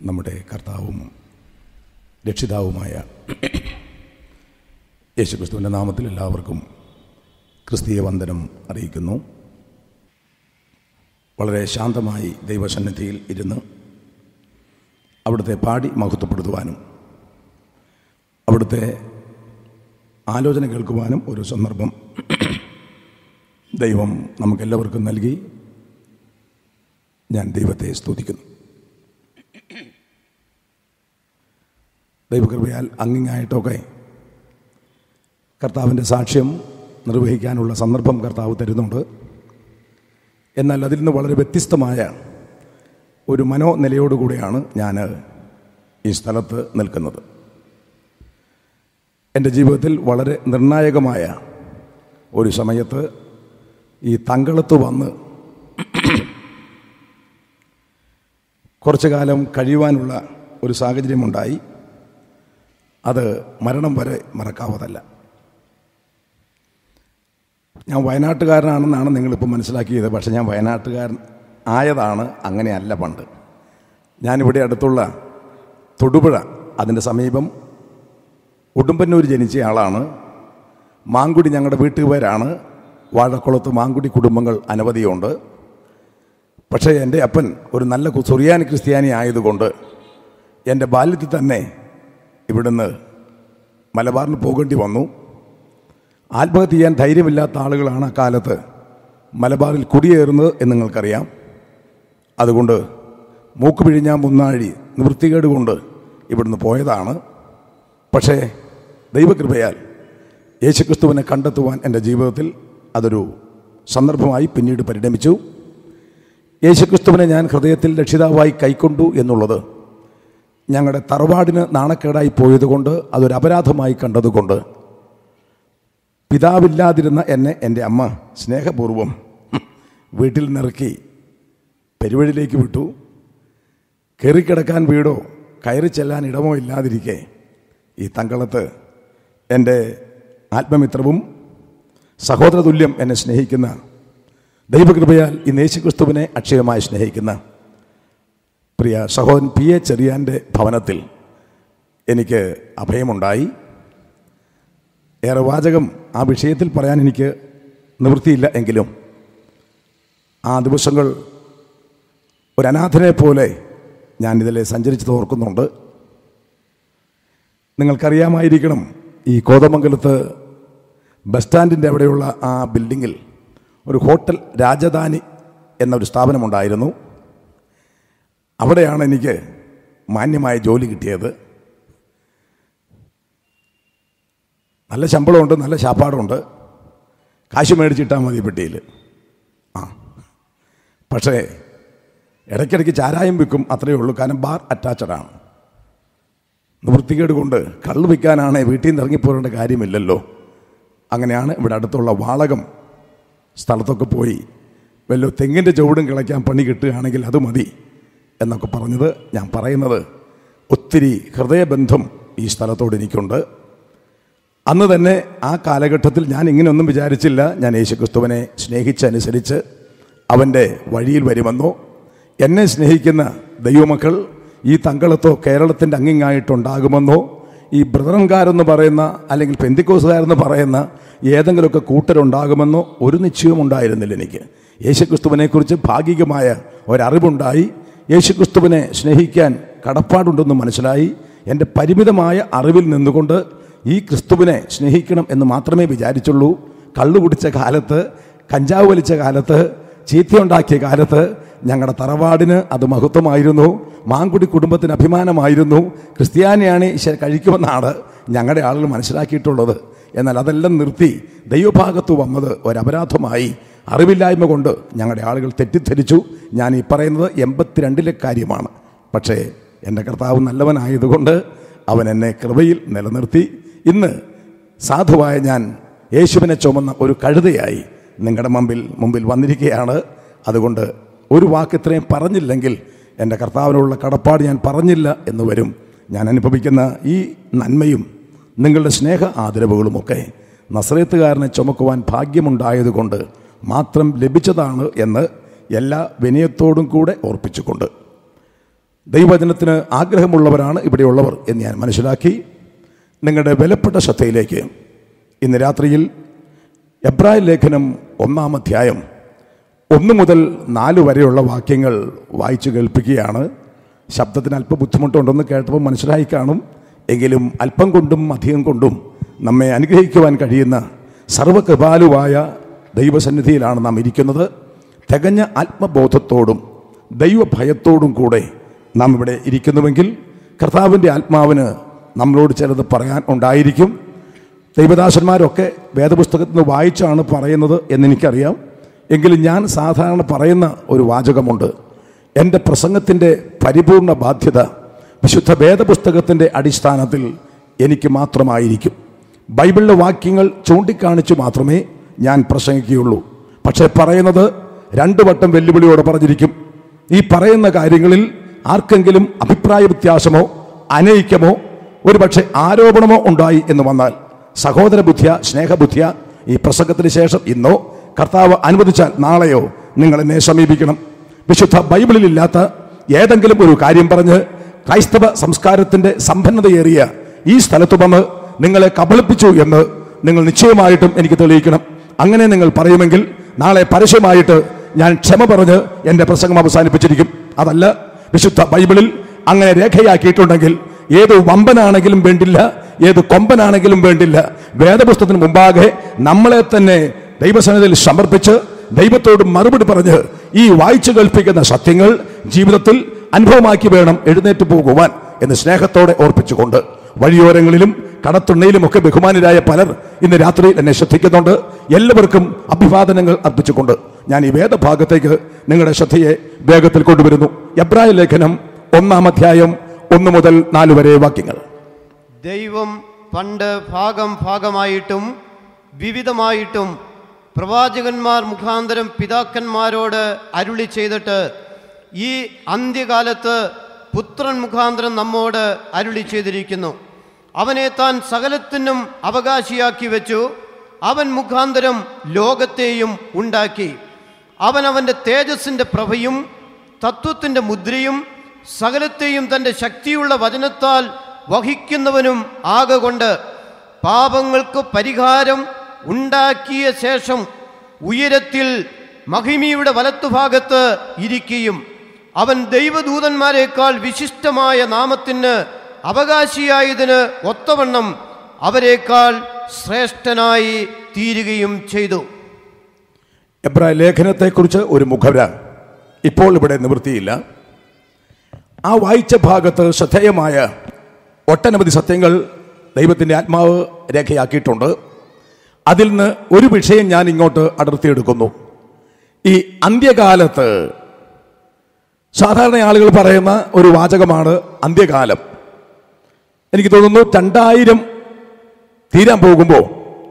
നമ്മുടെ കർത്താവും രക്ഷിതാവുമായ യേശുക്രിസ്തുവിൻ്റെ നാമത്തിൽ എല്ലാവർക്കും ക്രിസ്തീയ വന്ദനം അറിയിക്കുന്നു വളരെ ശാന്തമായി ദൈവസന്നിധിയിൽ ഇരുന്ന് അവിടുത്തെ പാടി മഹത്വപ്പെടുത്തുവാനും അവിടുത്തെ ആലോചന കേൾക്കുവാനും ഒരു സന്ദർഭം ദൈവം നമുക്കെല്ലാവർക്കും നൽകി ഞാൻ ദൈവത്തെ സ്തുതിക്കുന്നു ദൈവകൃപയാൽ അങ്ങിങ്ങായിട്ടൊക്കെ കർത്താവിൻ്റെ സാക്ഷ്യം നിർവഹിക്കാനുള്ള സന്ദർഭം കർത്താവ് തരുന്നുണ്ട് എന്നാൽ അതിൽ നിന്ന് വളരെ വ്യത്യസ്തമായ ഒരു മനോനിലയോടുകൂടിയാണ് ഞാൻ ഈ സ്ഥലത്ത് നിൽക്കുന്നത് എൻ്റെ ജീവിതത്തിൽ വളരെ നിർണായകമായ ഒരു സമയത്ത് ഈ തങ്കളത്ത് വന്ന് കുറച്ചു കാലം കഴിയുവാനുള്ള ഒരു സാഹചര്യമുണ്ടായി അത് മരണം വരെ മറക്കാവതല്ല ഞാൻ വയനാട്ടുകാരനാണെന്നാണ് നിങ്ങളിപ്പോൾ മനസ്സിലാക്കിയത് പക്ഷേ ഞാൻ വയനാട്ടുകാരൻ ആയതാണ് അങ്ങനെയല്ല പണ്ട് ഞാനിവിടെ അടുത്തുള്ള തൊടുപുഴ അതിൻ്റെ സമീപം ഉടുമ്പന്നൂർ ജനിച്ച ആളാണ് മാങ്കുടി ഞങ്ങളുടെ വീട്ടുപേരാണ് വാഴക്കുളത്ത് മാങ്കുടി കുടുംബങ്ങൾ അനവധിയുണ്ട് പക്ഷേ എൻ്റെ അപ്പൻ ഒരു നല്ല കു- സുറിയാനി ക്രിസ്ത്യാനി ആയതുകൊണ്ട് എൻ്റെ ബാല്യത്തിൽ തന്നെ ഇവിടുന്ന് മലബാറിന് പോകേണ്ടി വന്നു ആത്മഹത്യ ചെയ്യാൻ ധൈര്യമില്ലാത്ത ആളുകളാണ് അക്കാലത്ത് മലബാറിൽ കുടിയേറുന്നത് എന്ന് നിങ്ങൾക്കറിയാം അതുകൊണ്ട് മൂക്ക് പിഴിഞ്ഞ മുന്നാഴി നിവൃത്തികേട് കൊണ്ട് ഇവിടുന്ന് പോയതാണ് പക്ഷേ ദൈവകൃപയാൽ യേശുക്രിസ്തുവിനെ കണ്ടെത്തുവാൻ എൻ്റെ ജീവിതത്തിൽ അതൊരു സന്ദർഭമായി പിന്നീട് പരിണമിച്ചു യേശുക്രിസ്തുവിനെ ഞാൻ ഹൃദയത്തിൽ രക്ഷിതാവായി കൈക്കൊണ്ടു എന്നുള്ളത് ഞങ്ങളുടെ തറവാടിന് നാണക്കേടായി പോയതുകൊണ്ട് അതൊരു അപരാധമായി കണ്ടതുകൊണ്ട് പിതാവില്ലാതിരുന്ന എന്നെ എൻ്റെ അമ്മ സ്നേഹപൂർവം വീട്ടിൽ നിറക്കി പെരുവഴിയിലേക്ക് വിട്ടു കയറിക്കിടക്കാൻ വീടോ കയറി ചെല്ലാൻ ഇടമോ ഇല്ലാതിരിക്കെ ഈ തങ്കളത്ത് എൻ്റെ ആത്മമിത്രവും സഹോദരതുല്യം എന്നെ സ്നേഹിക്കുന്ന ദൈവകൃപയാൽ ഈ യേശുക്രിസ്തുവിനെ അക്ഷയമായി സ്നേഹിക്കുന്ന പ്രിയ സഹോദരൻ പി എ ചെറിയാൻ്റെ ഭവനത്തിൽ എനിക്ക് അഭയമുണ്ടായി ഏറെ വാചകം ആ വിഷയത്തിൽ പറയാൻ എനിക്ക് നിവൃത്തിയില്ല എങ്കിലും ആ ദിവസങ്ങൾ ഒരു അനാഥനെ പോലെ ഞാൻ ഇതിലെ സഞ്ചരിച്ചത് ഓർക്കുന്നുണ്ട് നിങ്ങൾക്കറിയാമായിരിക്കണം ഈ കോതമംഗലത്ത് ബസ് സ്റ്റാൻഡിൻ്റെ അവിടെയുള്ള ആ ബിൽഡിങ്ങിൽ ഒരു ഹോട്ടൽ രാജധാനി എന്നൊരു സ്ഥാപനമുണ്ടായിരുന്നു അവിടെയാണ് എനിക്ക് മാന്യമായ ജോലി കിട്ടിയത് നല്ല ശമ്പളമുണ്ട് നല്ല ശാപ്പാടുണ്ട് കാശ് മേടിച്ചിട്ടാൽ മതി പെട്ടിയിൽ ആ പക്ഷേ ഇടയ്ക്കിടയ്ക്ക് ചാരായം വിൽക്കും അത്രയേ ഉള്ളൂ കാരണം ബാർ അറ്റാച്ചഡ് ആണ് നിവൃത്തികേട് കൊണ്ട് കള്ള് വിൽക്കാനാണ് വീട്ടിൽ നിന്ന് ഇറങ്ങിപ്പോരേണ്ട കാര്യമില്ലല്ലോ അങ്ങനെയാണ് ഇവിടെ അടുത്തുള്ള വാളകം സ്ഥലത്തൊക്കെ പോയി വല്ല തെങ്ങിൻ്റെ ചുവടും കിളയ്ക്കാൻ പണി കിട്ടുകയാണെങ്കിൽ അത് മതി എന്നൊക്കെ പറഞ്ഞത് ഞാൻ പറയുന്നത് ഒത്തിരി ഹൃദയബന്ധം ഈ സ്ഥലത്തോട് എനിക്കുണ്ട് അന്ന് തന്നെ ആ കാലഘട്ടത്തിൽ ഞാൻ ഇങ്ങനെയൊന്നും വിചാരിച്ചില്ല ഞാൻ യേശുക്രിസ്തുവിനെ സ്നേഹിച്ചനുസരിച്ച് അവൻ്റെ വഴിയിൽ വരുമെന്നോ എന്നെ സ്നേഹിക്കുന്ന ദൈവമക്കൾ ഈ തങ്കളത്തോ കേരളത്തിൻ്റെ അങ്ങിങ്ങായിട്ടുണ്ടാകുമെന്നോ ഈ ബ്രദറൻകാരെന്ന് പറയുന്ന അല്ലെങ്കിൽ പെന്തിക്കോസുകാരെന്ന് പറയുന്ന ഏതെങ്കിലുമൊക്കെ കൂട്ടരുണ്ടാകുമെന്നോ ഒരു നിശ്ചയവും ഉണ്ടായിരുന്നില്ല എനിക്ക് യേശുക്രിസ്തുവിനെക്കുറിച്ച് ഭാഗികമായ ഒരറിവുണ്ടായി യേശുക്രിസ്തുവിനെ സ്നേഹിക്കാൻ കടപ്പാടുണ്ടെന്ന് മനസ്സിലായി എൻ്റെ പരിമിതമായ അറിവിൽ നിന്നുകൊണ്ട് ഈ ക്രിസ്തുവിനെ സ്നേഹിക്കണം എന്ന് മാത്രമേ വിചാരിച്ചുള്ളൂ കള്ളു കുടിച്ച കാലത്ത് കഞ്ചാവ് വലിച്ച കാലത്ത് ചീത്തയുണ്ടാക്കിയ കാലത്ത് ഞങ്ങളുടെ തറവാടിന് അത് മഹത്വമായിരുന്നു മാങ്കുടി കുടുംബത്തിന് അഭിമാനമായിരുന്നു ക്രിസ്ത്യാനിയാണ് ഈശ്വര കഴിക്കുമെന്നാണ് ഞങ്ങളുടെ ആളുകൾ മനസ്സിലാക്കിയിട്ടുള്ളത് എന്നാൽ അതെല്ലാം നിർത്തി ദൈവഭാഗത്ത് വന്നത് ഒരപരാധമായി അറിവില്ലായ്മ കൊണ്ട് ഞങ്ങളുടെ ആളുകൾ തെറ്റിദ്ധരിച്ചു ഞാൻ ഈ പറയുന്നത് എൺപത്തിരണ്ടിലെ കാര്യമാണ് പക്ഷേ എൻ്റെ കർത്താവ് നല്ലവനായതുകൊണ്ട് അവൻ എന്നെ കൃപയിൽ നിലനിർത്തി ഇന്ന് സാധുവായ ഞാൻ യേശുവിനെ ചുമന്ന ഒരു കഴുതയായി നിങ്ങളുടെ മുമ്പിൽ മുമ്പിൽ വന്നിരിക്കുകയാണ് അതുകൊണ്ട് ഒരു വാക്ക് ഇത്രയും പറഞ്ഞില്ലെങ്കിൽ എൻ്റെ കർത്താവിനുള്ള കടപ്പാട് ഞാൻ പറഞ്ഞില്ല എന്ന് വരും ഞാൻ അനുഭവിക്കുന്ന ഈ നന്മയും നിങ്ങളുടെ സ്നേഹ ആദരവുകളുമൊക്കെ നസ്രയത്തുകാരനെ ചുമക്കുവാൻ ഭാഗ്യമുണ്ടായതുകൊണ്ട് മാത്രം ലഭിച്ചതാണ് എന്ന് എല്ലാ വിനയത്തോടും കൂടെ ഓർപ്പിച്ചുകൊണ്ട് ദൈവവചനത്തിന് ആഗ്രഹമുള്ളവരാണ് ഇവിടെയുള്ളവർ എന്ന് ഞാൻ മനസ്സിലാക്കി നിങ്ങളുടെ വിലപ്പെട്ട ശ്രദ്ധയിലേക്ക് ഇന്ന് രാത്രിയിൽ എബ്രായ ലേഖനം ഒന്നാം അധ്യായം ഒന്ന് മുതൽ നാല് വരെയുള്ള വാക്യങ്ങൾ വായിച്ചു കേൾപ്പിക്കുകയാണ് ശബ്ദത്തിന് അല്പം ബുദ്ധിമുട്ടുണ്ടെന്ന് കേട്ടപ്പോൾ മനസ്സിലായി കാണും എങ്കിലും അല്പം കൊണ്ടും അധികം കൊണ്ടും നമ്മെ അനുഗ്രഹിക്കുവാൻ കഴിയുന്ന സർവകൃപാലുവായ ദൈവസന്നിധിയിലാണ് നാം ഇരിക്കുന്നത് തികഞ്ഞ ആത്മബോധത്തോടും ദൈവഭയത്തോടും കൂടെ നാം ഇവിടെ ഇരിക്കുന്നുവെങ്കിൽ കർത്താവിൻ്റെ ആത്മാവിന് നമ്മളോട് ചിലത് പറയാൻ ഉണ്ടായിരിക്കും ദൈവദാസന്മാരൊക്കെ വേദപുസ്തകത്തിൽ നിന്ന് വായിച്ചാണ് പറയുന്നത് എന്നെനിക്കറിയാം എങ്കിലും ഞാൻ സാധാരണ പറയുന്ന ഒരു വാചകമുണ്ട് എൻ്റെ പ്രസംഗത്തിൻ്റെ പരിപൂർണ ബാധ്യത വിശുദ്ധ വേദപുസ്തകത്തിൻ്റെ അടിസ്ഥാനത്തിൽ എനിക്ക് മാത്രമായിരിക്കും ബൈബിളിലെ വാക്യങ്ങൾ ചൂണ്ടിക്കാണിച്ചു മാത്രമേ ഞാൻ പ്രസംഗിക്കുകയുള്ളൂ പക്ഷേ പറയുന്നത് രണ്ടു വട്ടം വെല്ലുവിളിയോടെ പറഞ്ഞിരിക്കും ഈ പറയുന്ന കാര്യങ്ങളിൽ ആർക്കെങ്കിലും അഭിപ്രായ വ്യത്യാസമോ അനൈക്യമോ ഒരുപക്ഷെ ആരോപണമോ ഉണ്ടായി എന്ന് വന്നാൽ സഹോദര ബുദ്ധിയ സ്നേഹബുദ്ധിയ ഈ പ്രസംഗത്തിന് ശേഷം ഇന്നോ കർത്താവ് അനുവദിച്ചാൽ നാളെയോ നിങ്ങൾ എന്നെ സമീപിക്കണം വിശുദ്ധ ബൈബിളിലില്ലാത്ത ഏതെങ്കിലും ഒരു കാര്യം പറഞ്ഞ് ക്രൈസ്തവ സംസ്കാരത്തിന്റെ സമ്പന്നതയേറിയ ഈ സ്ഥലത്ത് വന്ന് നിങ്ങളെ കബളിപ്പിച്ചു എന്ന് നിങ്ങൾ നിശ്ചയമായിട്ടും എനിക്ക് തെളിയിക്കണം അങ്ങനെ നിങ്ങൾ പറയുമെങ്കിൽ നാളെ പരസ്യമായിട്ട് ഞാൻ ക്ഷമ പറഞ്ഞ് എൻ്റെ പ്രസംഗം അവസാനിപ്പിച്ചിരിക്കും അതല്ല വിശുദ്ധ ബൈബിളിൽ അങ്ങനെ രേഖയാക്കിയിട്ടുണ്ടെങ്കിൽ ഏത് വമ്പനാണെങ്കിലും വേണ്ടില്ല ഏത് കൊമ്പനാണെങ്കിലും വേണ്ടില്ല വേദപുസ്തകത്തിന് മുമ്പാകെ നമ്മളെ തന്നെ ദൈവസന്നിധിയിൽ സമർപ്പിച്ച് ദൈവത്തോട് മറുപടി പറഞ്ഞ് ഈ വായിച്ചു കേൾപ്പിക്കുന്ന സത്യങ്ങൾ ജീവിതത്തിൽ അനുഭവമാക്കി വേണം എഴുന്നേറ്റ് പോകുവാൻ എന്ന് സ്നേഹത്തോടെ ഓർപ്പിച്ചുകൊണ്ട് വഴിയോരങ്ങളിലും കടത്തുണ്ണയിലും ഒക്കെ ബഹുമാനരായ പലർ ഇന്ന് രാത്രി എന്നെ ശ്രദ്ധിക്കുന്നുണ്ട് എല്ലാവർക്കും അഭിവാദനങ്ങൾ അർപ്പിച്ചുകൊണ്ട് ഞാൻ ഈ വേദഭാഗത്തേക്ക് നിങ്ങളുടെ ശ്രദ്ധയെ വേഗത്തിൽ കൊണ്ടുവരുന്നു എബ്രായ ലേഖനം ഒന്നാം അധ്യായം ഒന്ന് മുതൽ നാല് വരെ വാക്യങ്ങൾ ദൈവം പണ്ട് ഭാഗം ഭാഗമായിട്ടും വിവിധമായിട്ടും പ്രവാചകന്മാർ മുഖാന്തരം പിതാക്കന്മാരോട് അരുളി ചെയ്തിട്ട് ഈ അന്ത്യകാലത്ത് പുത്രൻ മുഖാന്തരം നമ്മോട് അരുളി ചെയ്തിരിക്കുന്നു അവനെ താൻ സകലത്തിനും അവകാശിയാക്കി വെച്ചു അവൻ മുഖാന്തരം ലോകത്തെയും ഉണ്ടാക്കി അവൻ അവൻ്റെ തേജസ്സിൻ്റെ പ്രഭയും തത്വത്തിൻ്റെ മുദ്രയും സകലത്തെയും തൻ്റെ ശക്തിയുള്ള വചനത്താൽ വഹിക്കുന്നവനും ആകൊണ്ട് പാപങ്ങൾക്ക് പരിഹാരം ഉണ്ടാക്കിയ ശേഷം ഉയരത്തിൽ മഹിമിയുടെ വലത്തുഭാഗത്ത് ഇരിക്കുകയും അവൻ ദൈവദൂതന്മാരെക്കാൾ വിശിഷ്ടമായ നാമത്തിന് അവകാശിയായതിന് ഒത്തവണ്ണം അവരെക്കാൾ ശ്രേഷ്ഠനായി തീരുകയും ചെയ്തു എബ്രായ ലേഖനത്തെക്കുറിച്ച് ഒരു മുഖവര ഇപ്പോൾ ഇവിടെ നിവൃത്തിയില്ല ആ വായിച്ച ഭാഗത്ത് ശ്രദ്ധേയമായ ഒട്ടനവധി സത്യങ്ങൾ ദൈവത്തിൻ്റെ ആത്മാവ് രേഖയാക്കിയിട്ടുണ്ട് അതിൽ നിന്ന് ഒരു വിഷയം ഞാൻ ഇങ്ങോട്ട് അടർത്തിയെടുക്കുന്നു ഈ അന്ത്യകാലത്ത് സാധാരണ ആളുകൾ പറയുന്ന ഒരു വാചകമാണ് അന്ത്യകാലം എനിക്ക് തോന്നുന്നു രണ്ടായിരം തീരാൻ പോകുമ്പോൾ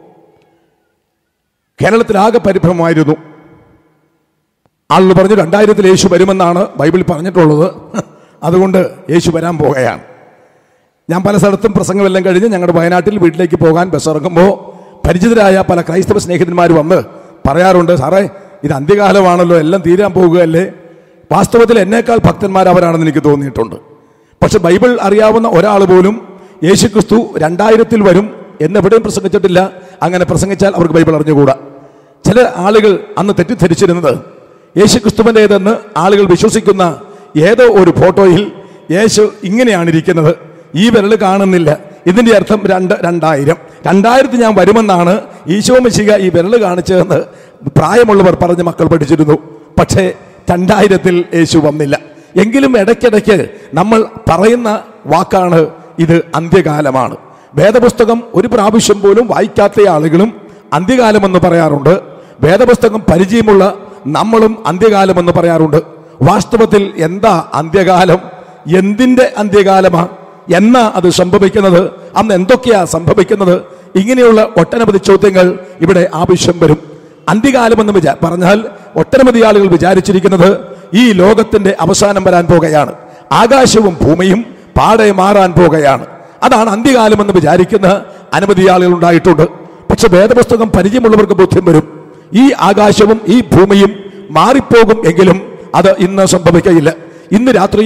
കേരളത്തിലാകെ പരിഭ്രമമായിരുന്നു ആളുകൾ പറഞ്ഞു രണ്ടായിരത്തിൽ യേശു വരുമെന്നാണ് ബൈബിൾ പറഞ്ഞിട്ടുള്ളത് അതുകൊണ്ട് യേശു വരാൻ പോകുകയാണ് ഞാൻ പല സ്ഥലത്തും പ്രസംഗമെല്ലാം കഴിഞ്ഞ് ഞങ്ങളുടെ വയനാട്ടിൽ വീട്ടിലേക്ക് പോകാൻ ബസ് ഇറങ്ങുമ്പോൾ പരിചിതരായ പല ക്രൈസ്തവ സ്നേഹിതന്മാർ വന്ന് പറയാറുണ്ട് സാറേ ഇത് അന്ത്യകാലമാണല്ലോ എല്ലാം തീരാൻ പോകുകയല്ലേ വാസ്തവത്തിൽ എന്നേക്കാൾ ഭക്തന്മാർ അവരാണെന്ന് എനിക്ക് തോന്നിയിട്ടുണ്ട് പക്ഷെ ബൈബിൾ അറിയാവുന്ന ഒരാൾ പോലും യേശു ക്രിസ്തു രണ്ടായിരത്തിൽ വരും എന്നെവിടെയും പ്രസംഗിച്ചിട്ടില്ല അങ്ങനെ പ്രസംഗിച്ചാൽ അവർക്ക് ബൈബിൾ അറിഞ്ഞുകൂടാ ചില ആളുകൾ അന്ന് തെറ്റിദ്ധരിച്ചിരുന്നത് യേശു ക്രിസ്തുവിൻ്റെതെന്ന് ആളുകൾ വിശ്വസിക്കുന്ന ഏതോ ഒരു ഫോട്ടോയിൽ യേശു ഇങ്ങനെയാണ് ഇരിക്കുന്നത് ഈ വിരൽ കാണുന്നില്ല ഇതിന്റെ അർത്ഥം രണ്ട് രണ്ടായിരം രണ്ടായിരത്തി ഞാൻ വരുമെന്നാണ് ഈശോ മിശിക ഈ വിരൽ കാണിച്ചതെന്ന് പ്രായമുള്ളവർ പറഞ്ഞ് മക്കൾ പഠിച്ചിരുന്നു പക്ഷേ രണ്ടായിരത്തിൽ യേശു വന്നില്ല എങ്കിലും ഇടയ്ക്കിടയ്ക്ക് നമ്മൾ പറയുന്ന വാക്കാണ് ഇത് അന്ത്യകാലമാണ് വേദപുസ്തകം ഒരു പ്രാവശ്യം പോലും വായിക്കാത്ത ആളുകളും അന്ത്യകാലമെന്ന് പറയാറുണ്ട് വേദപുസ്തകം പരിചയമുള്ള നമ്മളും അന്ത്യകാലമെന്ന് പറയാറുണ്ട് വാസ്തവത്തിൽ എന്താ അന്ത്യകാലം എന്തിന്റെ അന്ത്യകാലമാ എന്നാ അത് സംഭവിക്കുന്നത് അന്ന് എന്തൊക്കെയാ സംഭവിക്കുന്നത് ഇങ്ങനെയുള്ള ഒട്ടനവധി ചോദ്യങ്ങൾ ഇവിടെ ആവശ്യം വരും അന്ത്യകാലമെന്ന് വിചാ പറഞ്ഞാൽ ഒട്ടനവധി ആളുകൾ വിചാരിച്ചിരിക്കുന്നത് ഈ ലോകത്തിന്റെ അവസാനം വരാൻ പോകുകയാണ് ആകാശവും ഭൂമിയും പാടെ മാറാൻ പോകുകയാണ് അതാണ് അന്ത്യകാലമെന്ന് വിചാരിക്കുന്ന അനവധി ആളുകൾ ഉണ്ടായിട്ടുണ്ട് പക്ഷെ വേദപുസ്തകം പരിചയമുള്ളവർക്ക് ബോധ്യം വരും ഈ ആകാശവും ഈ ഭൂമിയും മാറിപ്പോകും എങ്കിലും അത് ഇന്ന് സംഭവിക്കയില്ല ഇന്ന് രാത്രിയിൽ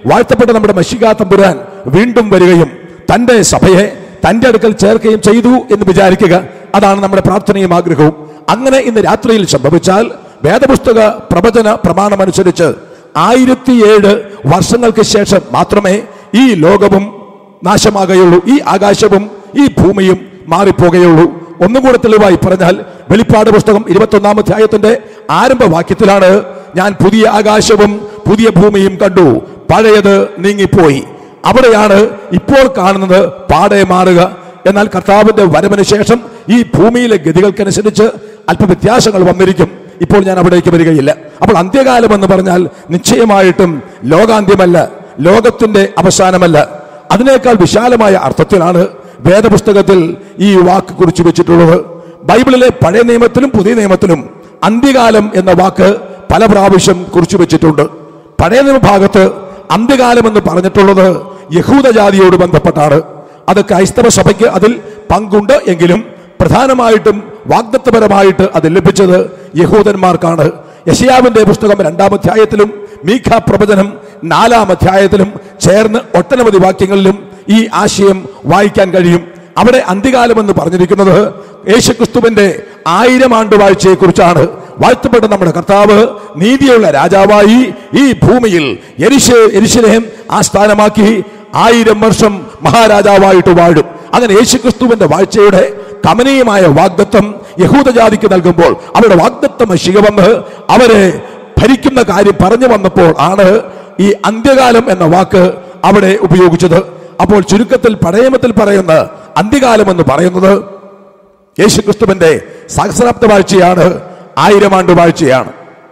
വാഴ്ത്തപ്പെട്ട നമ്മുടെ മഷികാ തമ്പുരാൻ വീണ്ടും വരികയും തന്റെ സഭയെ തന്റെ അടുക്കൽ ചേർക്കുകയും ചെയ്തു എന്ന് വിചാരിക്കുക അതാണ് നമ്മുടെ പ്രാർത്ഥനയും ആഗ്രഹവും അങ്ങനെ ഇന്ന് രാത്രിയിൽ സംഭവിച്ചാൽ വേദപുസ്തക പ്രവചന പ്രമാണമനുസരിച്ച് ആയിരത്തിയേഴ് വർഷങ്ങൾക്ക് ശേഷം മാത്രമേ ഈ ലോകവും നാശമാകുകയുള്ളൂ ഈ ആകാശവും ഈ ഭൂമിയും മാറിപ്പോകുകയുള്ളൂ ഒന്നും കൂടെ തെളിവായി പറഞ്ഞാൽ വെളിപ്പാട് പുസ്തകം ഇരുപത്തൊന്നാം അധ്യായത്തിന്റെ ആരംഭവാക്യത്തിലാണ് ഞാൻ പുതിയ ആകാശവും പുതിയ ഭൂമിയും കണ്ടു പഴയത് നീങ്ങിപ്പോയി അവിടെയാണ് ഇപ്പോൾ കാണുന്നത് പാടെ മാറുക എന്നാൽ കർത്താവിന്റെ വരവിന് ശേഷം ഈ ഭൂമിയിലെ ഗതികൾക്കനുസരിച്ച് അല്പ വ്യത്യാസങ്ങൾ വന്നിരിക്കും ഇപ്പോൾ ഞാൻ അവിടേക്ക് വരികയില്ല അപ്പോൾ അന്ത്യകാലം എന്ന് പറഞ്ഞാൽ നിശ്ചയമായിട്ടും ലോകാന്ത്യമല്ല ലോകത്തിന്റെ അവസാനമല്ല അതിനേക്കാൾ വിശാലമായ അർത്ഥത്തിലാണ് വേദപുസ്തകത്തിൽ ഈ വാക്ക് കുറിച്ചു വെച്ചിട്ടുള്ളത് ബൈബിളിലെ പഴയ നിയമത്തിലും പുതിയ നിയമത്തിലും അന്ത്യകാലം എന്ന വാക്ക് പല പ്രാവശ്യം കുറിച്ചു വെച്ചിട്ടുണ്ട് പഴയ നിയമഭാഗത്ത് അന്ത്യകാലം എന്ന് പറഞ്ഞിട്ടുള്ളത് യഹൂദ ജാതിയോട് ബന്ധപ്പെട്ടാണ് അത് ക്രൈസ്തവ സഭയ്ക്ക് അതിൽ പങ്കുണ്ട് എങ്കിലും പ്രധാനമായിട്ടും വാഗ്ദത്തപരമായിട്ട് അത് ലഭിച്ചത് യഹൂദന്മാർക്കാണ് യശയാവിന്റെ പുസ്തകം രണ്ടാം അധ്യായത്തിലും മീഖ പ്രവചനം നാലാം അധ്യായത്തിലും ചേർന്ന് ഒട്ടനവധി വാക്യങ്ങളിലും ഈ ആശയം വായിക്കാൻ കഴിയും അവിടെ അന്ത്യകാലം എന്ന് പറഞ്ഞിരിക്കുന്നത് യേശുക്രിസ്തുവിന്റെ ആയിരം ആണ്ട് വാഴ്ചയെ കുറിച്ചാണ് വാഴ്ത്തപ്പെട്ട നമ്മുടെ കർത്താവ് നീതിയുള്ള രാജാവായി ഈ ഭൂമിയിൽ എരിശ് എരിശിലേം ആസ്ഥാനമാക്കി ആയിരം വർഷം മഹാരാജാവായിട്ട് വാഴും അങ്ങനെ യേശുക്രിസ്തുവിന്റെ വാഴ്ചയുടെ കമനീയമായ വാഗ്ദത്വം യഹൂദജാതിക്ക് നൽകുമ്പോൾ അവരുടെ വാഗ്ദത്വം ശിക വന്ന് അവരെ ഭരിക്കുന്ന കാര്യം പറഞ്ഞു വന്നപ്പോൾ ആണ് ഈ അന്ത്യകാലം എന്ന വാക്ക് അവിടെ ഉപയോഗിച്ചത് അപ്പോൾ ചുരുക്കത്തിൽ പടയമത്തിൽ പറയുന്ന അന്ത്യകാലം എന്ന് പറയുന്നത് യേശുക്രിസ്തുവിന്റെ സഹസ്രാബ്ദ വാഴ്ചയാണ് ആയിരം ആണ്ട് വാഴ്ചയാണ്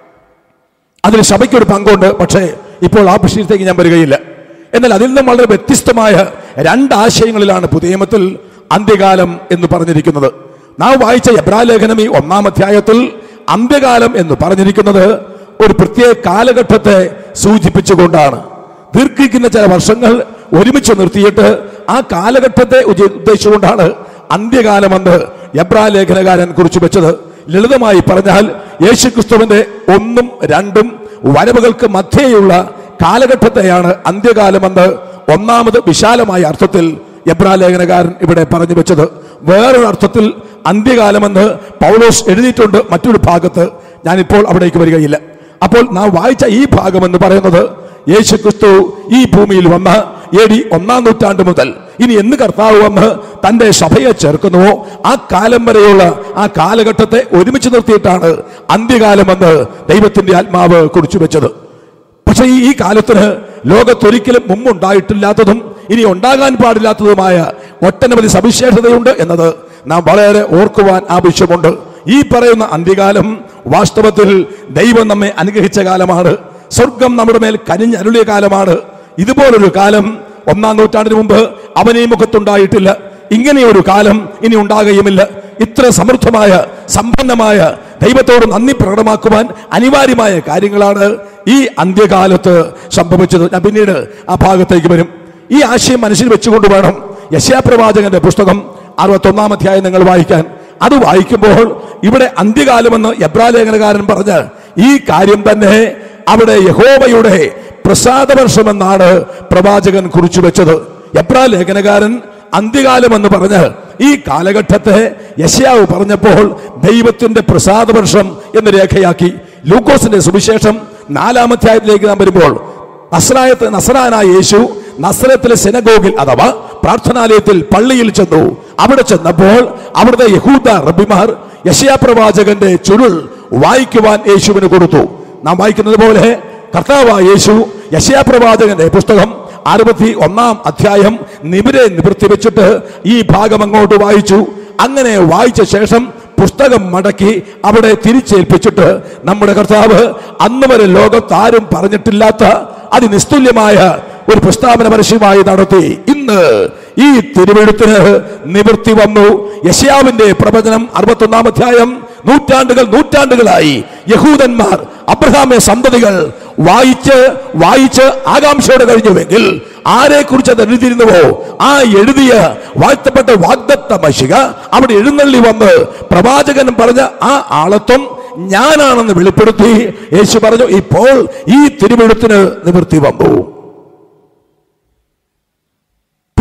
അതിൽ സഭയ്ക്കൊരു പങ്കുണ്ട് പക്ഷേ ഇപ്പോൾ ആ വിഷയത്തേക്ക് ഞാൻ വരികയില്ല എന്നാൽ അതിൽ നിന്നും വളരെ വ്യത്യസ്തമായ രണ്ട് ആശയങ്ങളിലാണ് പുതിയ നിയമത്തിൽ അന്ത്യകാലം എന്ന് പറഞ്ഞിരിക്കുന്നത് നാം വായിച്ച എബ്രാലേഖനം ഈ ഒന്നാം അധ്യായത്തിൽ അന്ത്യകാലം എന്ന് പറഞ്ഞിരിക്കുന്നത് ഒരു പ്രത്യേക കാലഘട്ടത്തെ സൂചിപ്പിച്ചുകൊണ്ടാണ് ദീർഘിക്കുന്ന ചില വർഷങ്ങൾ ഒരുമിച്ച് നിർത്തിയിട്ട് ആ കാലഘട്ടത്തെ ഉദ്ദ- ഉദ്ദേശിച്ചുകൊണ്ടാണ് അന്ത്യകാലമെന്ന് എബ്രാ ലേഖനകാരൻ കുറിച്ചു വെച്ചത് ലളിതമായി പറഞ്ഞാൽ യേശുക്രിസ്തുവിന്റെ ഒന്നും രണ്ടും വരവുകൾക്ക് മധ്യേയുള്ള കാലഘട്ടത്തെയാണ് അന്ത്യകാലമെന്ന് ഒന്നാമത് വിശാലമായ അർത്ഥത്തിൽ എബ്രാ ലേഖനകാരൻ ഇവിടെ പറഞ്ഞു വെച്ചത് വേറൊരു അർത്ഥത്തിൽ അന്ത്യകാലമെന്ന് പൗലോസ് എഴുതിയിട്ടുണ്ട് മറ്റൊരു ഭാഗത്ത് ഞാനിപ്പോൾ അവിടേക്ക് വരികയില്ല അപ്പോൾ നാം വായിച്ച ഈ ഭാഗം എന്ന് പറയുന്നത് യേശുക്രിസ്തു ഈ ഭൂമിയിൽ വന്ന എ ഡി ഒന്നാം നൂറ്റാണ്ട് മുതൽ ഇനി എന്ന് കർത്താവ് വന്ന് തന്റെ സഭയെ ചേർക്കുന്നുവോ ആ കാലം വരെയുള്ള ആ കാലഘട്ടത്തെ ഒരുമിച്ച് നിർത്തിയിട്ടാണ് അന്ത്യകാലമെന്ന് ദൈവത്തിന്റെ ആത്മാവ് കുറിച്ചു വെച്ചത് പക്ഷെ ഈ ഈ കാലത്തിന് ലോകത്തൊരിക്കലും മുമ്പുണ്ടായിട്ടില്ലാത്തതും ഇനി ഉണ്ടാകാൻ പാടില്ലാത്തതുമായ ഒട്ടനവധി സവിശേഷതയുണ്ട് എന്നത് നാം വളരെ ഓർക്കുവാൻ ആവശ്യമുണ്ട് ഈ പറയുന്ന അന്ത്യകാലം വാസ്തവത്തിൽ ദൈവം നമ്മെ അനുഗ്രഹിച്ച കാലമാണ് സ്വർഗം നമ്മുടെ മേൽ കനിഞ്ഞരുളിയ കാലമാണ് ഇതുപോലൊരു കാലം ഒന്നാം നൂറ്റാണ്ടിന് മുമ്പ് അവനീ മുഖത്തുണ്ടായിട്ടില്ല ഇങ്ങനെയൊരു കാലം ഇനി ഉണ്ടാകുകയുമില്ല ഇത്ര സമൃദ്ധമായ സമ്പന്നമായ ദൈവത്തോട് നന്ദി പ്രകടമാക്കുവാൻ അനിവാര്യമായ കാര്യങ്ങളാണ് ഈ അന്ത്യകാലത്ത് സംഭവിച്ചത് ഞാൻ പിന്നീട് ആ ഭാഗത്തേക്ക് വരും ഈ ആശയം മനസ്സിൽ വെച്ചുകൊണ്ട് വേണം യശയാപ്രവാചകന്റെ പുസ്തകം അറുപത്തൊന്നാം അധ്യായം നിങ്ങൾ വായിക്കാൻ അത് വായിക്കുമ്പോൾ ഇവിടെ അന്ത്യകാലമെന്ന് എബ്രാലേഖനകാരൻ പറഞ്ഞ് ഈ കാര്യം തന്നെ അവിടെ യഹോവയുടെ പ്രസാദവർഷമെന്നാണ് പ്രവാചകൻ കുറിച്ചു വെച്ചത് എബ്രാ ലേഖനകാരൻ അന്ത്യകാലം എന്ന് പറഞ്ഞ് ഈ കാലഘട്ടത്തെ യശയാവ് പറഞ്ഞപ്പോൾ ദൈവത്തിന്റെ പ്രസാദവർഷം എന്ന് രേഖയാക്കി ലൂക്കോസിന്റെ സുവിശേഷം നാലാമധ്യായത്തിലേക്ക് നാം വരുമ്പോൾ നസ്രായത്ത് നസ്രാനായ യേശു നസ്രത്തിലെ സെനഗോഗിൽ അഥവാ പ്രാർത്ഥനാലയത്തിൽ പള്ളിയിൽ ചെന്നു അവിടെ ചെന്നപ്പോൾ അവിടുത്തെ യഹൂദ റബിമാർ യശയാ പ്രവാചകന്റെ ചുരുൾ വായിക്കുവാൻ യേശുവിന് കൊടുത്തു നാം വായിക്കുന്നത് പോലെ കർത്താവായ യേശു യശയാ പ്രവാചകന്റെ പുസ്തകം അറുപത്തി ഒന്നാം അധ്യായം നിബിരെ നിവൃത്തി വെച്ചിട്ട് ഈ ഭാഗം അങ്ങോട്ട് വായിച്ചു അങ്ങനെ വായിച്ച ശേഷം പുസ്തകം മടക്കി അവിടെ തിരിച്ചേൽപ്പിച്ചിട്ട് നമ്മുടെ കർത്താവ് അന്ന് വരെ ലോകത്താരും പറഞ്ഞിട്ടില്ലാത്ത അതിനിസ്തുല്യമായ ഒരു പ്രസ്താവന പരസ്യമായി നടത്തി ഇന്ന് ഈ തിരുവെഴുത്തിന് നിവൃത്തി വന്നു യശയാവിന്റെ പ്രവചനം അറുപത്തൊന്നാം അധ്യായം നൂറ്റാണ്ടുകൾ നൂറ്റാണ്ടുകളായി യഹൂദന്മാർ അബ്രഹാമെ സന്തതികൾ വായിച്ച് വായിച്ച് ആകാംക്ഷയോടെ കഴിഞ്ഞുവെങ്കിൽ ആരെ കുറിച്ച് അത് എഴുതിയിരുന്നുവോ ആ എഴുതിയ വാഴ്ത്തപ്പെട്ട വാഗ്ദത്ത മഷിക അവിടെ എഴുന്നള്ളി വന്ന് പ്രവാചകൻ പറഞ്ഞ ആ ആളത്വം ഞാനാണെന്ന് വെളിപ്പെടുത്തി യേശു പറഞ്ഞു ഇപ്പോൾ ഈ തിരുവെഴുത്തിന് നിവൃത്തി വന്നു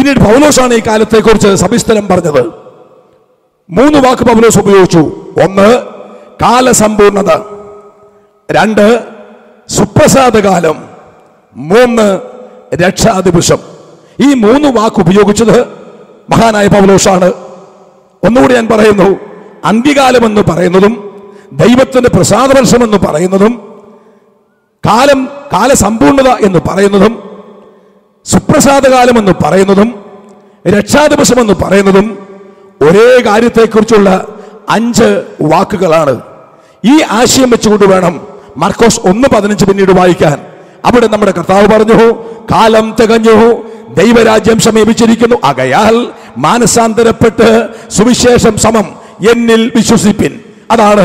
പിന്നീട് പൗലോസാണ് ഈ കാലത്തെക്കുറിച്ച് സവിസ്തരം പറഞ്ഞത് മൂന്ന് വാക്ക് പൗലോസ് ഉപയോഗിച്ചു ഒന്ന് കാലസമ്പൂർണത രണ്ട് സുപ്രസാദകാലം മൂന്ന് രക്ഷാദിവസം ഈ മൂന്ന് വാക്ക് ഉപയോഗിച്ചത് മഹാനായ പൗലോസാണ് ഒന്നുകൂടി ഞാൻ പറയുന്നു അന്ത്യകാലം എന്ന് പറയുന്നതും ദൈവത്തിന്റെ പ്രസാദവർഷം എന്ന് പറയുന്നതും കാലം കാലസമ്പൂർണത എന്ന് പറയുന്നതും സുപ്രസാദകാലം എന്ന് പറയുന്നതും രക്ഷാദിവസം എന്ന് പറയുന്നതും ഒരേ കാര്യത്തെക്കുറിച്ചുള്ള അഞ്ച് വാക്കുകളാണ് ഈ ആശയം വെച്ചുകൊണ്ട് വേണം മാർക്കോസ് ഒന്ന് പതിനഞ്ച് പിന്നീട് വായിക്കാൻ അവിടെ നമ്മുടെ കർത്താവ് പറഞ്ഞു കാലം തികഞ്ഞു ദൈവരാജ്യം സമീപിച്ചിരിക്കുന്നു അകയാൽ മാനസാന്തരപ്പെട്ട് സുവിശേഷം സമം എന്നിൽ വിശ്വസിപ്പിൻ അതാണ്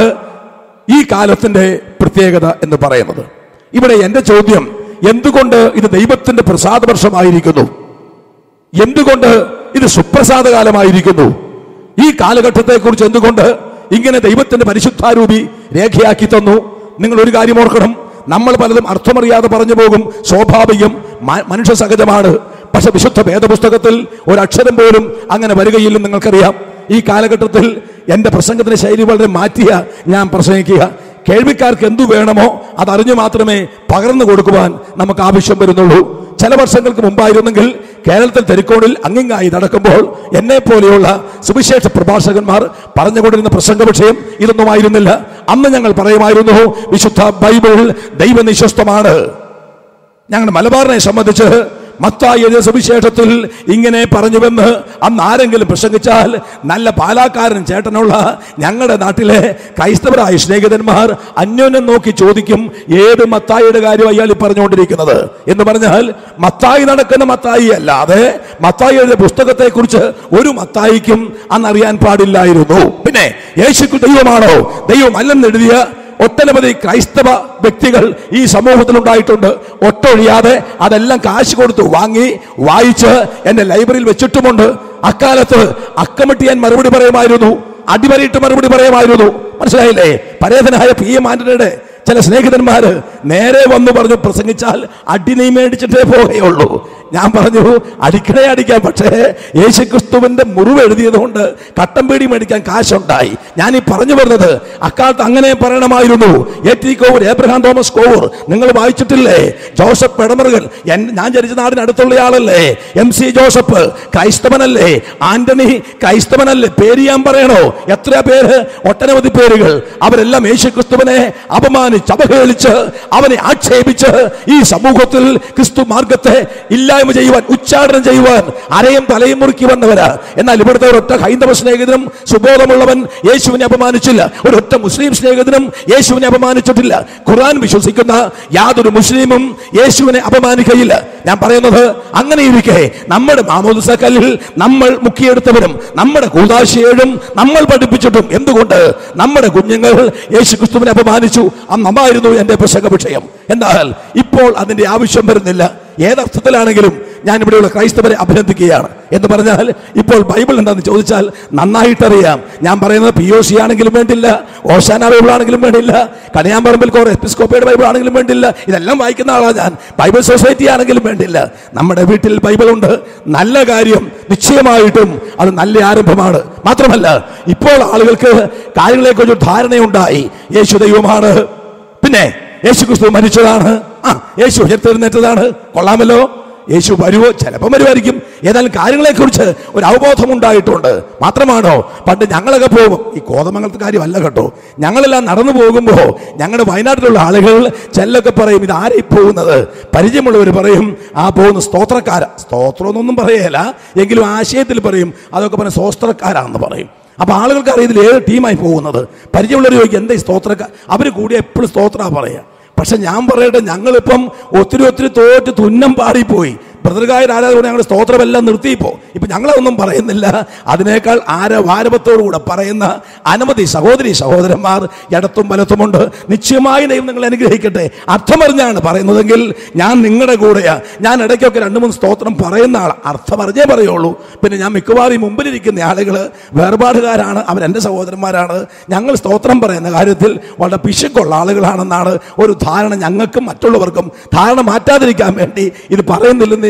ഈ കാലത്തിന്റെ പ്രത്യേകത എന്ന് പറയുന്നത് ഇവിടെ എന്റെ ചോദ്യം എന്തുകൊണ്ട് ഇത് ദൈവത്തിന്റെ പ്രസാദവർഷമായിരിക്കുന്നു എന്തുകൊണ്ട് ഇത് സുപ്രസാദകാലമായിരിക്കുന്നു ഈ കാലഘട്ടത്തെക്കുറിച്ച് എന്തുകൊണ്ട് ഇങ്ങനെ ദൈവത്തിന്റെ പരിശുദ്ധാരൂപി രേഖയാക്കി തന്നു നിങ്ങൾ ഒരു കാര്യം ഓർക്കണം നമ്മൾ പലതും അർത്ഥമറിയാതെ പറഞ്ഞു പോകും സ്വാഭാവികം മ- മനുഷ്യ സഹജമാണ് പക്ഷെ വിശുദ്ധ വേദപുസ്തകത്തിൽ ഒരക്ഷരം പോലും അങ്ങനെ വരികയില്ലെന്ന് നിങ്ങൾക്കറിയാം ഈ കാലഘട്ടത്തിൽ എന്റെ പ്രസംഗത്തിന്റെ ശൈലി വളരെ മാറ്റിയ ഞാൻ പ്രസംഗിക്കുക കേൾവിക്കാർക്ക് എന്തു വേണമോ അതറിഞ്ഞു മാത്രമേ പകർന്നു കൊടുക്കുവാൻ നമുക്ക് ആവശ്യം വരുന്നുള്ളൂ ചില വർഷങ്ങൾക്ക് മുമ്പായിരുന്നെങ്കിൽ കേരളത്തിൽ തെരുക്കോണിൽ അങ്ങിങ്ങായി നടക്കുമ്പോൾ എന്നെ പോലെയുള്ള സുവിശേഷ പ്രഭാഷകന്മാർ പറഞ്ഞുകൊണ്ടിരുന്ന പ്രസംഗ വിഷയം ഇതൊന്നുമായിരുന്നില്ല അന്ന് ഞങ്ങൾ പറയുമായിരുന്നു വിശുദ്ധ ബൈബിൾ ദൈവനിശ്വസ്തമാണ് ഞങ്ങളുടെ മലബാറിനെ സംബന്ധിച്ച് മത്തായി എഴുതിയ സുവിശേഷത്തിൽ ഇങ്ങനെ പറഞ്ഞുവെന്ന് അന്ന് ആരെങ്കിലും പ്രസംഗിച്ചാൽ നല്ല പാലാക്കാരൻ ചേട്ടനുള്ള ഞങ്ങളുടെ നാട്ടിലെ ക്രൈസ്തവരായ സ്നേഹിതന്മാർ അന്യോന്യം നോക്കി ചോദിക്കും ഏത് മത്തായിയുടെ കാര്യം അയാൾ ഈ പറഞ്ഞുകൊണ്ടിരിക്കുന്നത് എന്ന് പറഞ്ഞാൽ മത്തായി നടക്കുന്ന മത്തായി അല്ലാതെ മത്തായി എഴുതിയ പുസ്തകത്തെക്കുറിച്ച് ഒരു മത്തായിക്കും അന്ന് അറിയാൻ പാടില്ലായിരുന്നു പിന്നെ യേശു ദൈവമാണോ ദൈവം അല്ലെന്ന് എഴുതിയ ഒട്ടനവധി ക്രൈസ്തവ വ്യക്തികൾ ഈ സമൂഹത്തിൽ ഉണ്ടായിട്ടുണ്ട് ഒട്ടൊഴിയാതെ അതെല്ലാം കാശ് കൊടുത്ത് വാങ്ങി വായിച്ച് എന്റെ ലൈബ്രറിയിൽ വെച്ചിട്ടുമുണ്ട് അക്കാലത്ത് അക്കമിട്ട് ഞാൻ മറുപടി പറയുമായിരുന്നു അടിവരയിട്ട് മറുപടി പറയുമായിരുന്നു മനസ്സിലായില്ലേ പരേതനായ പി എം ആന്റണിയുടെ ചില സ്നേഹിതന്മാര് നേരെ വന്നു പറഞ്ഞു പ്രസംഗിച്ചാൽ അടി നീ മേടിച്ചിട്ടേ പോവുകയുള്ളൂ ഞാൻ പറഞ്ഞു അടിക്കണേ അടിക്കാം പക്ഷേ യേശുക്രിസ്തുവിന്റെ മുറിവ് എഴുതിയത് കൊണ്ട് കട്ടം പീടി മേടിക്കാൻ കാശുണ്ടായി ഞാൻ ഈ പറഞ്ഞു വരുന്നത് അക്കാലത്ത് അങ്ങനെ പറയണമായിരുന്നു എ ടി കോവൂർ ഏബ്രഹാം തോമസ് കോവൂർ നിങ്ങൾ വായിച്ചിട്ടില്ലേ ജോസഫ് പെടമറുകൾ എൻ- ഞാൻ ജനിച്ച നാടിനടുത്തുള്ള ആളല്ലേ എം സി ജോസഫ് ക്രൈസ്തവനല്ലേ ആന്റണി ക്രൈസ്തവനല്ലേ പേര് ഞാൻ പറയണോ എത്ര പേര് ഒട്ടനവധി പേരുകൾ അവരെല്ലാം യേശുക്രിസ്തുവിനെ അപമാനിച്ച് അവഹേളിച്ച് അവനെ ആക്ഷേപിച്ച് ഈ സമൂഹത്തിൽ ക്രിസ്തു മാർഗത്തെ ഇല്ലായ്മ ചെയ്യുവാൻ ഉച്ചാടനം ചെയ്യുവാൻ അരയും തലയും മുറുക്കി വന്നവരാ എന്നാൽ ഇവിടുത്തെ ഒരൊറ്റ ഹൈന്ദവ സ്നേഹിതനും സുബോധമുള്ളവൻ യേശുവിനെ അപമാനിച്ചില്ല ഒരൊറ്റ മുസ്ലിം സ്നേഹിതനും യേശുവിനെ അപമാനിച്ചിട്ടില്ല ഖുർആൻ വിശ്വസിക്കുന്ന യാതൊരു മുസ്ലിമും യേശുവിനെ അപമാനിക്കയില്ല ഞാൻ പറയുന്നത് അങ്ങനെ ഇരിക്കെ നമ്മുടെ മാമോദിസ കല്ലിൽ നമ്മൾ മുക്കിയെടുത്തവരും നമ്മുടെ കൂതാശയേഴും നമ്മൾ പഠിപ്പിച്ചിട്ടും എന്തുകൊണ്ട് നമ്മുടെ കുഞ്ഞുങ്ങൾ യേശു ക്രിസ്തുവിനെ അപമാനിച്ചു അന്നമായിരുന്നു എന്റെ പ്രസംഗ വിഷയം എന്നാൽ ഇപ്പോൾ അതിന്റെ ആവശ്യം വരുന്നില്ല ഏതർത്ഥത്തിലാണെങ്കിലും ഞാൻ ഇവിടെയുള്ള ക്രൈസ്തവരെ അഭിനന്ദിക്കുകയാണ് എന്ന് പറഞ്ഞാൽ ഇപ്പോൾ ബൈബിൾ എന്താണെന്ന് ചോദിച്ചാൽ നന്നായിട്ടറിയാം ഞാൻ പറയുന്നത് പി ഒ സി ആണെങ്കിലും വേണ്ടില്ല ഓശാന ബൈബിൾ ആണെങ്കിലും വേണ്ടില്ല കണിയാമ്പറമ്പിൽ കോർ എപ്പിസ്കോപ്പയുടെ ബൈബിൾ ആണെങ്കിലും വേണ്ടില്ല ഇതെല്ലാം വായിക്കുന്ന ആളാണ് ഞാൻ ബൈബിൾ സൊസൈറ്റി ആണെങ്കിലും വേണ്ടില്ല നമ്മുടെ വീട്ടിൽ ബൈബിൾ ഉണ്ട് നല്ല കാര്യം നിശ്ചയമായിട്ടും അത് നല്ല ആരംഭമാണ് മാത്രമല്ല ഇപ്പോൾ ആളുകൾക്ക് കാര്യങ്ങളെക്കുറിച്ച് ധാരണയുണ്ടായി യേശു ദൈവമാണ് പിന്നെ യേശു ക്രിസ്തു മരിച്ചതാണ് ആ യേശു ഉയർത്തെഴുന്നേറ്റതാണ് കൊള്ളാമല്ലോ യേശു വരുവോ ചിലപ്പം വരുമായിരിക്കും ഏതായാലും കാര്യങ്ങളെക്കുറിച്ച് ഒരു അവബോധം ഉണ്ടായിട്ടുണ്ട് മാത്രമാണോ പണ്ട് ഞങ്ങളൊക്കെ പോകും ഈ കോതമംഗലത്തെ കാര്യമല്ല കേട്ടോ ഞങ്ങളെല്ലാം നടന്നു പോകുമ്പോൾ ഞങ്ങളുടെ വയനാട്ടിലുള്ള ആളുകൾ ചെല്ലൊക്കെ പറയും ഇത് ആരായി പോകുന്നത് പരിചയമുള്ളവർ പറയും ആ പോകുന്ന സ്തോത്രക്കാര സ്തോത്രം എന്നൊന്നും പറയല എങ്കിലും ആശയത്തിൽ പറയും അതൊക്കെ പറഞ്ഞ സ്തോത്രക്കാരാണെന്ന് പറയും അപ്പൊ ആളുകൾക്ക് അറിയാം ഇതിൽ ഏത് ടീമായി പോകുന്നത് പരിചയമുള്ളവർ ചോദിക്കും എന്താ ഈ സ്തോത്രക്കാർ അവർ കൂടി എപ്പോഴും സ്തോത്ര പറയാ പക്ഷെ ഞാൻ പറയട്ടെ ഞങ്ങളിപ്പം ഒത്തിരി ഒത്തിരി തോറ്റ് തുന്നം പാടിപ്പോയി ബ്രദർകാർ ആരാധന ഞങ്ങൾ സ്തോത്രമെല്ലാം നിർത്തിയിപ്പോ ഇപ്പൊ ഞങ്ങളൊന്നും പറയുന്നില്ല അതിനേക്കാൾ ആരവാരവത്തോടുകൂടെ പറയുന്ന അനവധി സഹോദരി സഹോദരന്മാർ ഇടത്തും വലത്തുമുണ്ട് നിശ്ചയമായി ദൈവം നിങ്ങളെ അനുഗ്രഹിക്കട്ടെ അർത്ഥമറിഞ്ഞാണ് പറയുന്നതെങ്കിൽ ഞാൻ നിങ്ങളുടെ കൂടെയാ ഞാൻ ഇടയ്ക്കൊക്കെ രണ്ട് മൂന്ന് സ്തോത്രം പറയുന്ന ആൾ അർത്ഥമറിഞ്ഞേ പറയുള്ളൂ പിന്നെ ഞാൻ മിക്കവാറും ഈ മുമ്പിലിരിക്കുന്ന ആളുകൾ വേർപാടുകാരാണ് അവരെൻ്റെ സഹോദരന്മാരാണ് ഞങ്ങൾ സ്തോത്രം പറയുന്ന കാര്യത്തിൽ വളരെ പിശുക്കുള്ള ആളുകളാണെന്നാണ് ഒരു ധാരണ ഞങ്ങൾക്കും മറ്റുള്ളവർക്കും ധാരണ മാറ്റാതിരിക്കാൻ വേണ്ടി ഇത് പറയുന്നില്ലെന്നേ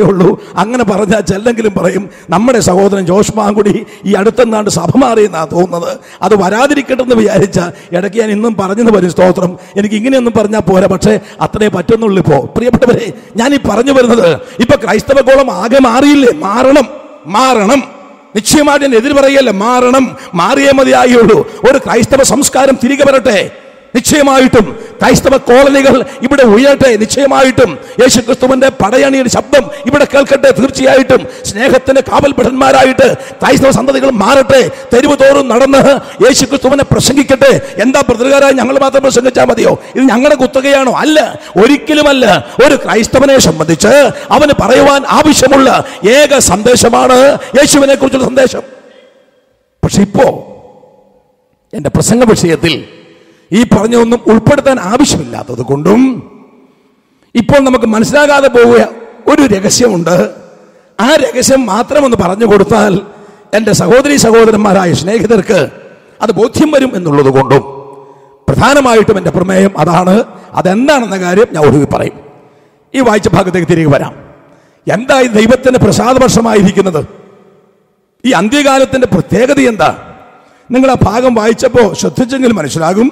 ഉള്ളൂ അങ്ങനെ പറഞ്ഞാൽ ചെല്ലെങ്കിലും പറയും നമ്മുടെ സഹോദരൻ ജോഷ് മാങ്കുടി ഈ അടുത്തെന്നാണ്ട് സഭ മാറിയെന്നാണ് തോന്നുന്നത് അത് വരാതിരിക്കട്ടെന്ന് വിചാരിച്ച ഇടയ്ക്ക് ഞാൻ ഇന്നും പറഞ്ഞെന്ന് വരും സ്തോത്രം എനിക്ക് ഇങ്ങനെയൊന്നും പറഞ്ഞാൽ പോരാ പക്ഷേ അത്രേ പറ്റുന്നുള്ളൂ ഇപ്പോ പ്രിയപ്പെട്ടവരെ ഞാൻ ഈ പറഞ്ഞു വരുന്നത് ഇപ്പൊ ക്രൈസ്തവ കോളം ആകെ മാറിയില്ലേ മാറണം മാറണം നിശ്ചയമായിട്ട് ഞാൻ എതിര് പറയല്ല മാറണം മാറിയേ മതിയായുള്ളൂ ഒരു ക്രൈസ്തവ സംസ്കാരം തിരികെ വരട്ടെ നിശ്ചയമായിട്ടും ക്രൈസ്തവ കോളനികൾ ഇവിടെ ഉയരട്ടെ നിശ്ചയമായിട്ടും യേശു ക്രിസ്തുവിന്റെ പടയണിയുടെ ശബ്ദം ഇവിടെ കേൾക്കട്ടെ തീർച്ചയായിട്ടും സ്നേഹത്തിന്റെ കാവൽഭടന്മാരായിട്ട് ക്രൈസ്തവ സന്തതികൾ മാറട്ടെ തെരുവ് തോറും നടന്ന് യേശു ക്രിസ്തുവിനെ പ്രസംഗിക്കട്ടെ എന്താ പ്രതികാരായി ഞങ്ങൾ മാത്രം പ്രസംഗിച്ചാൽ മതിയോ ഇത് ഞങ്ങളുടെ കുത്തകയാണോ അല്ല ഒരിക്കലുമല്ല ഒരു ക്രൈസ്തവനെ സംബന്ധിച്ച് അവന് പറയുവാൻ ആവശ്യമുള്ള ഏക സന്ദേശമാണ് യേശുവിനെ കുറിച്ചുള്ള സന്ദേശം പക്ഷെ ഇപ്പോ എന്റെ പ്രസംഗ വിഷയത്തിൽ ഈ പറഞ്ഞൊന്നും ഉൾപ്പെടുത്താൻ ആവശ്യമില്ലാത്തത് കൊണ്ടും ഇപ്പോൾ നമുക്ക് മനസ്സിലാകാതെ പോവുക ഒരു രഹസ്യമുണ്ട് ആ രഹസ്യം മാത്രം ഒന്ന് പറഞ്ഞു കൊടുത്താൽ എൻ്റെ സഹോദരി സഹോദരന്മാരായ സ്നേഹിതർക്ക് അത് ബോധ്യം വരും എന്നുള്ളത് കൊണ്ടും പ്രധാനമായിട്ടും എൻ്റെ പ്രമേയം അതാണ് അതെന്താണെന്ന കാര്യം ഞാൻ ഒടുവിൽ പറയും ഈ വായിച്ച ഭാഗത്തേക്ക് തിരികെ വരാം എന്താ ഈ ദൈവത്തിന്റെ പ്രസാദവർഷമായിരിക്കുന്നത് ഈ അന്ത്യകാലത്തിന്റെ പ്രത്യേകത എന്താ നിങ്ങൾ ആ ഭാഗം വായിച്ചപ്പോൾ ശ്രദ്ധിച്ചെങ്കിൽ മനസ്സിലാകും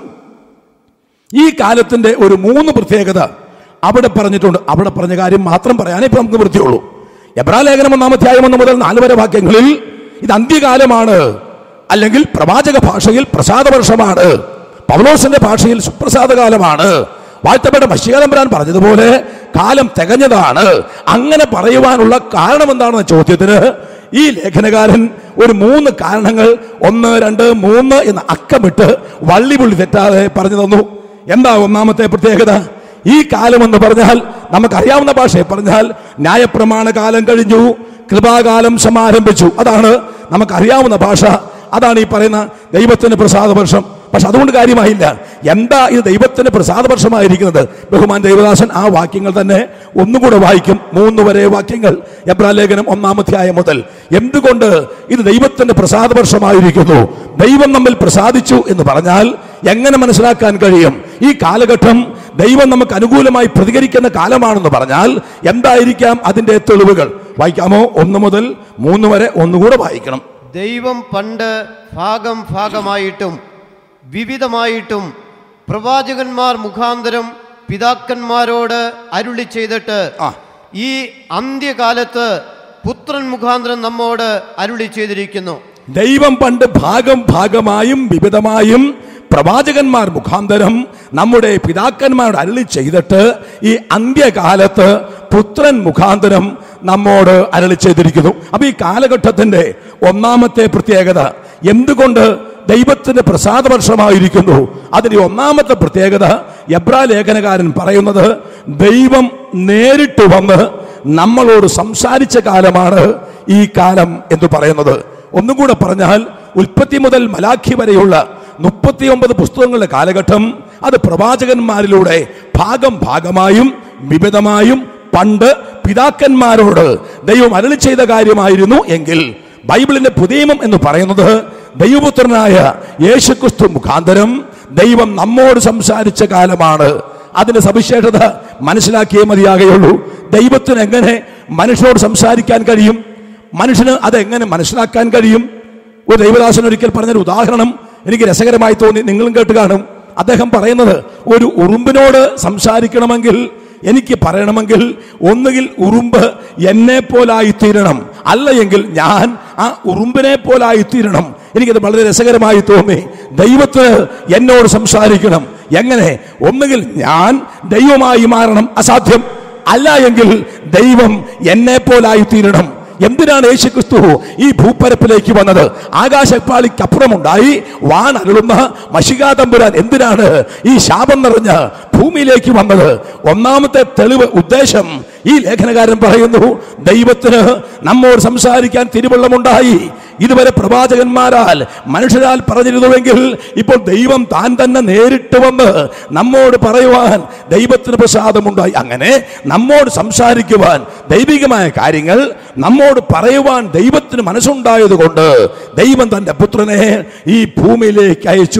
ഈ കാലത്തിന്റെ ഒരു മൂന്ന് പ്രത്യേകത അവിടെ പറഞ്ഞിട്ടുണ്ട് അവിടെ പറഞ്ഞ കാര്യം മാത്രം പറയാനേ ഇപ്പൊ നമുക്ക് വൃത്തിയുള്ളൂ എബ്രാ ലേഖനം ഒന്നാമധ്യായം ഒന്ന് മുതൽ നാല് വരെ വാക്യങ്ങളിൽ ഇത് അന്ത്യകാലമാണ് അല്ലെങ്കിൽ പ്രവാചക ഭാഷയിൽ പ്രസാദവർഷമാണ് പൗലോസിന്റെ ഭാഷയിൽ സുപ്രസാദകാലമാണ് വാഴ്ത്തപ്പെട്ട മഷികാലംബരാൻ പറഞ്ഞതുപോലെ കാലം തികഞ്ഞതാണ് അങ്ങനെ പറയുവാനുള്ള കാരണം എന്താണെന്ന ചോദ്യത്തിന് ഈ ലേഖനകാരൻ ഒരു മൂന്ന് കാരണങ്ങൾ ഒന്ന് രണ്ട് മൂന്ന് എന്ന് അക്കമിട്ട് വള്ളി പുള്ളി തെറ്റാതെ പറഞ്ഞു തന്നു എന്താ ഒന്നാമത്തെ പ്രത്യേകത ഈ കാലം എന്ന് പറഞ്ഞാൽ നമുക്കറിയാവുന്ന ഭാഷയെ പറഞ്ഞാൽ ന്യായപ്രമാണ കാലം കഴിഞ്ഞു കൃപാകാലം സമാരംഭിച്ചു അതാണ് നമുക്കറിയാവുന്ന ഭാഷ അതാണ് ഈ പറയുന്ന ദൈവത്തിന്റെ പ്രസാദവർഷം പക്ഷെ അതുകൊണ്ട് കാര്യമായില്ല എന്താ ഇത് ദൈവത്തിന്റെ പ്രസാദവർഷമായിരിക്കുന്നത് ബഹുമാൻ ദൈവദാസൻ ആ വാക്യങ്ങൾ തന്നെ ഒന്നുകൂടെ വായിക്കും മൂന്ന് വരെ വാക്യങ്ങൾ എബ്രാലേഖനം ഒന്നാമധ്യായം മുതൽ എന്തുകൊണ്ട് ഇത് ദൈവത്തിന്റെ പ്രസാദവർഷമായിരിക്കുന്നു ദൈവം നമ്മിൽ പ്രസാദിച്ചു എന്ന് പറഞ്ഞാൽ എങ്ങനെ മനസ്സിലാക്കാൻ കഴിയും ഈ കാലഘട്ടം ദൈവം നമുക്ക് അനുകൂലമായി പ്രതികരിക്കുന്ന കാലമാണെന്ന് പറഞ്ഞാൽ എന്തായിരിക്കാം അതിന്റെ തെളിവുകൾ വായിക്കാമോ ഒന്ന് മുതൽ മൂന്ന് വരെ ഒന്നുകൂടെ വായിക്കണം ദൈവം പണ്ട് ഭാഗം ഭാഗമായിട്ടും വിവിധമായിട്ടും പ്രവാചകന്മാർ മുഖാന്തരം പിതാക്കന്മാരോട് അരുളി ചെയ്തിട്ട് ആ. ഈ അന്ത്യകാലത്ത് പുത്രൻ മുഖാന്തരം നമ്മോട് അരുളി ചെയ്തിരിക്കുന്നു ദൈവം പണ്ട് ഭാഗം ഭാഗമായും വിവിധമായും പ്രവാചകന്മാർ മുഖാന്തരം നമ്മുടെ പിതാക്കന്മാരോട് അരളി ചെയ്തിട്ട് ഈ അന്ത്യകാലത്ത് പുത്രൻ മുഖാന്തരം നമ്മോട് അരളി ചെയ്തിരിക്കുന്നു അപ്പൊ ഈ കാലഘട്ടത്തിന്റെ ഒന്നാമത്തെ പ്രത്യേകത എന്തുകൊണ്ട് ദൈവത്തിന്റെ പ്രസാദവർഷമായിരിക്കുന്നു അതിന്റെ ഒന്നാമത്തെ പ്രത്യേകത എബ്രാ ലേഖനകാരൻ പറയുന്നത് ദൈവം നേരിട്ട് വന്ന് നമ്മളോട് സംസാരിച്ച കാലമാണ് ഈ കാലം എന്ന് പറയുന്നത് ഒന്നും കൂടെ പറഞ്ഞാൽ ഉൽപ്പത്തി മുതൽ മലാഖി വരെയുള്ള മുപ്പത്തിയൊമ്പത് പുസ്തകങ്ങളുടെ കാലഘട്ടം അത് പ്രവാചകന്മാരിലൂടെ ഭാഗം ഭാഗമായും വിവിധമായും പണ്ട് പിതാക്കന്മാരോട് ദൈവം അരളി ചെയ്ത കാര്യമായിരുന്നു എങ്കിൽ ബൈബിളിന്റെ പുതിയമം എന്ന് പറയുന്നത് ദൈവപുത്രനായ യേശുക്രിസ്തു മുഖാന്തരം ദൈവം നമ്മോട് സംസാരിച്ച കാലമാണ് അതിന്റെ സവിശേഷത മനസ്സിലാക്കിയേ മതിയാകുള്ളൂ ദൈവത്തിന് എങ്ങനെ മനുഷ്യനോട് സംസാരിക്കാൻ കഴിയും മനുഷ്യന് അതെങ്ങനെ മനസ്സിലാക്കാൻ കഴിയും ഒരു ദൈവദാസൻ ഒരിക്കൽ പറഞ്ഞൊരു ഉദാഹരണം എനിക്ക് രസകരമായി തോന്നി നിങ്ങളും കേട്ട് കാണും അദ്ദേഹം പറയുന്നത് ഒരു ഉറുമ്പിനോട് സംസാരിക്കണമെങ്കിൽ എനിക്ക് പറയണമെങ്കിൽ ഒന്നുകിൽ ഉറുമ്പ് എന്നെ പോലായി തീരണം അല്ല എങ്കിൽ ഞാൻ ആ ഉറുമ്പിനെ പോലായി തീരണം എനിക്കത് വളരെ രസകരമായി തോന്നി ദൈവത്തിന് എന്നോട് സംസാരിക്കണം എങ്ങനെ ഒന്നുകിൽ ഞാൻ ദൈവമായി മാറണം അസാധ്യം അല്ല എങ്കിൽ ദൈവം എന്നെ പോലായി തീരണം എന്തിനാണ് യേശുക്രിസ്തു ഈ ഭൂപ്പരപ്പിലേക്ക് വന്നത് ആകാശപ്പാളിക്കപ്പുറമുണ്ടായി വാൻ അരുളുന്ന മഷികാതമ്പുരാൻ എന്തിനാണ് ഈ ശാപം നിറഞ്ഞ ഭൂമിയിലേക്ക് വന്നത് ഒന്നാമത്തെ തെളിവ് ഉദ്ദേശം ഈ ലേഖനകാരൻ പറയുന്നു ദൈവത്തിന് നമ്മോട് സംസാരിക്കാൻ തിരുവള്ളമുണ്ടായി ഇതുവരെ പ്രവാചകന്മാരാൽ മനുഷ്യരാൽ പറഞ്ഞിരുന്നുവെങ്കിൽ ഇപ്പോൾ ദൈവം താൻ തന്നെ നേരിട്ട് വന്ന് നമ്മോട് പറയുവാൻ ദൈവത്തിന് പ്രസാദമുണ്ടായി അങ്ങനെ നമ്മോട് സംസാരിക്കുവാൻ ദൈവികമായ കാര്യങ്ങൾ നമ്മോട് പറയുവാൻ ദൈവത്തിന് മനസ്സുണ്ടായത് കൊണ്ട് ദൈവം തന്റെ പുത്രനെ ഈ ഭൂമിയിലേക്ക് അയച്ചു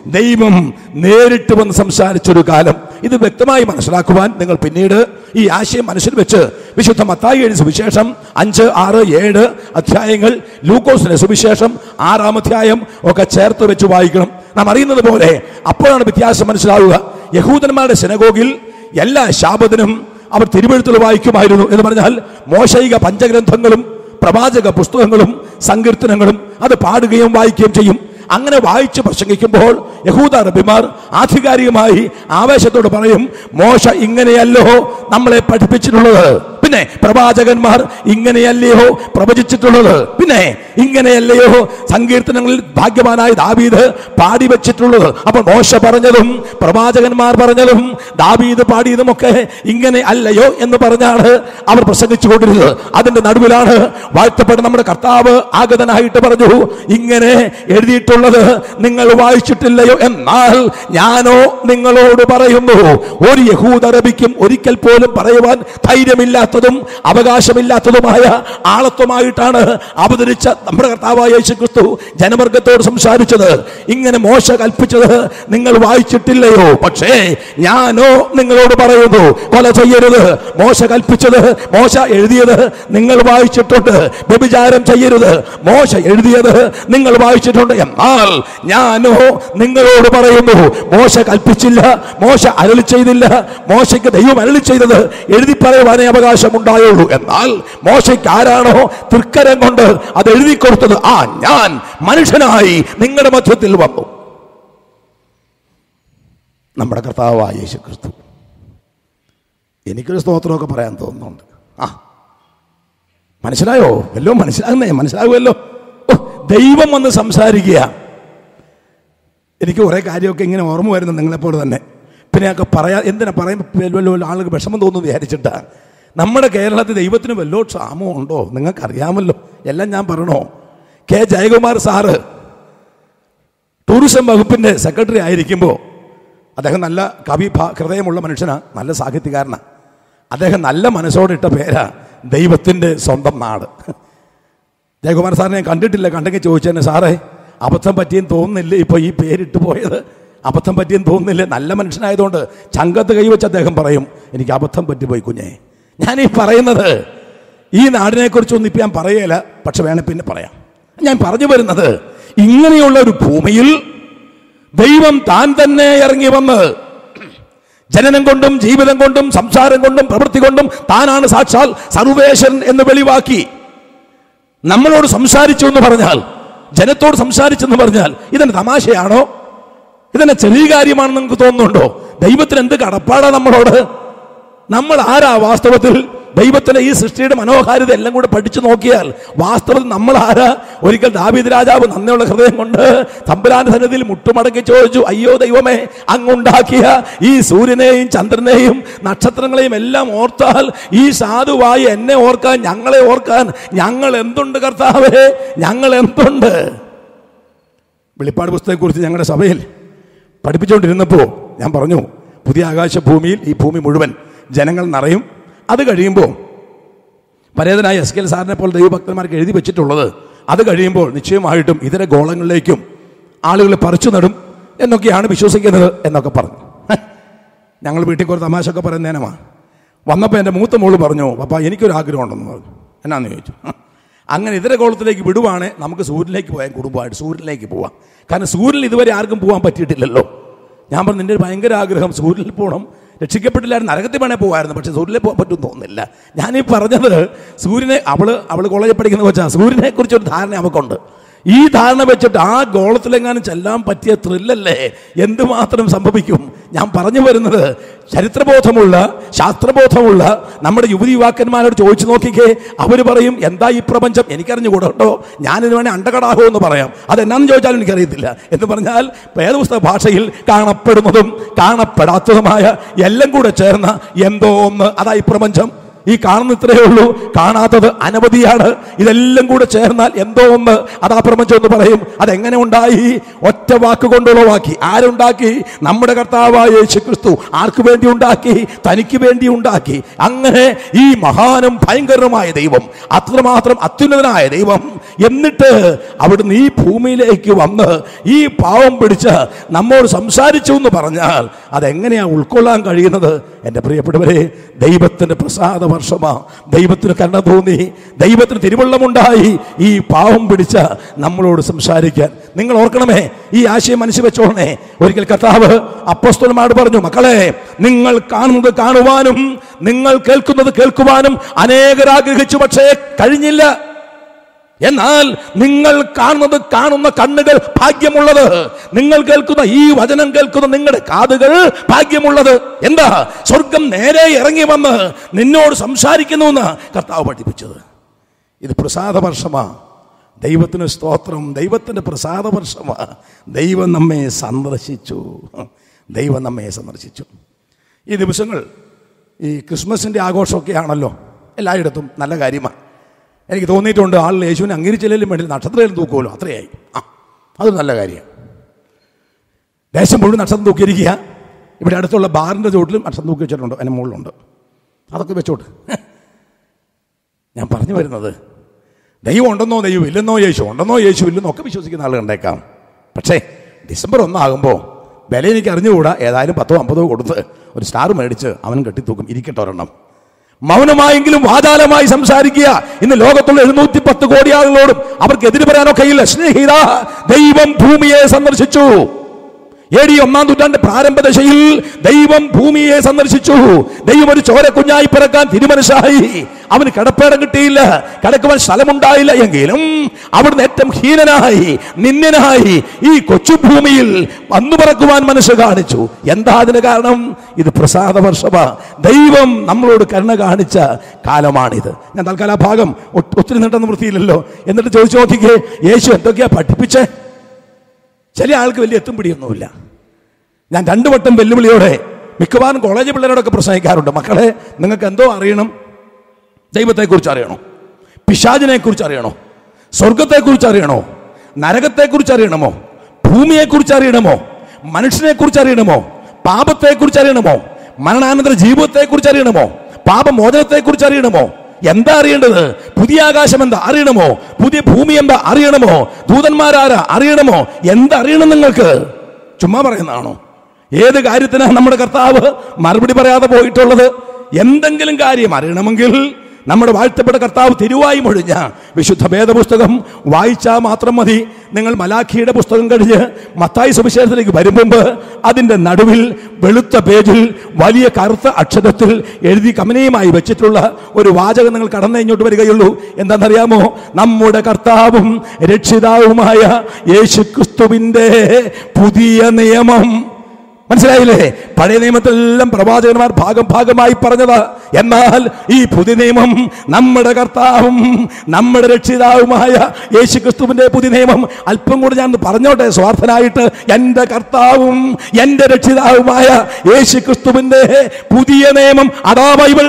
ദൈവം നേരിട്ട് വന്ന് സംസാരിച്ചൊരു കാലം ഇത് വ്യക്തമായി മനസ്സിലാക്കുവാൻ നിങ്ങൾ പിന്നീട് ഈ ആശയം മനസ്സിൽ വെച്ച് വിശുദ്ധ മത്തായി എഴുതിയ സുവിശേഷം അഞ്ച് ആറ് ഏഴ് അധ്യായങ്ങൾ ലൂക്കോസിന്റെ സുവിശേഷം ആറാം അധ്യായം ഒക്കെ ചേർത്ത് വെച്ച് വായിക്കണം നാം അറിയുന്നത് പോലെ അപ്പോഴാണ് വ്യത്യാസം മനസ്സിലാവുക യഹൂദന്മാരുടെ സിനഗോഗിൽ എല്ലാ ശാപത്തിനും അവർ തിരുവഴുത്തുകൾ വായിക്കുമായിരുന്നു എന്ന് പറഞ്ഞാൽ മോശൈക പഞ്ചഗ്രന്ഥങ്ങളും പ്രവാചക പുസ്തകങ്ങളും സങ്കീർത്തനങ്ങളും അത് പാടുകയും വായിക്കുകയും ചെയ്യും അങ്ങനെ വായിച്ച് പ്രസംഗിക്കുമ്പോൾ യഹൂദ റബിമാർ ആധികാരികമായി ആവേശത്തോട് പറയും മോശ ഇങ്ങനെയല്ലോ നമ്മളെ പഠിപ്പിച്ചിട്ടുള്ളത് പിന്നെ പ്രവാചകന്മാർ ഇങ്ങനെയല്ലയോ പ്രവചിച്ചിട്ടുള്ളത് പിന്നെ ഇങ്ങനെയല്ലയോ സങ്കീർത്തനങ്ങളിൽ ഭാഗ്യവാനായ ദാവീദ് പാടി വെച്ചിട്ടുള്ളത് അപ്പൊ മോശ പറഞ്ഞതും പ്രവാചകന്മാർ പറഞ്ഞതും ദാവീദ് പാടിയതും ഒക്കെ ഇങ്ങനെ അല്ലയോ എന്ന് പറഞ്ഞാണ് അവർ പ്രസംഗിച്ചു കൊണ്ടിരുന്നത് അതിന്റെ നടുവിലാണ് വാഴ്ത്തപ്പെട്ട നമ്മുടെ കർത്താവ് ആഗതനായിട്ട് പറഞ്ഞു ഇങ്ങനെ എഴുതിയിട്ടുള്ളത് നിങ്ങൾ വായിച്ചിട്ടില്ലയോ എന്നാൽ ഞാനോ നിങ്ങളോട് പറയുന്നു ഒരു യഹൂദ അറബിക്കും ഒരിക്കൽ പോലും പറയുവാൻ ധൈര്യമില്ലാത്തതും അവകാശമില്ലാത്തതുമായ ആളത്വമായിട്ടാണ് അവതരിച്ച നമ്മുടെ കർത്താവായ യേശു ക്രിസ്തു ജനവർഗത്തോട് സംസാരിച്ചത് ഇങ്ങനെ മോശ കൽപ്പിച്ചത് നിങ്ങൾ വായിച്ചിട്ടില്ലയോ പക്ഷേ ഞാനോ നിങ്ങളോട് പറയുന്നു കൊല ചെയ്യരുത് മോശ കൽപ്പിച്ചത് മോശ എഴുതിയത് നിങ്ങൾ വായിച്ചിട്ടുണ്ട് വ്യഭിചാരം ചെയ്യരുത് മോശ എഴുതിയത് നിങ്ങൾ വായിച്ചിട്ടുണ്ട് എന്നാൽ ഞാനോ നിങ്ങളോട് പറയുന്നു മോശ കൽപ്പിച്ചില്ല മോശ അരളി ചെയ്തില്ല മോശയ്ക്ക് ദൈവം അരളി ചെയ്തത് എഴുതി പറയുവാനേ അവകാശമുണ്ടായുള്ളൂ എന്നാൽ മോശയ്ക്ക് ആരാണോ തൃക്കരം കൊണ്ട് അത് എഴുതി കൊടുത്തത് ആ ഞാൻ മനുഷ്യനായി നിങ്ങളുടെ മധ്യത്തിൽ വന്നു നമ്മുടെ കർത്താവായ യേശു ക്രിസ്തു എനിക്കൊരു സ്തോത്രമൊക്കെ പറയാൻ തോന്നുന്നുണ്ട് ആ മനസ്സിലായോ വല്ലോ മനസ്സിലാകുന്നേ മനസ്സിലാകുമല്ലോ ഓ ദൈവം വന്ന് സംസാരിക്കുക എനിക്ക് കുറേ കാര്യമൊക്കെ ഇങ്ങനെ ഓർമ്മ വരുന്നു നിങ്ങളെപ്പോലെ തന്നെ പിന്നെ ഒക്കെ പറയാ എന്തിനാ പറയുമ്പോൾ വല്ലോ വല്ലോ ആളുകൾ വിഷമം തോന്നുന്നു വിചാരിച്ചിട്ടാ നമ്മുടെ കേരളത്തിൽ ദൈവത്തിന് വല്ലോ ക്ഷാമം ഉണ്ടോ നിങ്ങൾക്കറിയാമല്ലോ എല്ലാം ഞാൻ പറയണോ കെ ജയകുമാർ സാറ് ടൂറിസം വകുപ്പിൻ്റെ സെക്രട്ടറി ആയിരിക്കുമ്പോൾ അദ്ദേഹം നല്ല കവി ഭാ- ഹൃദയമുള്ള മനുഷ്യനാണ് നല്ല സാഹിത്യകാരനാണ് അദ്ദേഹം നല്ല മനസ്സോടെ ഇട്ട പേരാ ദൈവത്തിൻ്റെ സ്വന്തം നാട് ജയകുമാർ സാറിനെ ഞാൻ കണ്ടിട്ടില്ല കണ്ടെങ്കിൽ ചോദിച്ചെന്നെ സാറേ അബദ്ധം പറ്റിയെന്ന് തോന്നുന്നില്ല ഇപ്പോൾ ഈ പേരിട്ട് പോയത് അബദ്ധം പറ്റിയെന്ന് തോന്നുന്നില്ല നല്ല മനുഷ്യനായതുകൊണ്ട് ചങ്കത്ത് കൈവച്ച് അദ്ദേഹം പറയും എനിക്ക് അബദ്ധം പറ്റിപ്പോയി കുഞ്ഞെ ഞാൻ ഈ പറയുന്നത് ഈ നാടിനെ കുറിച്ചൊന്നും ഇപ്പം ഞാൻ പറയല പക്ഷെ വേണേ പിന്നെ പറയാം ഞാൻ പറഞ്ഞു വരുന്നത് ഇങ്ങനെയുള്ള ഒരു ഭൂമിയിൽ ദൈവം താൻ തന്നെ ഇറങ്ങി വന്ന് ജനനം കൊണ്ടും ജീവിതം കൊണ്ടും സംസാരം കൊണ്ടും പ്രവൃത്തി കൊണ്ടും താനാണ് സാക്ഷാൽ സർവേശ്വരൻ എന്ന് വെളിവാക്കി നമ്മളോട് സംസാരിച്ചു എന്ന് പറഞ്ഞാൽ ജനത്തോട് സംസാരിച്ചെന്ന് പറഞ്ഞാൽ ഇതെന്നെ തമാശയാണോ ഇതെന്നെ ചെറിയ കാര്യമാണെന്ന് നിങ്ങൾക്ക് തോന്നുന്നുണ്ടോ ദൈവത്തിന് എന്ത് കടപ്പാടാ നമ്മളോട് നമ്മൾ ആരാ വാസ്തവത്തിൽ ദൈവത്തിന്റെ ഈ സൃഷ്ടിയുടെ മനോഹാരിത എല്ലാം കൂടെ പഠിച്ചു നോക്കിയാൽ വാസ്തവത്തിൽ നമ്മൾ ആരാ ഒരിക്കൽ ദാവീദ് രാജാവ് നന്ദിയുള്ള ഹൃദയം കൊണ്ട് തമ്പുരാന്റെ സന്നിധിയിൽ മുട്ടുമടക്കി ചോദിച്ചു അയ്യോ ദൈവമേ അങ്ങുണ്ടാക്കിയ ഈ സൂര്യനെയും ചന്ദ്രനെയും നക്ഷത്രങ്ങളെയും എല്ലാം ഓർത്താൽ ഈ സാധുവായി എന്നെ ഓർക്കാൻ ഞങ്ങളെ ഓർക്കാൻ ഞങ്ങൾ എന്തുണ്ട് കർത്താവേ ഞങ്ങൾ എന്തുണ്ട് വെളിപ്പാട് പുസ്തകത്തെക്കുറിച്ച് ഞങ്ങളുടെ സഭയിൽ പഠിപ്പിച്ചുകൊണ്ടിരുന്നപ്പോൾ ഞാൻ പറഞ്ഞു പുതിയ ആകാശ ഭൂമിയിൽ ഈ ഭൂമി മുഴുവൻ ജനങ്ങൾ നിറയും അത് കഴിയുമ്പോൾ പരേതനായ എസ് കെ എൽ സാറിനെ പോലെ ദൈവഭക്തന്മാർക്ക് എഴുതി വെച്ചിട്ടുള്ളത് അത് കഴിയുമ്പോൾ നിശ്ചയമായിട്ടും ഇതര ഗോളങ്ങളിലേക്കും ആളുകൾ പറിച്ചു നടും എന്നൊക്കെയാണ് വിശ്വസിക്കുന്നത് എന്നൊക്കെ പറഞ്ഞു ഹെ, ഞങ്ങൾ വീട്ടിൽ കുറേ തമാശ ഒക്കെ പറയുന്നേനമാ വന്നപ്പോൾ എൻ്റെ മൂത്ത മോള് പറഞ്ഞു പപ്പ എനിക്കൊരു ആഗ്രഹം ഉണ്ടെന്ന് പറഞ്ഞു എന്നാന്ന് ചോദിച്ചു "ഹ, അങ്ങനെ ഇതര ഗോളത്തിലേക്ക് വിടുവാണ് നമുക്ക് സൂര്യനിലേക്ക് പോയാൽ കുടുംബമായിട്ട് സൂര്യനിലേക്ക് പോവാം കാരണം സൂര്യനിൽ ഇതുവരെ ആർക്കും പോകാൻ പറ്റിയിട്ടില്ലല്ലോ ഞാൻ പറഞ്ഞു നിന്റെ ഒരു ഭയങ്കര ആഗ്രഹം സൂര്യനിൽ പോകണം രക്ഷിക്കപ്പെട്ടില്ലായിരുന്നു നരകത്തിൽ വേണേ പോകുമായിരുന്നു പക്ഷെ സൂര്യനിൽ പോകാൻ പറ്റും തോന്നുന്നില്ല ഞാനീ പറഞ്ഞത് സൂര്യനെ അവള് അവള് കോളേജിൽ പഠിക്കുന്ന വെച്ചാൽ സൂര്യനെ കുറിച്ചൊരു ധാരണ അവൾക്കുണ്ട് ഈ ധാരണ വെച്ചിട്ട് ആ ഗോളത്തിലെങ്ങാനും ചെല്ലാൻ പറ്റിയ ത്രില്ലല്ലേ എന്തുമാത്രം സംഭവിക്കും ഞാൻ പറഞ്ഞു വരുന്നത് ചരിത്രബോധമുള്ള ശാസ്ത്രബോധമുള്ള നമ്മുടെ യുവതി യുവാക്കന്മാരോട് ചോദിച്ചു നോക്കിക്കേ അവർ പറയും എന്താ ഈ പ്രപഞ്ചം എനിക്കറിഞ്ഞുകൂടാ കേട്ടോ ഞാനിത് വേണേ അണ്ടകടാഹോ എന്ന് പറയാം അതെന്നാന്ന് ചോദിച്ചാലും എനിക്കറിയത്തില്ല എന്ന് പറഞ്ഞാൽ വേദപുസ്തക ഭാഷയിൽ കാണപ്പെടുന്നതും കാണപ്പെടാത്തതുമായ എല്ലാം കൂടെ ചേർന്ന എന്തോ ഒന്ന് അതാ ഈ പ്രപഞ്ചം ഈ കാണുന്ന ഇത്രയേ ഉള്ളൂ കാണാത്തത് അനവധിയാണ് ഇതെല്ലാം കൂടെ ചേർന്നാൽ എന്തോ ഒന്ന് അതാ പ്രപഞ്ചം എന്ന് പറയും അതെങ്ങനെ ഉണ്ടായി ഒറ്റ വാക്ക് കൊണ്ടുളവാക്കി ആരുണ്ടാക്കി നമ്മുടെ കർത്താവായ യേശു ക്രിസ്തു ആർക്ക് വേണ്ടി ഉണ്ടാക്കി തനിക്ക് വേണ്ടി ഉണ്ടാക്കി അങ്ങനെ ഈ മഹാനും ഭയങ്കരമായ ദൈവം അത്രമാത്രം അത്യുന്നതനായ ദൈവം എന്നിട്ട് അവിടുന്ന് ഈ ഭൂമിയിലേക്ക് വന്ന് ഈ പാവം പിടിച്ച് നമ്മോട് സംസാരിച്ചു എന്ന് പറഞ്ഞാൽ അതെങ്ങനെയാ ഉൾക്കൊള്ളാൻ കഴിയുന്നത് എൻ്റെ പ്രിയപ്പെട്ടവരെ ദൈവത്തിൻ്റെ പ്രസാദ വർഷമാ ദൈവത്തിന് കരുണ തോന്നി ദൈവത്തിന് തിരുവള്ളമുണ്ടായി ഈ പാവം പിടിച്ച നമ്മളോട് സംസാരിക്കാൻ നിങ്ങൾ ഓർക്കണമേ ഈ ആശയം മനസ്സിൽ വെച്ചോളണേ ഒരിക്കൽ കർത്താവ് അപ്പോസ്തലന്മാരോട് പറഞ്ഞു മക്കളെ നിങ്ങൾ കാണുന്നത് കാണുവാനും നിങ്ങൾ കേൾക്കുന്നത് കേൾക്കുവാനും അനേകരാഗ്രഹിച്ചു പക്ഷേ കഴിഞ്ഞില്ല എന്നാൽ നിങ്ങൾ കാണുന്നത് കാണുന്ന കണ്ണുകൾ ഭാഗ്യമുള്ളത് നിങ്ങൾ കേൾക്കുന്ന ഈ വചനം കേൾക്കുന്ന നിങ്ങളുടെ കാതുകൾ ഭാഗ്യമുള്ളത് എന്താ സ്വർഗം നേരെ ഇറങ്ങി വന്ന് നിന്നോട് സംസാരിക്കുന്നു എന്ന് കർത്താവ് പഠിപ്പിച്ചത് ഇത് പ്രസാദ വർഷമാ ദൈവത്തിന് സ്തോത്രം ദൈവത്തിൻ്റെ പ്രസാദ വർഷമാ ദൈവം നമ്മെ സന്ദർശിച്ചു ദൈവം നമ്മെ സന്ദർശിച്ചു ഈ ദിവസങ്ങൾ ഈ ക്രിസ്മസിൻ്റെ ആഘോഷമൊക്കെ ആണല്ലോ എല്ലായിടത്തും നല്ല കാര്യമാണ് എനിക്ക് തോന്നിയിട്ടുണ്ട് ആളിൽ യേശുവിനെ അംഗീകരിച്ചില്ലെങ്കിലും വേണ്ടി നക്ഷത്രയിലും തൂക്കുമല്ലോ അത്രയായി ആ അത് നല്ല കാര്യമാണ് ദേശം മുഴുവൻ നക്ഷത്രം തൂക്കിയിരിക്കുക ഇവിടെ അടുത്തുള്ള ബാറിൻ്റെ ചുവട്ടിലും നക്ഷത്രം തൂക്കി വെച്ചിട്ടുണ്ട് അതിൻ്റെ മുകളിലുണ്ട് അതൊക്കെ വെച്ചോട്ട് ഞാൻ പറഞ്ഞു വരുന്നത് ദൈവം ഉണ്ടെന്നോ ദൈവം ഇല്ലെന്നോ യേശു ഉണ്ടെന്നോ യേശു ഇല്ലെന്നോ ഒക്കെ വിശ്വസിക്കുന്ന ആൾ കണ്ടേക്കാം പക്ഷേ ഡിസംബർ ഒന്നാകുമ്പോൾ വില എനിക്ക് അറിഞ്ഞുകൂടാ ഏതായാലും പത്തോ അമ്പതോ കൊടുത്ത് ഒരു സ്റ്റാർ മേടിച്ച് അവനും കെട്ടിത്തൂക്കും ഇരിക്കട്ടെ ഒരെണ്ണം മൗനമായെങ്കിലും വാചാലമായി സംസാരിക്കുക ഇന്ന് ലോകത്തുള്ള എഴുന്നൂറ്റി പത്ത് കോടി ആളുകളോടും അവർക്ക് എതിര് പറയാനൊക്കെയില്ല സ്നേഹിത ദൈവം ഭൂമിയെ സന്ദർശിച്ചു എ ഡി ഒന്നാം നൂറ്റാണ്ട് പ്രാരംഭ ദശയിൽ ദൈവം ഭൂമിയെ സന്ദർശിച്ചു ദൈവം ഒരു ചോര കുഞ്ഞായി പിറക്കാൻ തിരുമനസ്സായി അവന് കിടപ്പേടം കിട്ടിയില്ല കിടക്കുവാൻ സ്ഥലമുണ്ടായില്ല എങ്കിലും അവിടുന്ന് ഏറ്റവും ഹീനനായി നിന്ദനായി ഈ കൊച്ചു ഭൂമിയിൽ വന്നു പറക്കുവാൻ മനസ്സ് കാണിച്ചു എന്താ അതിന് കാരണം ഇത് പ്രസാദ വർഷമാ ദൈവം നമ്മളോട് കരുണ കാണിച്ച കാലമാണിത് ഞാൻ തൽക്കാലം ആ ഭാഗം ഒ- ഒത്തിരി നീട്ടം വൃത്തിയില്ലല്ലോ എന്നിട്ട് ചോദിച്ചു നോക്കിക്കേ യേശു എന്തൊക്കെയാ പഠിപ്പിച്ചേ ചില ആൾക്ക് വലിയ എത്തും പിടിയൊന്നുമില്ല ഞാൻ രണ്ടു വട്ടം വെല്ലുവിളിയോടെ മിക്കവാറും കോളേജ് പിള്ളേരോടൊക്കെ പ്രസംഗിക്കാറുണ്ട് മക്കളെ നിങ്ങൾക്ക് എന്തോ അറിയണം ദൈവത്തെക്കുറിച്ച് അറിയണോ പിശാചിനെക്കുറിച്ച് അറിയണോ സ്വർഗത്തെക്കുറിച്ച് അറിയണോ നരകത്തെക്കുറിച്ച് അറിയണമോ ഭൂമിയെക്കുറിച്ച് അറിയണമോ മനുഷ്യനെക്കുറിച്ച് അറിയണമോ പാപത്തെക്കുറിച്ച് അറിയണമോ മരണാനന്തര ജീവിതത്തെക്കുറിച്ച് അറിയണമോ പാപമോചനത്തെക്കുറിച്ച് അറിയണമോ എന്താ അറിയേണ്ടത് പുതിയ ആകാശം എന്താ അറിയണമോ പുതിയ ഭൂമി എന്താ അറിയണമോ ദൂതന്മാരാരാ അറിയണമോ എന്തറിയണം നിങ്ങൾക്ക് ചുമ്മാ പറയുന്നതാണോ ഏത് കാര്യത്തിനാണ് നമ്മുടെ കർത്താവ് മറുപടി പറയാതെ പോയിട്ടുള്ളത് എന്തെങ്കിലും കാര്യം അറിയണമെങ്കിൽ നമ്മുടെ വാഴ്ത്തപ്പെട്ട കർത്താവ് തിരുവായി മൊഴിഞ്ഞ വിശുദ്ധ വേദപുസ്തകം വായിച്ചാൽ മാത്രം മതി നിങ്ങൾ മലാഖിയുടെ പുസ്തകം കഴിഞ്ഞ് മത്തായി സുവിശേഷത്തിലേക്ക് വരും മുമ്പ് അതിൻ്റെ നടുവിൽ വെളുത്ത പേജിൽ വലിയ കറുത്ത അക്ഷരത്തിൽ എഴുതി കമനയുമായി വെച്ചിട്ടുള്ള ഒരു വാചകം നിങ്ങൾ കടന്നു ഇങ്ങോട്ട് വരികയുള്ളൂ എന്താണെന്നറിയാമോ നമ്മുടെ കർത്താവും രക്ഷിതാവുമായ യേശു ക്രിസ്തുവിൻ്റെ പുതിയ നിയമം മനസ്സിലായില്ലേ പഴയ നിയമത്തിലെല്ലാം പ്രവാചകന്മാർ ഭാഗം ഭാഗമായി പറഞ്ഞത് എന്നാൽ ഈ പുതിയ നിയമം നമ്മുടെ കർത്താവും നമ്മുടെ രക്ഷിതാവുമായ യേശു ക്രിസ്തുവിന്റെ പുതിയ നിയമം അല്പം കൂടി ഞാൻ ഒന്ന് പറഞ്ഞോട്ടെ സ്വാർത്ഥനായിട്ട് എൻ്റെ കർത്താവും എൻ്റെ രക്ഷിതാവുമായ യേശു ക്രിസ്തുവിന്റെ പുതിയ നിയമം അതാ ബൈബിൾ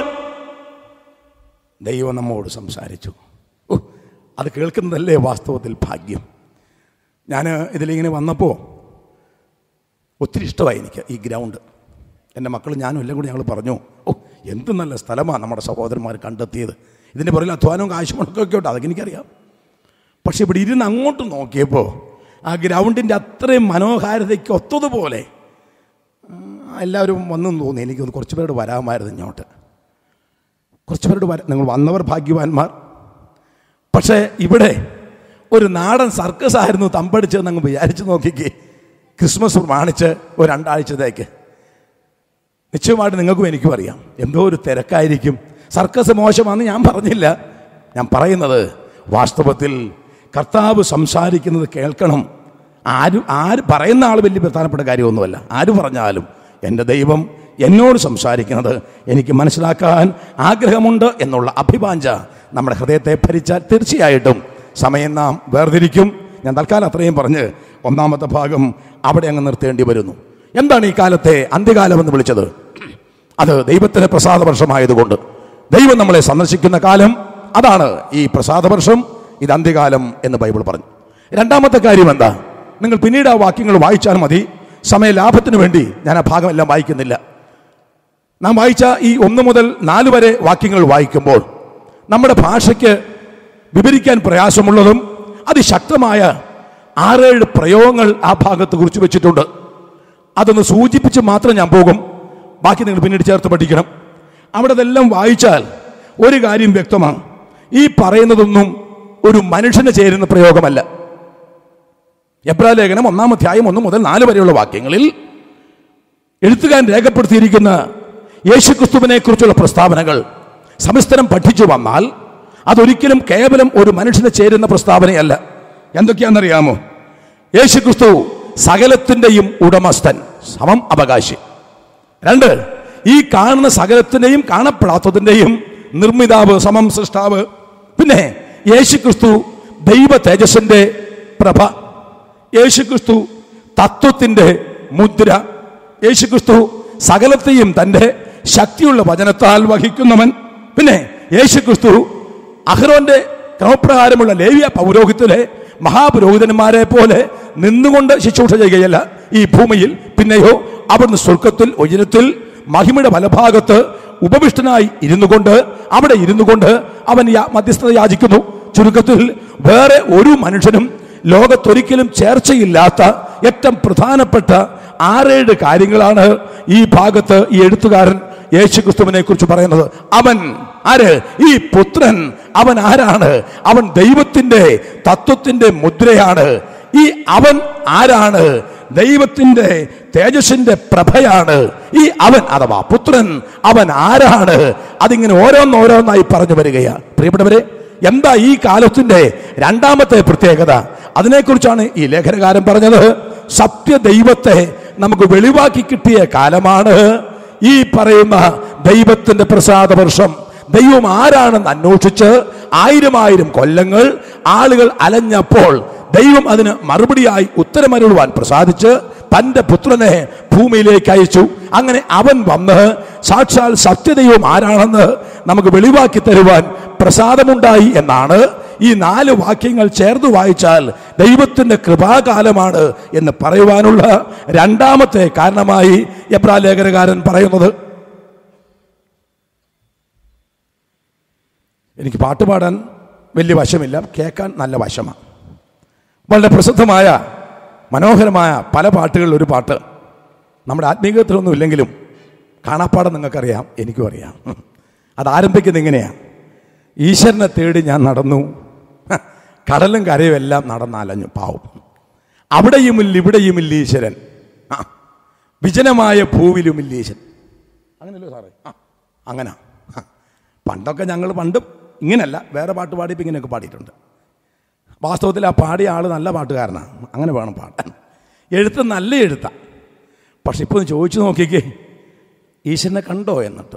ദൈവം നമ്മോട് സംസാരിച്ചു ഓ, അത് കേൾക്കുന്നതല്ലേ വാസ്തവത്തിൽ ഭാഗ്യം ഞാൻ ഇതിലിങ്ങനെ വന്നപ്പോൾ ഒത്തിരി ഇഷ്ടമായി എനിക്ക് ഈ ഗ്രൗണ്ട് എൻ്റെ മക്കളും ഞാനും എല്ലാം കൂടി ഞങ്ങൾ പറഞ്ഞു ഓ എന്ത് നല്ല സ്ഥലമാണ് നമ്മുടെ സഹോദരന്മാർ കണ്ടെത്തിയത് ഇതിൻ്റെ പുറകിൽ അധ്വാനവും കാശുമുടക്കൊക്കെ ഉണ്ട് അതൊക്കെ എനിക്കറിയാം പക്ഷെ ഇവിടെ ഇരുന്ന് അങ്ങോട്ട് നോക്കിയപ്പോൾ ആ ഗ്രൗണ്ടിൻ്റെ അത്രയും മനോഹാരിതയ്ക്ക് ഒത്തതുപോലെ ആ, എല്ലാവരും വന്നെന്ന് തോന്നി എനിക്കൊന്ന് കുറച്ച് പേരോട് വരാമായിരുന്നു ഇങ്ങോട്ട് കുറച്ച് പേരോട് വരാ നിങ്ങൾ വന്നവർ ഭാഗ്യവാന്മാർ പക്ഷേ ഇവിടെ ഒരു നാടൻ സർക്കസ് ആയിരുന്നു തമ്പടിച്ചതെന്ന് അങ്ങ് വിചാരിച്ച് നോക്കിക്കേ ക്രിസ്മസ് പ്രമാണിച്ച് ഒരു രണ്ടാഴ്ചത്തേക്ക് നിശ്ചയമായിട്ട് നിങ്ങൾക്കും എനിക്കും അറിയാം എന്തോ ഒരു തിരക്കായിരിക്കും സർക്കസ് മോശമാണെന്ന് ഞാൻ പറഞ്ഞില്ല ഞാൻ പറയുന്നത് വാസ്തവത്തിൽ കർത്താവ് സംസാരിക്കുന്നത് കേൾക്കണം ആര് ആര് പറയുന്ന ആൾ വലിയ പ്രധാനപ്പെട്ട കാര്യമൊന്നുമല്ല ആര് പറഞ്ഞാലും എൻ്റെ ദൈവം എന്നോട് സംസാരിക്കുന്നത് എനിക്ക് മനസ്സിലാക്കാൻ ആഗ്രഹമുണ്ട് എന്നുള്ള അഭിവാഞ്ച നമ്മുടെ ഹൃദയത്തെ ഭരിച്ചാൽ തീർച്ചയായിട്ടും സമയം നാം വേർതിരിക്കും ഞാൻ തൽക്കാലം അത്രയും പറഞ്ഞ് ഒന്നാമത്തെ ഭാഗം അവിടെ അങ്ങ് നിർത്തേണ്ടി വരുന്നു എന്താണ് ഈ കാലത്തെ അന്ത്യകാലം എന്ന് വിളിച്ചത് അത് ദൈവത്തിന് പ്രസാദ വർഷമായതുകൊണ്ട് ദൈവം നമ്മളെ സന്ദർശിക്കുന്ന കാലം അതാണ് ഈ പ്രസാദവർഷം ഇത് അന്ത്യകാലം എന്ന് ബൈബിൾ പറഞ്ഞു രണ്ടാമത്തെ കാര്യം എന്താ നിങ്ങൾ പിന്നീട് ആ വാക്യങ്ങൾ വായിച്ചാൽ മതി സമയ ലാഭത്തിന് വേണ്ടി ഞാൻ ആ ഭാഗമെല്ലാം വായിക്കുന്നില്ല നാം വായിച്ച ഈ ഒന്ന് മുതൽ നാല് വരെ വാക്യങ്ങൾ വായിക്കുമ്പോൾ നമ്മുടെ ഭാഷയ്ക്ക് വിവരിക്കാൻ പ്രയാസമുള്ളതും അതിശക്തമായ ആറേഴ് പ്രയോഗങ്ങൾ ആ ഭാഗത്ത് കുറിച്ച് വെച്ചിട്ടുണ്ട് അതൊന്ന് സൂചിപ്പിച്ച് മാത്രം ഞാൻ പോകും ബാക്കി നിങ്ങൾ പിന്നീട് ചേർത്ത് പഠിക്കണം അവിടെ ഇതെല്ലാം വായിച്ചാൽ ഒരു കാര്യം വ്യക്തമാണ് ഈ പറയുന്നതൊന്നും ഒരു മനുഷ്യന് ചേരുന്ന പ്രയോഗമല്ല എബ്രാ ലേഖനം ഒന്നാം അധ്യായം ഒന്ന് മുതൽ നാല് വരെയുള്ള വാക്യങ്ങളിൽ എഴുത്തുകാരൻ രേഖപ്പെടുത്തിയിരിക്കുന്ന യേശുക്രിസ്തുവിനെ കുറിച്ചുള്ള പ്രസ്താവനകൾ സമസ്തരം പഠിച്ചു വന്നാൽ അതൊരിക്കലും കേവലം ഒരു മനുഷ്യന് ചേരുന്ന പ്രസ്താവനയല്ല എന്തൊക്കെയാണെന്നറിയാമോ യേശുക്രിസ്തു സകലത്തിൻ്റെയും ഉടമസ്ഥൻ സമം അവകാശി രണ്ട് ഈ കാണുന്ന സകലത്തിൻ്റെയും കാണപ്പെടാത്തതിൻ്റെയും നിർമ്മിതാവ് സമം സൃഷ്ടാവ് പിന്നെ യേശുക്രിസ്തു ദൈവ തേജസ്സിന്റെ പ്രഭ യേശുക്രിസ്തു തത്വത്തിന്റെ മുദ്ര യേശുക്രിസ്തു സകലത്തെയും തന്റെ ശക്തിയുള്ള വചനത്താൽ വഹിക്കുന്നവൻ പിന്നെ യേശുക്രിസ്തു അഹ്റോന്റെ ക്രമപ്രകാരമുള്ള ലേവ്യ പൗരോഹിത്തിലെ മഹാപുരോഹിതന്മാരെ പോലെ നിന്നുകൊണ്ട് ശുശ്രൂഷ ചെയ്യുകയല്ല ഈ ഭൂമിയിൽ പിന്നെയോ അവിടുന്ന് സ്വർഗത്തിൽ ഉയരത്തിൽ മഹിമയുടെ വലഭാഗത്ത് ഉപവിഷ്ടനായി ഇരുന്നു കൊണ്ട് അവിടെ ഇരുന്നു കൊണ്ട് അവൻ യാ- മധ്യസ്ഥത യാചിക്കുന്നു ചുരുക്കത്തിൽ വേറെ ഒരു മനുഷ്യനും ലോകത്തൊരിക്കലും ചേർച്ചയില്ലാത്ത ഏറ്റവും പ്രധാനപ്പെട്ട ആറേഴ് കാര്യങ്ങളാണ് ഈ ഭാഗത്ത് ഈ എഴുത്തുകാരൻ യേശുക്രിസ്തുവിനെ കുറിച്ച് പറയുന്നത് അവൻ ആര് ഈ പുത്രൻ അവൻ ആരാണ് അവൻ ദൈവത്തിന്റെ തത്വത്തിന്റെ മുദ്രയാണ് ഈ അവൻ ആരാണ് ദൈവത്തിന്റെ തേജസ്സിന്റെ പ്രഭയാണ് ഈ അവൻ അഥവാ പുത്രൻ അവൻ ആരാണ് അതിങ്ങനെ ഓരോന്നോരോന്നായി പറഞ്ഞു വരികയാണ് പ്രിയപ്പെട്ടവരെ എന്താ ഈ കാലത്തിന്റെ രണ്ടാമത്തെ പ്രത്യേകത അതിനെക്കുറിച്ചാണ് ഈ ലേഖനകാരൻ പറഞ്ഞത് സത്യദൈവത്തെ നമുക്ക് വെളിവാക്കി കിട്ടിയ കാലമാണ് ഈ പറയുന്ന ദൈവത്തിന്റെ പ്രസാദ വർഷം ദൈവം ആരാണെന്ന് അന്വേഷിച്ച് ആയിരം ആയിരം കൊല്ലങ്ങൾ ആളുകൾ അലഞ്ഞപ്പോൾ ദൈവം അതിന് മറുപടിയായി ഉത്തരമരുളുവാൻ പ്രസാദിച്ച് തന്റെ പുത്രനെ ഭൂമിയിലേക്ക് അയച്ചു അങ്ങനെ അവൻ വന്ന് സാക്ഷാൽ സത്യദൈവം ആരാണെന്ന് നമുക്ക് വെളിവാക്കി തരുവാൻ പ്രസാദമുണ്ടായി എന്നാണ് ഈ നാല് വാക്യങ്ങൾ ചേർത്ത് വായിച്ചാൽ ദൈവത്തിന്റെ കൃപാകാലമാണ് എന്ന് പറയുവാനുള്ള രണ്ടാമത്തെ കാരണമായി എബ്രാ ലേഖനകാരൻ പറയുന്നത് എനിക്ക് പാട്ട് പാടാൻ വലിയ വശമില്ല കേൾക്കാൻ നല്ല വശമാണ് വളരെ പ്രസിദ്ധമായ മനോഹരമായ പല പാട്ടുകളിൽ ഒരു പാട്ട് നമ്മുടെ ആത്മീയത്തിലൊന്നും ഇല്ലെങ്കിലും കാണാപ്പാടം നിങ്ങൾക്കറിയാം എനിക്കും അറിയാം അത് ആരംഭിക്കുന്നത് ഇങ്ങനെയാണ് ഈശ്വരനെ തേടി ഞാൻ നടന്നു ഹ, കടലും കരയും എല്ലാം നടന്നലഞ്ഞു പാവം അവിടെയുമില്ല ഇവിടെയുമില്ല ഈശ്വരൻ ആ വിജനമായ ഭൂവിലുമില്ല ഈശ്വരൻ അങ്ങനെയല്ലോ സാറേ ആ അങ്ങനെ ആ. പണ്ടൊക്കെ ഞങ്ങൾ പണ്ടും ഇങ്ങനല്ല വേറെ പാട്ട് പാടിയപ്പോൾ ഇങ്ങനെയൊക്കെ പാടിയിട്ടുണ്ട് വാസ്തവത്തിൽ ആ പാടിയ ആൾ നല്ല പാട്ടുകാരനാണ് അങ്ങനെ വേണം പാടാൻ എഴുത്ത് നല്ല എഴുത്താണ് പക്ഷെ ഇപ്പോൾ ഒന്ന് ചോദിച്ചു നോക്കിക്കേ ഈശ്വരനെ കണ്ടോ എന്നിട്ട്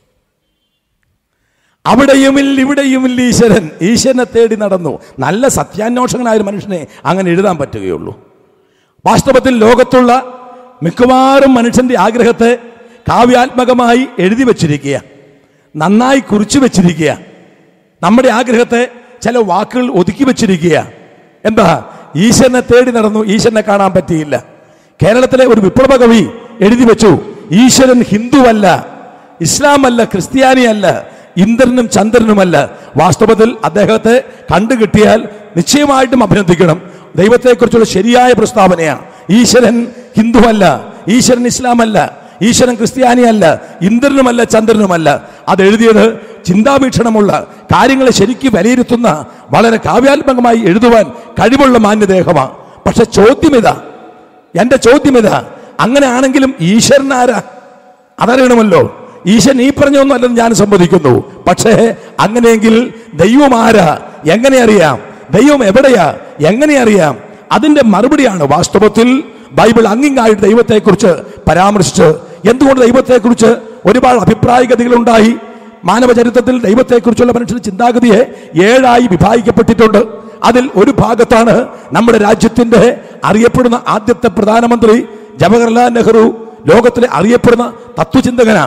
അവിടെയുമില്ല ഇവിടെയുമില്ല ഈശ്വരൻ ഈശ്വരനെ തേടി നടന്നു നല്ല സത്യാന്വേഷകനായ ഒരു മനുഷ്യനെ അങ്ങനെ എഴുതാൻ പറ്റുകയുള്ളൂ വാസ്തവത്തിൽ ലോകത്തുള്ള മിക്കവാറും മനുഷ്യന്റെ ആഗ്രഹത്തെ കാവ്യാത്മകമായി എഴുതി വച്ചിരിക്കുക നന്നായി കുറിച്ചു വച്ചിരിക്കുക നമ്മുടെ ആഗ്രഹത്തെ ചില വാക്കുകൾ ഒതുക്കി വച്ചിരിക്കുക എന്താ ഈശ്വരനെ തേടി നടന്നു ഈശ്വരനെ കാണാൻ പറ്റിയില്ല കേരളത്തിലെ ഒരു വിപ്ലവ കവി എഴുതി വെച്ചു ഈശ്വരൻ ഹിന്ദുവല്ല ഇസ്ലാം അല്ല ക്രിസ്ത്യാനിയല്ല ഇന്ദ്രനും ചന്ദ്രനുമല്ല വാസ്തവത്തിൽ അദ്ദേഹത്തെ കണ്ടുകിട്ടിയാൽ നിശ്ചയമായിട്ടും അഭിനന്ദിക്കണം ദൈവത്തെക്കുറിച്ചുള്ള ശരിയായ പ്രസ്താവനയാണ് ഈശ്വരൻ ഹിന്ദുവല്ല ഈശ്വരൻ ഇസ്ലാമല്ല ഈശ്വരൻ ക്രിസ്ത്യാനിയല്ല ഇന്ദ്രനുമല്ല ചന്ദ്രനുമല്ല അത് എഴുതിയത് ചിന്താവീക്ഷണമുള്ള കാര്യങ്ങളെ ശരിക്കും വിലയിരുത്തുന്ന വളരെ കാവ്യാത്മകമായി എഴുതുവാൻ കഴിവുള്ള മാന്യദേഹമാണ് പക്ഷെ ചോദ്യം ഇതാ എന്റെ ചോദ്യം ഇതാ അങ്ങനെ ആണെങ്കിലും ഈശ്വരൻ ആരാ അതറിയണമല്ലോ ഈശ്വരൻ ഈ പറഞ്ഞൊന്നും അല്ലെന്ന് ഞാൻ സമ്മതിക്കുന്നു പക്ഷേ അങ്ങനെയെങ്കിൽ ദൈവം ആരാ എങ്ങനെ അറിയാം ദൈവം എവിടെയാ എങ്ങനെ അറിയാം അതിന്റെ മറുപടിയാണ് വാസ്തവത്തിൽ ബൈബിൾ അങ്ങിങ്ങായിട്ട് ദൈവത്തെക്കുറിച്ച് പരാമർശിച്ച് എന്തുകൊണ്ട് ദൈവത്തെക്കുറിച്ച് ഒരുപാട് അഭിപ്രായഗതികളുണ്ടായി മാനവചരിത്രത്തിൽ ദൈവത്തെക്കുറിച്ചുള്ള മനുഷ്യന്റെ ചിന്താഗതിയെ ഏഴായി വിഭാഗിക്കപ്പെട്ടിട്ടുണ്ട് അതിൽ ഒരു ഭാഗത്താണ് നമ്മുടെ രാജ്യത്തിന്റെ അറിയപ്പെടുന്ന ആദ്യത്തെ പ്രധാനമന്ത്രി ജവഹർലാൽ നെഹ്റു ലോകത്തിലെ അറിയപ്പെടുന്ന തത്വചിന്തകനാണ്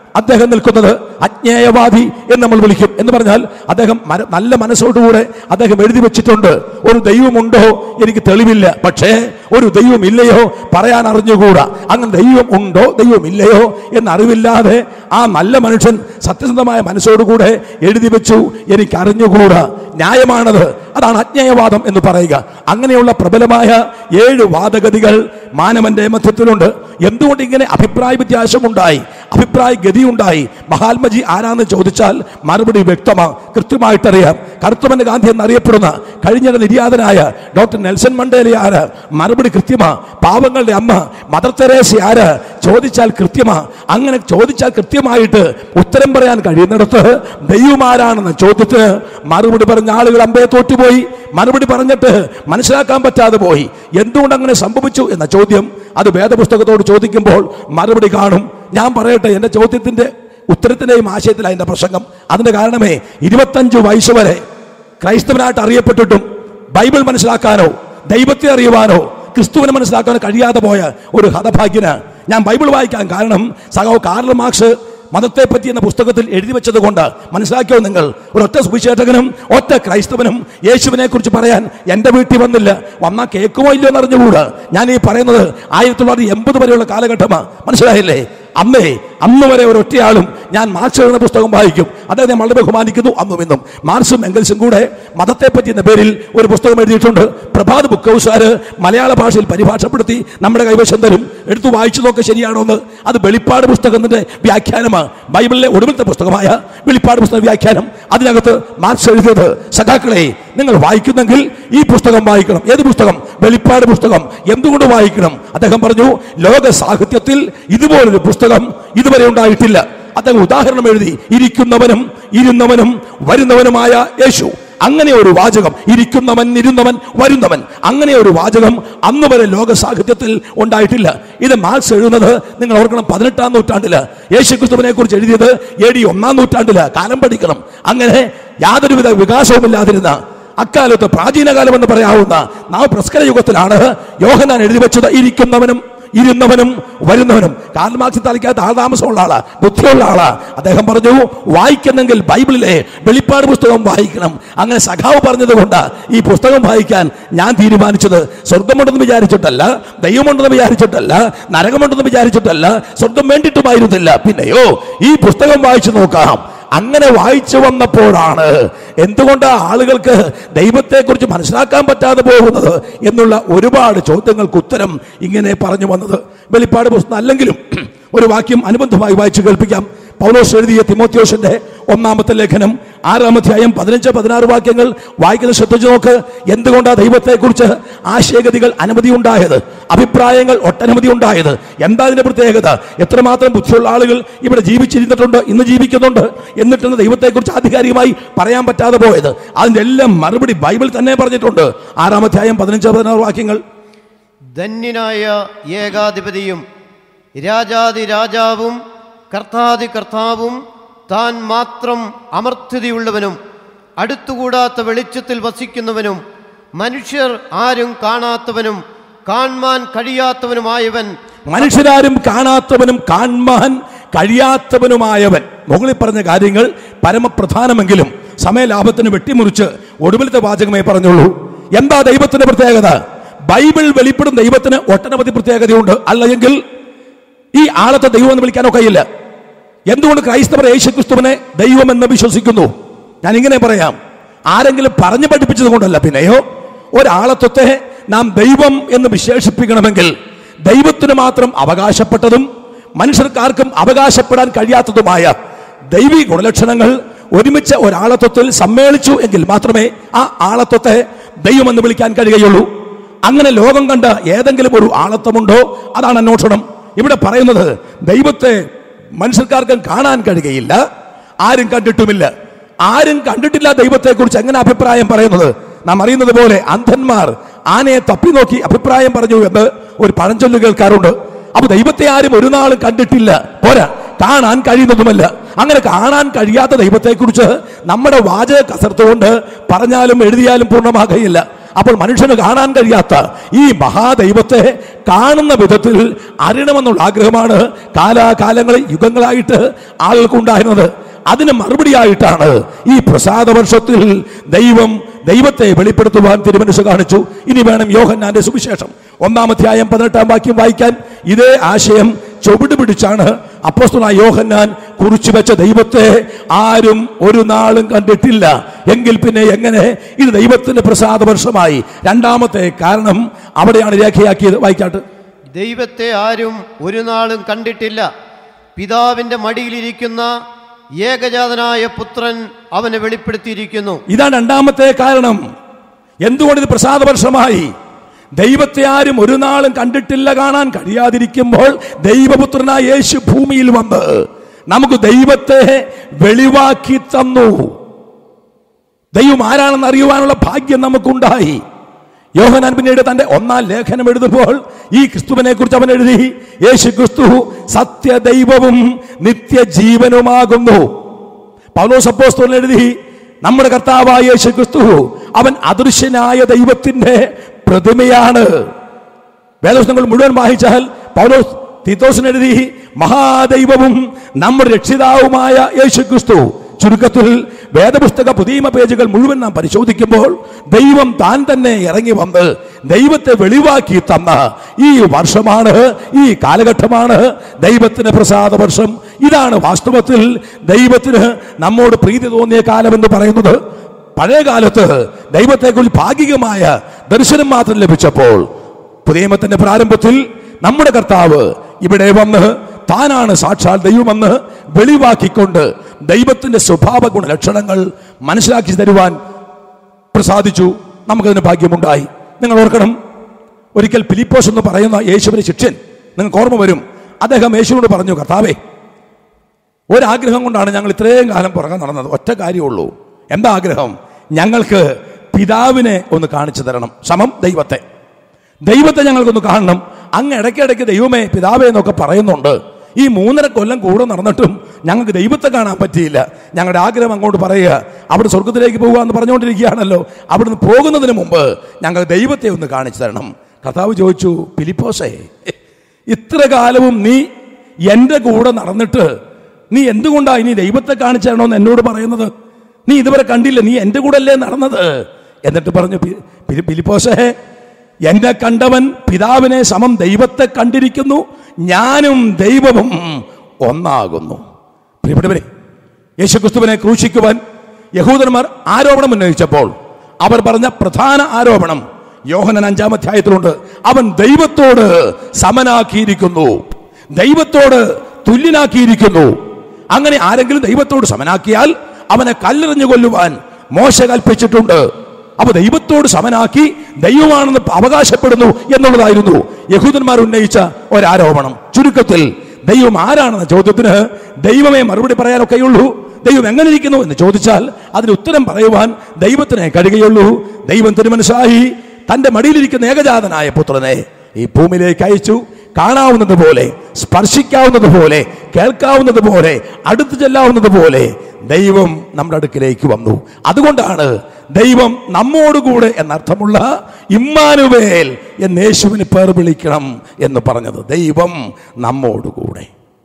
അദ്ദേഹം നിൽക്കുന്നത് അജ്ഞേയവാദി എന്ന് നമ്മൾ വിളിക്കും എന്ന് പറഞ്ഞാൽ അദ്ദേഹം മന- നല്ല മനസ്സോടുകൂടെ അദ്ദേഹം എഴുതി വെച്ചിട്ടുണ്ട് ഒരു ദൈവമുണ്ടോ എനിക്ക് തെളിവില്ല പക്ഷേ ഒരു ദൈവം ഇല്ലയോ പറയാൻ അറിഞ്ഞുകൂടാ അങ്ങനെ ദൈവം ഉണ്ടോ ദൈവം ഇല്ലയോ എന്നറിവില്ലാതെ ആ നല്ല മനുഷ്യൻ സത്യസന്ധമായ മനസ്സോടുകൂടെ എഴുതി വെച്ചു എനിക്ക് അറിഞ്ഞുകൂടാ ന്യായമാണത് അതാണ് അജ്ഞേയവാദം എന്ന് പറയുക അങ്ങനെയുള്ള പ്രബലമായ ഏഴ് വാദഗതികൾ മാനവന്റെ മധ്യത്തിലുണ്ട് എന്തുകൊണ്ട് ഇങ്ങനെ അഭിപ്രായ വ്യത്യാസമുണ്ടായി അഭിപ്രായ ഗതിയുണ്ടായി മഹാത്മജി ആരാന്ന് ചോദിച്ചാൽ മറുപടി വ്യക്തമാണ് കൃത്യമായിട്ടറിയാം കറുത്തമൻ ഗാന്ധി എന്നറിയപ്പെടുന്ന കഴിഞ്ഞ നിര്യാതനായ ഡോക്ടർ നെൽസൺ മണ്ടേല ആര് മറുപടി കൃത്യമാ പാവങ്ങളുടെ അമ്മ മദർ തെരേസ ആര് ചോദിച്ചാൽ കൃത്യമാ അങ്ങനെ ചോദിച്ചാൽ കൃത്യമായിട്ട് ഉത്തരം പറയാൻ കഴിയുന്നിടത്ത് ദൈവമാരാണെന്ന ചോദ്യത്തിന് മറുപടി പറഞ്ഞ ആളുകൾ അമ്പയെ തോറ്റുപോയി മറുപടി പറഞ്ഞിട്ട് മനസ്സിലാക്കാൻ പറ്റാതെ പോയി എന്തുകൊണ്ട് അങ്ങനെ സംഭവിച്ചു എന്ന ചോദ്യം അത് വേദപുസ്തകത്തോട് ചോദിക്കുമ്പോൾ മറുപടി കാണും ഞാൻ പറയട്ടെ എൻ്റെ ചോദ്യത്തിന്റെ ഉത്തരത്തിന്റെയും ആശയത്തിലാണ് എൻ്റെ പ്രസംഗം അതിന്റെ കാരണമേ ഇരുപത്തഞ്ച് വയസ്സ് വരെ ക്രൈസ്തവനായിട്ട് അറിയപ്പെട്ടിട്ടും ബൈബിൾ മനസ്സിലാക്കാനോ ദൈവത്തെ അറിയുവാനോ ക്രിസ്തുവിനെ മനസ്സിലാക്കാനോ കഴിയാതെ പോയ ഒരു ഹതഭാഗ്യന് ഞാൻ ബൈബിൾ വായിക്കാൻ കാരണം സഖാവ് കാർൽ മാർക്സ് മതത്തെ പറ്റി എന്ന പുസ്തകത്തിൽ എഴുതി വെച്ചത് കൊണ്ട് മനസ്സിലാക്കിയോ നിങ്ങൾ ഒരൊറ്റ സുവിശേഷകനും ഒറ്റ ക്രൈസ്തവനും യേശുവിനെ കുറിച്ച് പറയാൻ എൻ്റെ വീട്ടിൽ വന്നില്ല വന്നാൽ കേൾക്കുമോ ഇല്ലയോ എന്ന് അറിഞ്ഞുകൂടാ ഞാൻ ഈ പറയുന്നത് ആയിരത്തി തൊള്ളായിരത്തി എൺപത് വരെയുള്ള കാലഘട്ടമാണ് മനസ്സിലായില്ലേ അന്നേ അന്ന് വരെ ഒരൊറ്റയാളും ഞാൻ മാർക്സ് എഴുതുന്ന പുസ്തകം വായിക്കും അദ്ദേഹത്തെ വളരെ ബഹുമാനിക്കുന്നു അന്നും ഇന്നും മാർക്സും എംഗൽസും കൂടെ മതത്തെ പറ്റി എന്ന പേരിൽ ഒരു പുസ്തകം എഴുതിയിട്ടുണ്ട് പ്രഭാത് ബുക്ക് ഹൗസാര് മലയാള ഭാഷയിൽ പരിഭാഷപ്പെടുത്തി നമ്മുടെ കൈവശം തരും എടുത്തു വായിച്ചു നോക്കുക ശരിയാണോ എന്ന് അത് വെളിപ്പാട് പുസ്തകത്തിന്റെ വ്യാഖ്യാനമാണ് ബൈബിളിലെ ഒടുവിലത്തെ പുസ്തകമായ വെളിപ്പാട് പുസ്തക വ്യാഖ്യാനം അതിനകത്ത് മാർക്സ് എഴുതിയത് സഖാക്കളെ നിങ്ങൾ വായിക്കുന്നെങ്കിൽ ഈ പുസ്തകം വായിക്കണം ഏത് പുസ്തകം വെളിപ്പാട് പുസ്തകം എന്തുകൊണ്ട് വായിക്കണം അദ്ദേഹം പറഞ്ഞു ലോക സാഹിത്യത്തിൽ ഇതുപോലൊരു പുസ്തകം ഇതുവരെ ഉണ്ടായിട്ടില്ല അദ്ദേഹം ഉദാഹരണം എഴുതി ഇരിക്കുന്നവനും ഇരുന്നവനും വരുന്നവനുമായ യേശു അങ്ങനെ ഒരു വാചകം ഇരിക്കുന്നവൻ ഇരുന്നവൻ വരുന്നവൻ അങ്ങനെ ഒരു വാചകം അന്ന് വരെ ലോക സാഹിത്യത്തിൽ ഉണ്ടായിട്ടില്ല ഇത് മാർക്സ് എഴുതുന്നത് നിങ്ങൾ ഓർക്കണം പതിനെട്ടാം നൂറ്റാണ്ടില് യേശു ക്രിസ്തുവിനെ കുറിച്ച് എഴുതിയത് എ ഡി ഒന്നാം നൂറ്റാണ്ടില് കാലം പഠിക്കണം അങ്ങനെ യാതൊരുവിധ വികാസവുമില്ലാതിരുന്ന അക്കാലത്ത് പ്രാചീന കാലം എന്ന് പറയാവുന്ന നാം പ്രസ്കര യുഗത്തിലാണ് യോഹനാൻ എഴുതി വെച്ചത് ഇരിക്കുന്നവനും ഇരുന്നവനും വരുന്നവനും കാൽ മാർക്സ് തലയ്ക്കകത്ത് ആൾതാമസമുള്ള ആളാ ബുദ്ധിയുള്ള ആളാ അദ്ദേഹം പറഞ്ഞു വായിക്കുന്നെങ്കിൽ ബൈബിളിലെ വെളിപ്പാട് പുസ്തകം വായിക്കണം അങ്ങനെ സഖാവ് പറഞ്ഞത് കൊണ്ട് ഈ പുസ്തകം വായിക്കാൻ ഞാൻ തീരുമാനിച്ചത് സ്വർഗമുണ്ടെന്ന് വിചാരിച്ചിട്ടല്ല ദൈവമുണ്ടെന്ന് വിചാരിച്ചിട്ടല്ല നരകമുണ്ടെന്ന് വിചാരിച്ചിട്ടല്ല സ്വർഗം വേണ്ടിയിട്ടുമായിരുന്നില്ല പിന്നെയോ ഈ പുസ്തകം വായിച്ചു നോക്കാം അങ്ങനെ വായിച്ചു വന്നപ്പോഴാണ് എന്തുകൊണ്ട് ആളുകൾക്ക് ദൈവത്തെക്കുറിച്ച് മനസ്സിലാക്കാൻ പറ്റാതെ പോകുന്നത് എന്നുള്ള ഒരുപാട് ചോദ്യങ്ങൾക്ക് ഉത്തരം ഇങ്ങനെ പറഞ്ഞു വന്നത് വെളിപ്പാട് പുസ്തകം അല്ലെങ്കിലും ഒരു വാക്യം അനുബന്ധമായി വായിച്ചു കേൾപ്പിക്കാം പൗലോസ് എഴുതിയ തിമോത്യോസിന്റെ ഒന്നാമത്തെ ലേഖനം ആറാം അധ്യായം പതിനഞ്ച് പതിനാറ് വാക്യങ്ങൾ വായിക്കുന്ന ശ്രദ്ധിച്ചു നോക്ക് എന്തുകൊണ്ടാണ് ദൈവത്തെക്കുറിച്ച് ആശയഗതികൾ അനവധി ഉണ്ടായത് അഭിപ്രായങ്ങൾ ഒട്ടനവധി ഉണ്ടായത് എന്താ അതിന്റെ പ്രത്യേകത എത്രമാത്രം ബുദ്ധിയുള്ള ആളുകൾ ഇവിടെ ജീവിച്ചിരുന്നിട്ടുണ്ട് ഇന്ന് ജീവിക്കുന്നുണ്ട് എന്നിട്ടാണ് ദൈവത്തെക്കുറിച്ച് ആധികാരികമായി പറയാൻ പറ്റാതെ പോയത് അതിന്റെ എല്ലാം മറുപടി ബൈബിൾ തന്നെ പറഞ്ഞിട്ടുണ്ട് ആറാം അധ്യായം പതിനഞ്ച് പതിനാറ് വാക്യങ്ങൾ ധന്യനായ ഏകാധിപതിയും രാജാതി രാജാവും കർത്താതി കർത്താവും താൻ മാത്രം അമർത്യതയുള്ളവനും അടുത്തുകൂടാത്ത വെളിച്ചത്തിൽ വസിക്കുന്നവനും മനുഷ്യർ ആരും കാണാത്തവനും കാൺമാൻ കഴിയാത്തവനുമായവൻ മനുഷ്യരാരും കാണാത്തവനും കാൺമാൻ കഴിയാത്തവനുമായവൻ മുകളിൽ പറഞ്ഞ കാര്യങ്ങൾ പരമപ്രധാനമെങ്കിലും സമയലാഭത്തിന് വെട്ടിമുറിച്ച് ഒടുവിലത്തെ വാചകമേ പറഞ്ഞുള്ളൂ എന്താ ദൈവത്തിന്റെ പ്രത്യേകത ബൈബിൾ വെളിപ്പെടും ദൈവത്തിന് ഒട്ടനവധി പ്രത്യേകതയുണ്ട് അല്ലെങ്കിൽ ഈ ആളത്തെ ദൈവം എന്ന് വിളിക്കാനോ കഴിയില്ല എന്തുകൊണ്ട് ക്രൈസ്തവർ യേശുക്രിസ്തുവിനെ ദൈവമെന്ന് വിശ്വസിക്കുന്നു ഞാൻ ഇങ്ങനെ പറയാം ആരെങ്കിലും പറഞ്ഞു പഠിപ്പിച്ചത് കൊണ്ടല്ല പിന്നെയോ ഒരാളത്വത്തെ നാം ദൈവം എന്ന് വിശേഷിപ്പിക്കണമെങ്കിൽ ദൈവത്തിന് മാത്രം അവകാശപ്പെട്ടതും മനുഷ്യർക്കാർക്കും അവകാശപ്പെടാൻ കഴിയാത്തതുമായ ദൈവീ ഗുണലക്ഷണങ്ങൾ ഒരുമിച്ച് ഒരാളത്വത്തിൽ സമ്മേളിച്ചു എങ്കിൽ മാത്രമേ ആ ആളത്വത്തെ ദൈവമെന്ന് വിളിക്കാൻ കഴിയുകയുള്ളൂ അങ്ങനെ ലോകം കണ്ട ഏതെങ്കിലും ഒരു ആളത്വമുണ്ടോ അതാണ് അന്വേഷണം ഇവിടെ പറയുന്നത് ദൈവത്തെ മനുഷ്യർക്കാർക്കും കാണാൻ കഴിയുകയില്ല ആരും കണ്ടിട്ടുമില്ല ആരും കണ്ടിട്ടില്ല ദൈവത്തെക്കുറിച്ച് എങ്ങനെ അഭിപ്രായം പറയുന്നത് നാം അറിയുന്നത് പോലെ അന്ധന്മാർ ആനയെ തപ്പി നോക്കി അഭിപ്രായം പറഞ്ഞു എന്ന് ഒരു പഴഞ്ചൊല്ല് കേൾക്കാറുണ്ട് അപ്പൊ ദൈവത്തെ ആരും ഒരു നാളും കണ്ടിട്ടില്ല പോരാ കാണാൻ കഴിയുന്നതുമല്ല അങ്ങനെ കാണാൻ കഴിയാത്ത ദൈവത്തെക്കുറിച്ച് നമ്മുടെ വാചക കസർത്തുകൊണ്ട് പറഞ്ഞാലും എഴുതിയാലും പൂർണ്ണമാകയില്ല അപ്പോൾ മനുഷ്യന് കാണാൻ കഴിയാത്ത ഈ മഹാദൈവത്തെ കാണുന്ന വിധത്തിൽ അറിയണമെന്നുള്ള ആഗ്രഹമാണ് കാലാകാലങ്ങളിൽ യുഗങ്ങളായിട്ട് ആളുകൾക്കുണ്ടായിരുന്നത് അതിന് മറുപടിയായിട്ടാണ് ഈ പ്രസാദ വർഷത്തിൽ ദൈവം ദൈവത്തെ വെളിപ്പെടുത്തുവാൻ തിരുമനസ് കാണിച്ചു ഇനി വേണം യോഹന്നാന്റെ സുവിശേഷം ഒന്നാമധ്യായം പതിനെട്ടാം വാക്യം വായിക്കാൻ ഇതേ ആശയം ചുവട് പിടിച്ചാണ് അപ്പോസ്തലനായ യോഹന്നാൻ കുറിച്ചു വെച്ച ദൈവത്തെ ആരും ഒരു നാളും കണ്ടിട്ടില്ല എങ്കിൽ പിന്നെ എങ്ങനെ ഇത് ദൈവത്തിന്റെ പ്രസാദ വർഷമായി രണ്ടാമത്തെ കാരണം അവിടെയാണ് രേഖയാക്കിയത് വായിക്കാട്ട് ദൈവത്തെ ആരും ഒരു നാളും കണ്ടിട്ടില്ല പിതാവിന്റെ മടിയിലിരിക്കുന്ന ഏകജാതനായ പുത്രൻ അവനെ വെളിപ്പെടുത്തിയിരിക്കുന്നു ഇതാണ് രണ്ടാമത്തെ കാരണം എന്തുകൊണ്ട് ഇത് പ്രസാദ വർഷമായി ദൈവത്തെ ആരും ഒരു നാളും കണ്ടിട്ടില്ല കാണാൻ കഴിയാതിരിക്കുമ്പോൾ ദൈവപുത്രനായ യേശു ഭൂമിയിൽ വന്ന് നമുക്ക് ദൈവത്തെ വെളിവാക്കി തന്നു ദൈവം ആരാണെന്ന് അറിയുവാനുള്ള ഭാഗ്യം നമുക്കുണ്ടായി യോഹനാൻ പിന്നീട് തന്റെ ഒന്നാം ലേഖനം എഴുതുമ്പോൾ ഈ ക്രിസ്തുവിനെ കുറിച്ച് അവൻ എഴുതി യേശു ക്രിസ്തു സത്യദൈവവും നിത്യജീവനുമാകുന്നു പൗലോസ് അപ്പോസ്തലൻ എഴുതി നമ്മുടെ കർത്താവായ യേശു ക്രിസ്തു അവൻ അദൃശ്യനായ ദൈവത്തിന്റെ പ്രതിമയാണ് വേദപുസ്തകങ്ങൾ മുഴുവൻ വായിച്ചാൽ പൗലോസ് തീത്തോസിന് എഴുതി മഹാദൈവവും നമ്മുടെ രക്ഷിതാവുമായ യേശു ക്രിസ്തു ചുരുക്കത്തിൽ വേദപുസ്തക പുതിയ പേജുകൾ മുഴുവൻ നാം പരിശോധിക്കുമ്പോൾ ദൈവം താൻ തന്നെ ഇറങ്ങി വന്ന് ദൈവത്തെ വെളിവാക്കി തന്ന ഈ വർഷമാണ് ഈ കാലഘട്ടമാണ് ദൈവത്തിന് പ്രസാദ വർഷം ഇതാണ് വാസ്തവത്തിൽ ദൈവത്തിന് നമ്മോട് പ്രീതി തോന്നിയ കാലം എന്ന് പറയുന്നത് പഴയ കാലത്ത് ദൈവത്തെക്കുറിച്ച് ഭാഗികമായ ദർശനം മാത്രം ലഭിച്ചപ്പോൾ പുതിയ നിയമത്തിന്റെ പ്രാരംഭത്തിൽ നമ്മുടെ കർത്താവ് ഇവിടെ വന്ന് താനാണ് സാക്ഷാൽ ദൈവമെന്ന് വെളിവാക്കിക്കൊണ്ട് ദൈവത്തിന്റെ സ്വഭാവ ഗുണലക്ഷണങ്ങൾ മനസ്സിലാക്കി തരുവാൻ പ്രസാദിച്ചു നമുക്കതിന് ഭാഗ്യമുണ്ടായി നിങ്ങൾ ഓർക്കണം ഒരിക്കൽ ഫിലിപ്പോസ് എന്ന് പറയുന്ന യേശുവിന് ശിഷ്യൻ നിങ്ങൾക്ക് ഓർമ്മ വരും അദ്ദേഹം യേശുവിനോട് പറഞ്ഞു കർത്താവേ ഒരാഗ്രഹം കൊണ്ടാണ് ഞങ്ങൾ ഇത്രയും കാലം പുറകെ നടന്നത് ഒറ്റ കാര്യമുള്ളൂ എന്താ ആഗ്രഹം ഞങ്ങൾക്ക് പിതാവിനെ ഒന്ന് കാണിച്ചു തരണം സമം ദൈവത്തെ ദൈവത്തെ ഞങ്ങൾക്കൊന്ന് കാണണം അങ്ങ് ഇടയ്ക്കിടയ്ക്ക് ദൈവമേ പിതാവേ എന്നൊക്കെ പറയുന്നുണ്ട് ഈ മൂന്നര കൊല്ലം കൂടെ നടന്നിട്ടും ഞങ്ങൾക്ക് ദൈവത്തെ കാണാൻ പറ്റിയില്ല ഞങ്ങളുടെ ആഗ്രഹം അങ്ങോട്ട് പറയുക അവിടെ സ്വർഗത്തിലേക്ക് പോകുക എന്ന് പറഞ്ഞുകൊണ്ടിരിക്കുകയാണല്ലോ അവിടുന്ന് പോകുന്നതിന് മുമ്പ് ഞങ്ങൾ ദൈവത്തെ ഒന്ന് കാണിച്ചു തരണം കർത്താവ് ചോദിച്ചു ഫിലിപ്പോസേ ഇത്ര കാലവും നീ എൻ്റെ കൂടെ നടന്നിട്ട് നീ എന്തുകൊണ്ടാ ഇനി ദൈവത്തെ കാണിച്ചു തരണമെന്ന് എന്നോട് പറയുന്നത് നീ ഇതുവരെ കണ്ടില്ല നീ എൻ്റെ കൂടെ അല്ലേ നടന്നത് എന്നിട്ട് പറഞ്ഞു "പി- പി- ഫിലിപ്പോസേ എന്നെ കണ്ടവൻ പിതാവിനെ സമം ദൈവത്തെ കണ്ടിരിക്കുന്നു ഞാനും ദൈവവും ഒന്നാകുന്നു പ്രിയപ്പെട്ടവരെ യേശുക്രിസ്തുവിനെ ക്രൂശിക്കുവാൻ യഹൂദന്മാർ ആരോപണം ഉന്നയിച്ചപ്പോൾ അവർ പറഞ്ഞ പ്രധാന ആരോപണം യോഹനൻ അഞ്ചാം അധ്യായത്തിലുണ്ട് അവൻ ദൈവത്തോട് സമനാക്കിയിരിക്കുന്നു ദൈവത്തോട് തുല്യനാക്കിയിരിക്കുന്നു അങ്ങനെ ആരെങ്കിലും ദൈവത്തോട് സമനാക്കിയാൽ അവനെ കല്ലെറിഞ്ഞു കൊല്ലുവാൻ മോശ കൽപ്പിച്ചിട്ടുണ്ട് അപ്പൊ ദൈവത്തോട് സമനാക്കി ദൈവമാണെന്ന് അവകാശപ്പെടുന്നു എന്നുള്ളതായിരുന്നു യഹൂദന്മാർ ഉന്നയിച്ച ഒരാരോപണം ചുരുക്കത്തിൽ ദൈവം ആരാണെന്ന ചോദ്യത്തിന് ദൈവമേ മറുപടി പറയാനൊക്കെയുള്ളൂ ദൈവം എങ്ങനെ ഇരിക്കുന്നു എന്ന് ചോദിച്ചാൽ അതിന് ഉത്തരം പറയുവാൻ ദൈവത്തിനെ കഴിയുകയുള്ളൂ ദൈവം തിരുമനസായി തന്റെ മടിയിലിരിക്കുന്ന ഏകജാതനായ പുത്രനെ ഈ ഭൂമിയിലേക്ക് അയച്ചു കാണാവുന്നത് പോലെ സ്പർശിക്കാവുന്നത് പോലെ കേൾക്കാവുന്നത് പോലെ അടുത്തു ചെല്ലാവുന്നത് പോലെ ദൈവം നമ്മുടെ അടുക്കിലേക്ക് വന്നു അതുകൊണ്ടാണ് ദൈവം നമ്മോടുകൂടെ എന്നർത്ഥമുള്ള ഇമ്മാനുവേൽ എന്ന് യേശുവിന് പേർ വിളിക്കണം എന്ന് പറഞ്ഞത് ദൈവം നമ്മോടുകൂടെ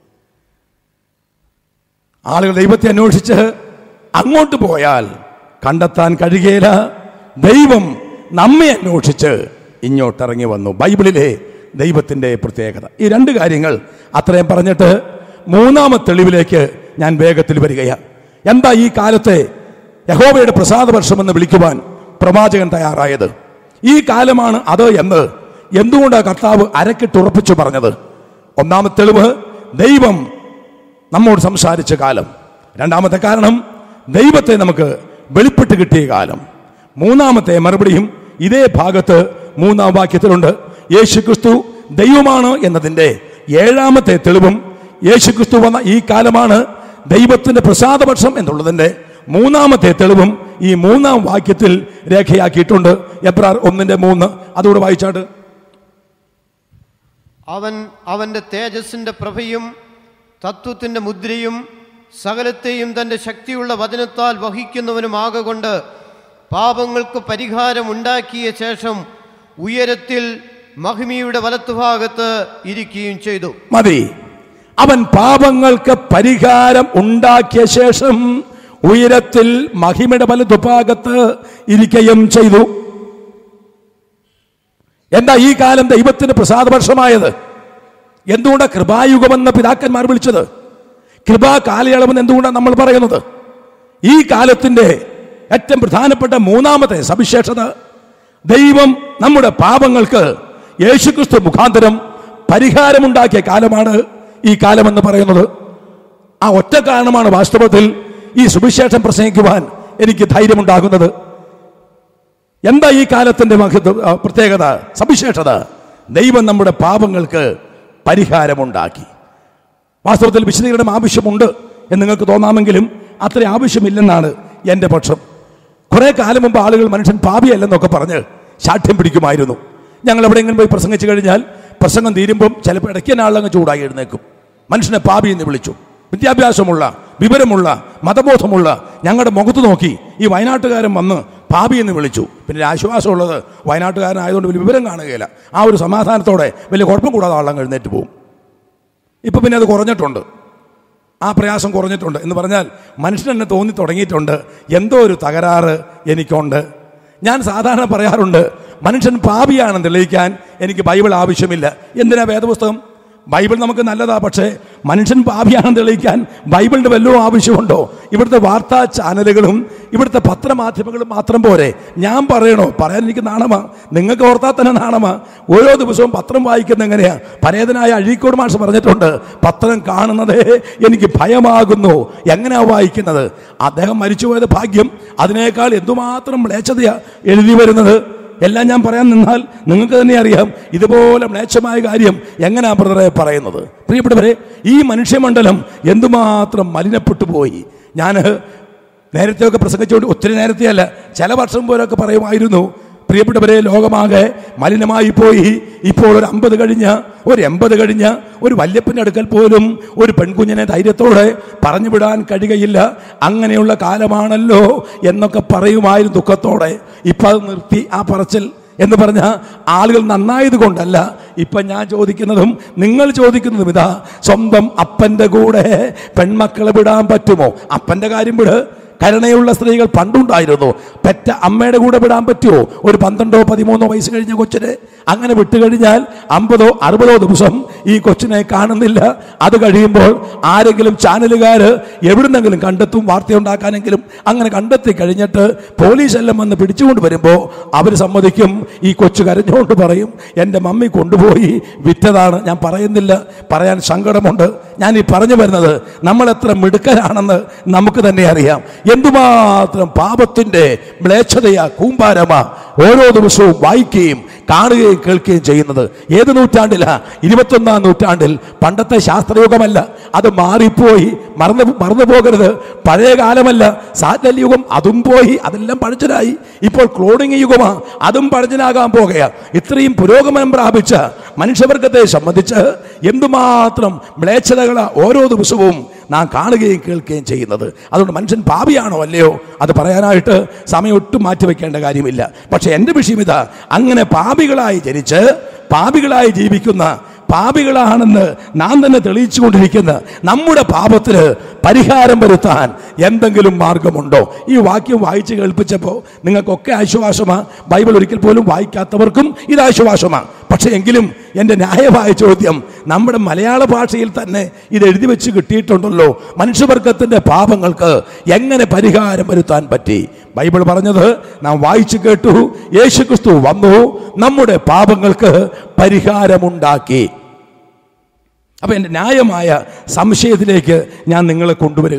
ആളുകൾ ദൈവത്തെ അന്വേഷിച്ച് അങ്ങോട്ട് പോയാൽ കണ്ടെത്താൻ കഴിയുകയില്ല ദൈവം നമ്മെ അന്വേഷിച്ച് ഇങ്ങോട്ടിറങ്ങി വന്നു ബൈബിളിലെ ദൈവത്തിൻ്റെ പ്രത്യേകത ഈ രണ്ട് കാര്യങ്ങൾ അത്രയും പറഞ്ഞിട്ട് മൂന്നാമത്തെ തെളിവിലേക്ക് ഞാൻ വേഗത്തിൽ വരികയാണ് എന്താ ഈ കാലത്തെ യഹോവയുടെ പ്രസാദ വർഷമെന്ന് വിളിക്കുവാൻ പ്രവാചകൻ തയ്യാറായത് ഈ കാലമാണ് അത് എന്ന് എന്തുകൊണ്ടാണ് കർത്താവ് അരക്കിട്ടുറപ്പിച്ചു പറഞ്ഞത് ഒന്നാമത്തെ തെളിവ് ദൈവം നമ്മോട് സംസാരിച്ച കാലം രണ്ടാമത്തെ കാരണം ദൈവത്തെ നമുക്ക് വെളിപ്പെട്ട് കിട്ടിയ കാലം മൂന്നാമത്തെ മറുപടിയും ഇതേ ഭാഗത്ത് മൂന്നാം വാക്യത്തിലുണ്ട് യേശുക്രിസ്തു ദൈവമാണ് എന്നതിൻ്റെ ഏഴാമത്തെ തെളിവും യേശുക്രിസ്തു വന്ന ഈ കാലമാണ് ദൈവത്തിന്റെ പ്രസാദപക്ഷം എന്നുള്ളതിൻ്റെ മൂന്നാമത്തെ തെളിവും ഈ മൂന്നാം വാക്യത്തിൽ രേഖയാക്കിയിട്ടുണ്ട് എബ്രാർ ഒന്നിന്റെ മൂന്ന് അതുകൂടെ വായിച്ചാട്ട് അവൻ അവന്റെ തേജസ്സിന്റെ പ്രഭയും തത്വത്തിന്റെ മുദ്രയും സകലത്തെയും തന്റെ ശക്തിയുള്ള വചനത്താൽ വഹിക്കുന്നവനുമാകൊണ്ട് പാപങ്ങൾക്ക് പരിഹാരം ഉണ്ടാക്കിയ ശേഷം ഉയരത്തിൽ മഹിമിയുടെ വലത്തുഭാഗത്ത് ഇരിക്കുകയും ചെയ്തു മതി അവൻ പാപങ്ങൾക്ക് പരിഹാരം ഉണ്ടാക്കിയ ശേഷം ഉയരത്തിൽ മഹിമയുടെ വലതുഭാഗത്ത് ഇരിക്കുകയും ചെയ്തു എന്താ ഈ കാലം ദൈവത്തിന് പ്രസാദവർഷമായത് എന്തുകൊണ്ടാണ് കൃപായുഗമെന്ന് പിതാക്കന്മാർ വിളിച്ചത് കൃപാ കാലയളവെന്ന് എന്തുകൊണ്ടാണ് നമ്മൾ പറയുന്നത് ഈ കാലത്തിന്റെ ഏറ്റവും പ്രധാനപ്പെട്ട മൂന്നാമത്തെ സവിശേഷത ദൈവം നമ്മുടെ പാപങ്ങൾക്ക് യേശുക്രിസ്തു മുഖാന്തരം പരിഹാരമുണ്ടാക്കിയ കാലമാണ് ഈ കാലമെന്ന് പറയുന്നത് ആ ഒറ്റ കാരണമാണ് വാസ്തവത്തിൽ ഈ സുവിശേഷം പ്രസംഗിക്കുവാൻ എനിക്ക് ധൈര്യമുണ്ടാകുന്നത് എന്താ ഈ കാലത്തിന്റെ മഹത്വ ആ, പ്രത്യേകത സവിശേഷത ദൈവം നമ്മുടെ പാപങ്ങൾക്ക് പരിഹാരമുണ്ടാക്കി വാസ്തവത്തിൽ വിശദീകരണം ആവശ്യമുണ്ട് എന്ന് നിങ്ങൾക്ക് തോന്നാമെങ്കിലും അത്ര ആവശ്യമില്ലെന്നാണ് എൻ്റെ പക്ഷം കുറെ കാലം മുമ്പ് ആളുകൾ മനുഷ്യൻ പാപിയല്ലെന്നൊക്കെ പറഞ്ഞ് ശാഠ്യം പിടിക്കുമായിരുന്നു ഞങ്ങൾ എവിടെയെങ്കിലും പോയി പ്രസംഗിച്ചു കഴിഞ്ഞാൽ പ്രസംഗം തീരുമ്പം ചിലപ്പോൾ ഇടയ്ക്ക് ആളങ്ങ് ചൂടായി എഴുന്നേക്കും മനുഷ്യനെ പാപി എന്ന് വിളിച്ചു വിദ്യാഭ്യാസമുള്ള വിവരമുള്ള മതബോധമുള്ള ഞങ്ങളുടെ മുഖത്ത് നോക്കി ഈ വയനാട്ടുകാരൻ വന്ന് പാപി എന്ന് വിളിച്ചു പിന്നെ ഒരു ആശ്വാസമുള്ളത് വയനാട്ടുകാരനായതുകൊണ്ട് വലിയ വിവരം കാണുകയില്ല ആ ഒരു സമാധാനത്തോടെ വലിയ കുഴപ്പം കൂടാതെ ആളങ്ങ് എഴുന്നേറ്റ് പോകും ഇപ്പം പിന്നെ അത് കുറഞ്ഞിട്ടുണ്ട് ആ പ്രയാസം കുറഞ്ഞിട്ടുണ്ട് എന്ന് പറഞ്ഞാൽ മനുഷ്യൻ എന്നെ തോന്നി തുടങ്ങിയിട്ടുണ്ട് എന്തോ ഒരു തകരാറ് എനിക്കുണ്ട് ഞാൻ സാധാരണ പറയാറുണ്ട് മനുഷ്യൻ പാപിയാണെന്ന് തെളിയിക്കാൻ എനിക്ക് ബൈബിൾ ആവശ്യമില്ല എന്തിനാ വേദപുസ്തകം ബൈബിൾ നമുക്ക് നല്ലതാ പക്ഷേ മനുഷ്യൻ പാപിയാണെന്ന് തെളിയിക്കാൻ ബൈബിളിന്റെ വല്ലതും ആവശ്യമുണ്ടോ ഇവിടുത്തെ വാർത്താ ചാനലുകളും ഇവിടുത്തെ പത്രമാധ്യമങ്ങളും മാത്രം പോരെ ഞാൻ പറയണോ പറയാൻ എനിക്ക് നാണമാ നിങ്ങൾക്ക് ഓർത്താൽ തന്നെ നാണമാ ഓരോ ദിവസവും പത്രം വായിക്കുന്ന എങ്ങനെയാ പരേതനായ അഴീക്കോട് മാഷ് പറഞ്ഞിട്ടുണ്ട് പത്രം കാണുന്നതേ എനിക്ക് ഭയമാകുന്നു എങ്ങനെയാ വായിക്കുന്നത് അദ്ദേഹം മരിച്ചുപോയത് ഭാഗ്യം അതിനേക്കാൾ എന്തുമാത്രം മ്ലേച്ഛതയാ എഴുതി വരുന്നത് എല്ലാം ഞാൻ പറയാൻ നിന്നാൽ നിങ്ങൾക്ക് തന്നെ അറിയാം ഇതുപോലെ മ്ലേച്ഛമായ കാര്യം എങ്ങനെയാ ബ്രദറെ പറയുന്നത് പ്രിയപ്പെട്ടവരെ ഈ മനുഷ്യമണ്ഡലം എന്തുമാത്രം മലിനപ്പെട്ടു പോയി ഞാൻ നേരത്തെയൊക്കെ പ്രസംഗിച്ചുകൊണ്ട് ഒത്തിരി നേരത്തെ അല്ല ചില വർഷം പോലൊക്കെ പറയുമായിരുന്നു പ്രിയപ്പെട്ടവരെ ലോകമാകെ മലിനമായി പോയി ഇപ്പോൾ ഒരു അമ്പത് കഴിഞ്ഞ ഒരു എൺപത് കഴിഞ്ഞ ഒരു വല്യപ്പൻ്റെ അടുക്കൽ പോലും ഒരു പെൺകുഞ്ഞിനെ ധൈര്യത്തോടെ പറഞ്ഞു വിടാൻ കഴിയുകയില്ല അങ്ങനെയുള്ള കാലമാണല്ലോ എന്നൊക്കെ പറയുമായിരുന്നു ദുഃഖത്തോടെ ഇപ്പം അത് നിർത്തി ആ പറച്ചിൽ എന്ന് പറഞ്ഞ ആളുകൾ നന്നായത് കൊണ്ടല്ല ഇപ്പൊ ഞാൻ ചോദിക്കുന്നതും നിങ്ങൾ ചോദിക്കുന്നതും ഇതാ സ്വന്തം അപ്പന്റെ കൂടെ പെൺമക്കളെ വിടാൻ പറ്റുമോ അപ്പന്റെ കാര്യം വിട് കരുണയുള്ള സ്ത്രീകൾ പണ്ടുണ്ടായിരുന്നു പെറ്റ അമ്മയുടെ കൂടെ വിടാൻ പറ്റുമോ ഒരു പന്ത്രണ്ടോ പതിമൂന്നോ വയസ്സ് കഴിഞ്ഞ കൊച്ചിനെ അങ്ങനെ വിട്ടുകഴിഞ്ഞാൽ അമ്പതോ അറുപതോ ദിവസം ഈ കൊച്ചിനെ കാണുന്നില്ല അത് കഴിയുമ്പോൾ ആരെങ്കിലും ചാനലുകാർ എവിടുന്നെങ്കിലും കണ്ടെത്തും വാർത്തയുണ്ടാക്കാനെങ്കിലും അങ്ങനെ കണ്ടെത്തി കഴിഞ്ഞിട്ട് പോലീസ് എല്ലാം വന്ന് പിടിച്ചുകൊണ്ട് വരുമ്പോൾ അവർ സമ്മതിക്കും ഈ കൊച്ചു കരഞ്ഞുകൊണ്ട് പറയും എൻ്റെ മമ്മി കൊണ്ടുപോയി വിറ്റതാണ് ഞാൻ പറയുന്നില്ല പറയാൻ സങ്കടമുണ്ട് ഞാൻ ഈ പറഞ്ഞു വരുന്നത് നമ്മൾ എത്ര മിടുക്കരാണെന്ന് നമുക്ക് തന്നെ അറിയാം എന്തുമാത്രം പാപത്തിന്റെ മ്ലേച്ഛതയാ കൂമ്പാരമാ ഓരോ ദിവസവും വായിക്കുകയും കാണുകയും കേൾക്കുകയും ചെയ്യുന്നത് ഏത് നൂറ്റാണ്ടിലാ ഇരുപത്തൊന്നാം നൂറ്റാണ്ടിൽ പണ്ടത്തെ ശാസ്ത്രയുഗമല്ല അത് മാറിപ്പോയി മറന്നു മറന്നു പോകരുത് പഴയ കാലമല്ല സാറ്റലൈറ്റ് യുഗം അതും പോയി അതെല്ലാം പഴഞ്ചനായി ഇപ്പോൾ ക്ലോണിംഗ് യുഗമാ അതും പഴഞ്ചനാകാൻ പോകുകയാ ഇത്രയും പുരോഗമനം പ്രാപിച്ച മനുഷ്യവർഗത്തെ സംബന്ധിച്ച് എന്തുമാത്രം മ്ലേച്ഛതകളാ ഓരോ ദിവസവും നാം കാണുകയും കേൾക്കുകയും ചെയ്യുന്നത് അതുകൊണ്ട് മനുഷ്യൻ പാപിയാണോ അല്ലയോ അത് പറയാനായിട്ട് സമയം ഒട്ടും മാറ്റിവെക്കേണ്ട കാര്യമില്ല പക്ഷെ എൻ്റെ വിഷയം ഇതാ അങ്ങനെ പാപികളായി ജനിച്ച് പാപികളായി ജീവിക്കുന്ന പാപികളാണെന്ന് നാം തന്നെ തെളിയിച്ചു കൊണ്ടിരിക്കുന്ന നമ്മുടെ പാപത്തിന് പരിഹാരം വരുത്താൻ എന്തെങ്കിലും മാർഗമുണ്ടോ ഈ വാക്യം വായിച്ച് കേൾപ്പിച്ചപ്പോൾ നിങ്ങൾക്കൊക്കെ ആശ്വാസമാ ബൈബിൾ ഒരിക്കൽ പോലും വായിക്കാത്തവർക്കും ഇത് ആശ്വാസമാ പക്ഷേ എങ്കിലും എൻ്റെ ന്യായമായ ചോദ്യം നമ്മുടെ മലയാള ഭാഷയിൽ തന്നെ ഇത് എഴുതി വെച്ച് കിട്ടിയിട്ടുണ്ടല്ലോ മനുഷ്യവർഗത്തിൻ്റെ പാപങ്ങൾക്ക് എങ്ങനെ പരിഹാരം വരുത്താൻ പറ്റി ബൈബിൾ പറഞ്ഞത് നാം വായിച്ചു കേട്ടു യേശുക്രിസ്തു വന്നു നമ്മുടെ പാപങ്ങൾക്ക് പരിഹാരമുണ്ടാക്കി അപ്പൊ എൻ്റെ ന്യായമായ സംശയത്തിലേക്ക് ഞാൻ നിങ്ങളെ കൊണ്ടുവരിക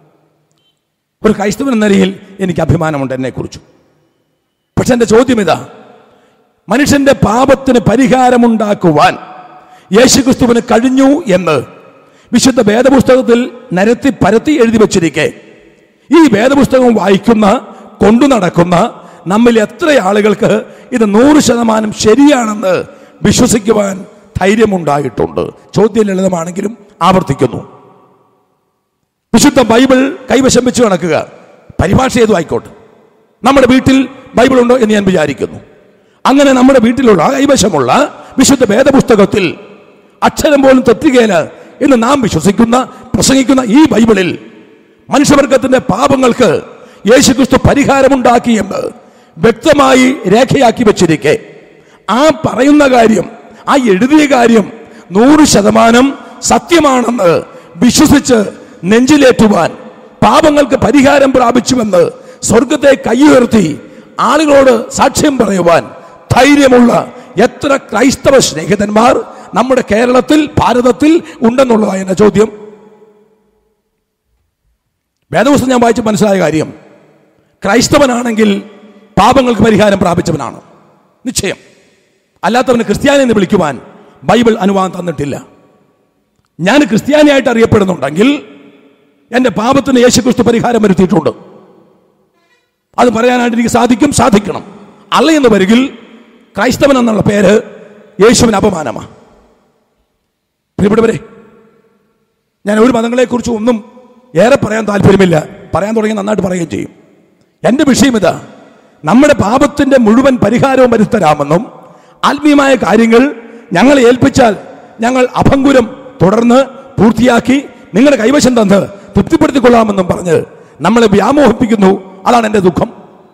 ഒരു ക്രൈസ്തവൻ എന്ന നിലയിൽ എനിക്ക് അഭിമാനമുണ്ട് എന്നെക്കുറിച്ച് പക്ഷെ എൻ്റെ ചോദ്യം ഇതാ മനുഷ്യന്റെ പാപത്തിന് പരിഹാരമുണ്ടാക്കുവാൻ യേശുക്രിസ്തുവിന് കഴിഞ്ഞു എന്ന് വിശുദ്ധ വേദപുസ്തകത്തിൽ നിരത്തി പരത്തി എഴുതി വച്ചിരിക്കെ ഈ വേദപുസ്തകം വായിക്കുന്ന കൊണ്ടു നടക്കുന്ന നമ്മിൽ എത്ര ആളുകൾക്ക് ഇത് നൂറ് ശതമാനം ശരിയാണെന്ന് വിശ്വസിക്കുവാൻ ധൈര്യമുണ്ടായിട്ടുണ്ട് ചോദ്യം ലളിതമാണെങ്കിലും ആവർത്തിക്കുന്നു വിശുദ്ധ ബൈബിൾ കൈവശം വെച്ച് കണക്കുക പരിഭാഷ ഏതു ആയിക്കോട്ടെ നമ്മുടെ വീട്ടിൽ ബൈബിൾ ഉണ്ടോ എന്ന് ഞാൻ വിചാരിക്കുന്നു അങ്ങനെ നമ്മുടെ വീട്ടിലുള്ള കൈവശമുള്ള വിശുദ്ധ വേദപുസ്തകത്തിൽ അക്ഷരം പോലും തെറ്റുകയില്ല എന്ന് നാം വിശ്വസിക്കുന്ന പ്രസംഗിക്കുന്ന ഈ ബൈബിളിൽ മനുഷ്യവർഗത്തിന്റെ പാപങ്ങൾക്ക് യേശുക്രിസ്തു പരിഹാരമുണ്ടാക്കിയെന്ന് വ്യക്തമായി രേഖയാക്കി വെച്ചിരിക്കെ ആ പറയുന്ന കാര്യം ആ എഴുതിയ കാര്യം നൂറ് ശതമാനം സത്യമാണെന്ന് വിശ്വസിച്ച് നെഞ്ചിലേറ്റുവാൻ പാപങ്ങൾക്ക് പരിഹാരം പ്രാപിച്ചുവെന്ന് സ്വർഗത്തെ കൈയുയർത്തി ആളുകളോട് സാക്ഷ്യം പറയുവാൻ ധൈര്യമുള്ള എത്ര ക്രൈസ്തവ സ്നേഹിതന്മാർ നമ്മുടെ കേരളത്തിൽ ഭാരതത്തിൽ ഉണ്ടെന്നുള്ളതാണ് എന്റെ ചോദ്യം വേദപുസ്തകം ഞാൻ വായിച്ച് മനസ്സിലായ കാര്യം ക്രൈസ്തവനാണെങ്കിൽ പാപങ്ങൾക്ക് പരിഹാരം പ്രാപിച്ചവനാണ് നിശ്ചയം അല്ലാത്തവന് ക്രിസ്ത്യാനി എന്ന് വിളിക്കുവാൻ ബൈബിൾ അനുവാദം തന്നിട്ടില്ല ഞാൻ ക്രിസ്ത്യാനിയായിട്ട് അറിയപ്പെടുന്നുണ്ടെങ്കിൽ എൻ്റെ പാപത്തിന് യേശുക്രിസ്തു പരിഹാരം വരുത്തിയിട്ടുണ്ട് അത് പറയാനായിട്ട് എനിക്ക് സാധിക്കും സാധിക്കണം അല്ല എന്ന് വരികിൽ ക്രൈസ്തവൻ എന്നുള്ള പേര് യേശുവിന് അപമാനമാണ് പ്രിയപ്പെട്ടവരെ ഞാൻ ഒരു മതങ്ങളെക്കുറിച്ച് ഒന്നും ഏറെ പറയാൻ താല്പര്യമില്ല പറയാൻ തുടങ്ങി നന്നായിട്ട് പറയുകയും ചെയ്യും എൻ്റെ വിഷയം ഇതാ നമ്മുടെ പാപത്തിന്റെ മുഴുവൻ പരിഹാരവും വരുത്തരാമെന്നും ആത്മീയമായ കാര്യങ്ങൾ ഞങ്ങളെ ഏൽപ്പിച്ചാൽ ഞങ്ങൾ അഭംഗുരം തുടർന്ന് പൂർത്തിയാക്കി നിങ്ങളുടെ കൈവശം തന്ന് തൃപ്തിപ്പെടുത്തിക്കൊള്ളാമെന്നും പറഞ്ഞ് നമ്മളെ വ്യാമോഹിപ്പിക്കുന്നു അതാണ് എൻ്റെ ദുഃഖം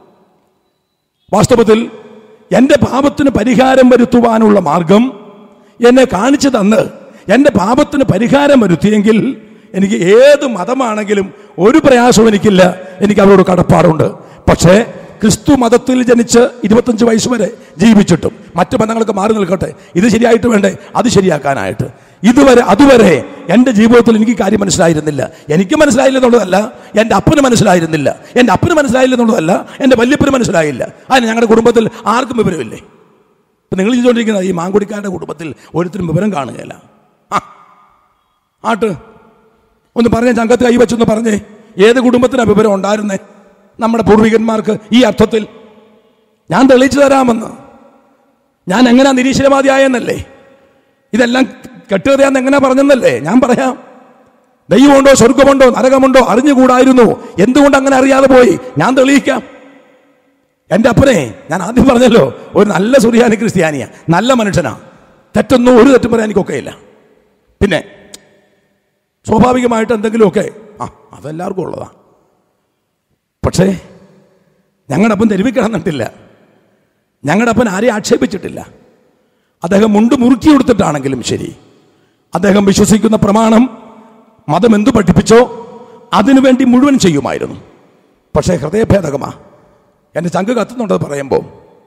വാസ്തവത്തിൽ എൻ്റെ പാപത്തിന് പരിഹാരം വരുത്തുവാനുള്ള മാർഗം എന്നെ കാണിച്ചു തന്ന് എൻ്റെ പാപത്തിന് പരിഹാരം വരുത്തിയെങ്കിൽ എനിക്ക് ഏത് മതമാണെങ്കിലും ഒരു പ്രയാസവും എനിക്കില്ല എനിക്ക് അവരോട് കടപ്പാടുണ്ട് പക്ഷേ ക്രിസ്തു മതത്തിൽ ജനിച്ച് ഇരുപത്തഞ്ച് വയസ്സ് വരെ ജീവിച്ചിട്ടും മറ്റു ബന്ധങ്ങളൊക്കെ മാറി നിൽക്കട്ടെ ഇത് ശരിയായിട്ട് വേണ്ടേ അത് ശരിയാക്കാനായിട്ട് ഇതുവരെ അതുവരെ എൻ്റെ ജീവിതത്തിൽ എനിക്ക് കാര്യം മനസ്സിലായിരുന്നില്ല എനിക്ക് മനസ്സിലായില്ല എന്നുള്ളതല്ല എൻ്റെ അപ്പന് മനസ്സിലായിരുന്നില്ല എൻ്റെ അപ്പന് മനസ്സിലായില്ല എന്നുള്ളതല്ല എൻ്റെ വല്യപ്പന് മനസ്സിലായില്ല അതിന് ഞങ്ങളുടെ കുടുംബത്തിൽ ആർക്കും വിവരമില്ലേ ഇപ്പം നിങ്ങൾ ചെയ്തുകൊണ്ടിരിക്കുന്ന ഈ മാങ്കുടിക്കാരുടെ കുടുംബത്തിൽ ഒരുത്തരും വിവരം കാണുകയില്ല ആ ആട്ട് ഒന്ന് പറഞ്ഞേ ചങ്കത്ത് കൈവച്ചൊന്ന് പറഞ്ഞേ ഏത് കുടുംബത്തിനാ വിവരം ഉണ്ടായിരുന്നേ നമ്മുടെ പൂർവികന്മാർക്ക് ഈ അർത്ഥത്തിൽ ഞാൻ തെളിയിച്ചു തരാമെന്ന് ഞാൻ എങ്ങനെയാ നിരീശ്വരവാദിയായെന്നല്ലേ ഇതെല്ലാം കെട്ടുകഥയാന്ന് എങ്ങനെ പറഞ്ഞെന്നല്ലേ ഞാൻ പറയാം ദൈവമുണ്ടോ സ്വർഗമുണ്ടോ നരകമുണ്ടോ അറിഞ്ഞുകൂടായിരുന്നു എന്തുകൊണ്ട് അങ്ങനെ അറിയാതെ പോയി ഞാൻ തെളിയിക്കാം എൻ്റെ അപ്പനെ ഞാൻ ആദ്യം പറഞ്ഞല്ലോ ഒരു നല്ല സുറിയാനി ക്രിസ്ത്യാനിയാ നല്ല മനുഷ്യനാ തെറ്റൊന്നും ഒരു തെറ്റും പറയാൻ എനിക്കൊക്കെയില്ല പിന്നെ സ്വാഭാവികമായിട്ട് എന്തെങ്കിലുമൊക്കെ ആ അതെല്ലാവർക്കും ഉള്ളതാ പക്ഷേ ഞങ്ങളുടെ അപ്പൻ തെരുവിൽ കിടന്നിട്ടില്ല ഞങ്ങളുടെ അപ്പൻ ആരെയും ആക്ഷേപിച്ചിട്ടില്ല അദ്ദേഹം മുണ്ട് മുറുക്കി കൊടുത്തിട്ടാണെങ്കിലും ശരി അദ്ദേഹം വിശ്വസിക്കുന്ന പ്രമാണം മതം എന്തു പഠിപ്പിച്ചോ അതിനുവേണ്ടി മുഴുവൻ ചെയ്യുമായിരുന്നു പക്ഷേ ഹൃദയഭേദകമാ എൻ്റെ ചങ്ക് കത്തുന്നുണ്ടത് പറയുമ്പോൾ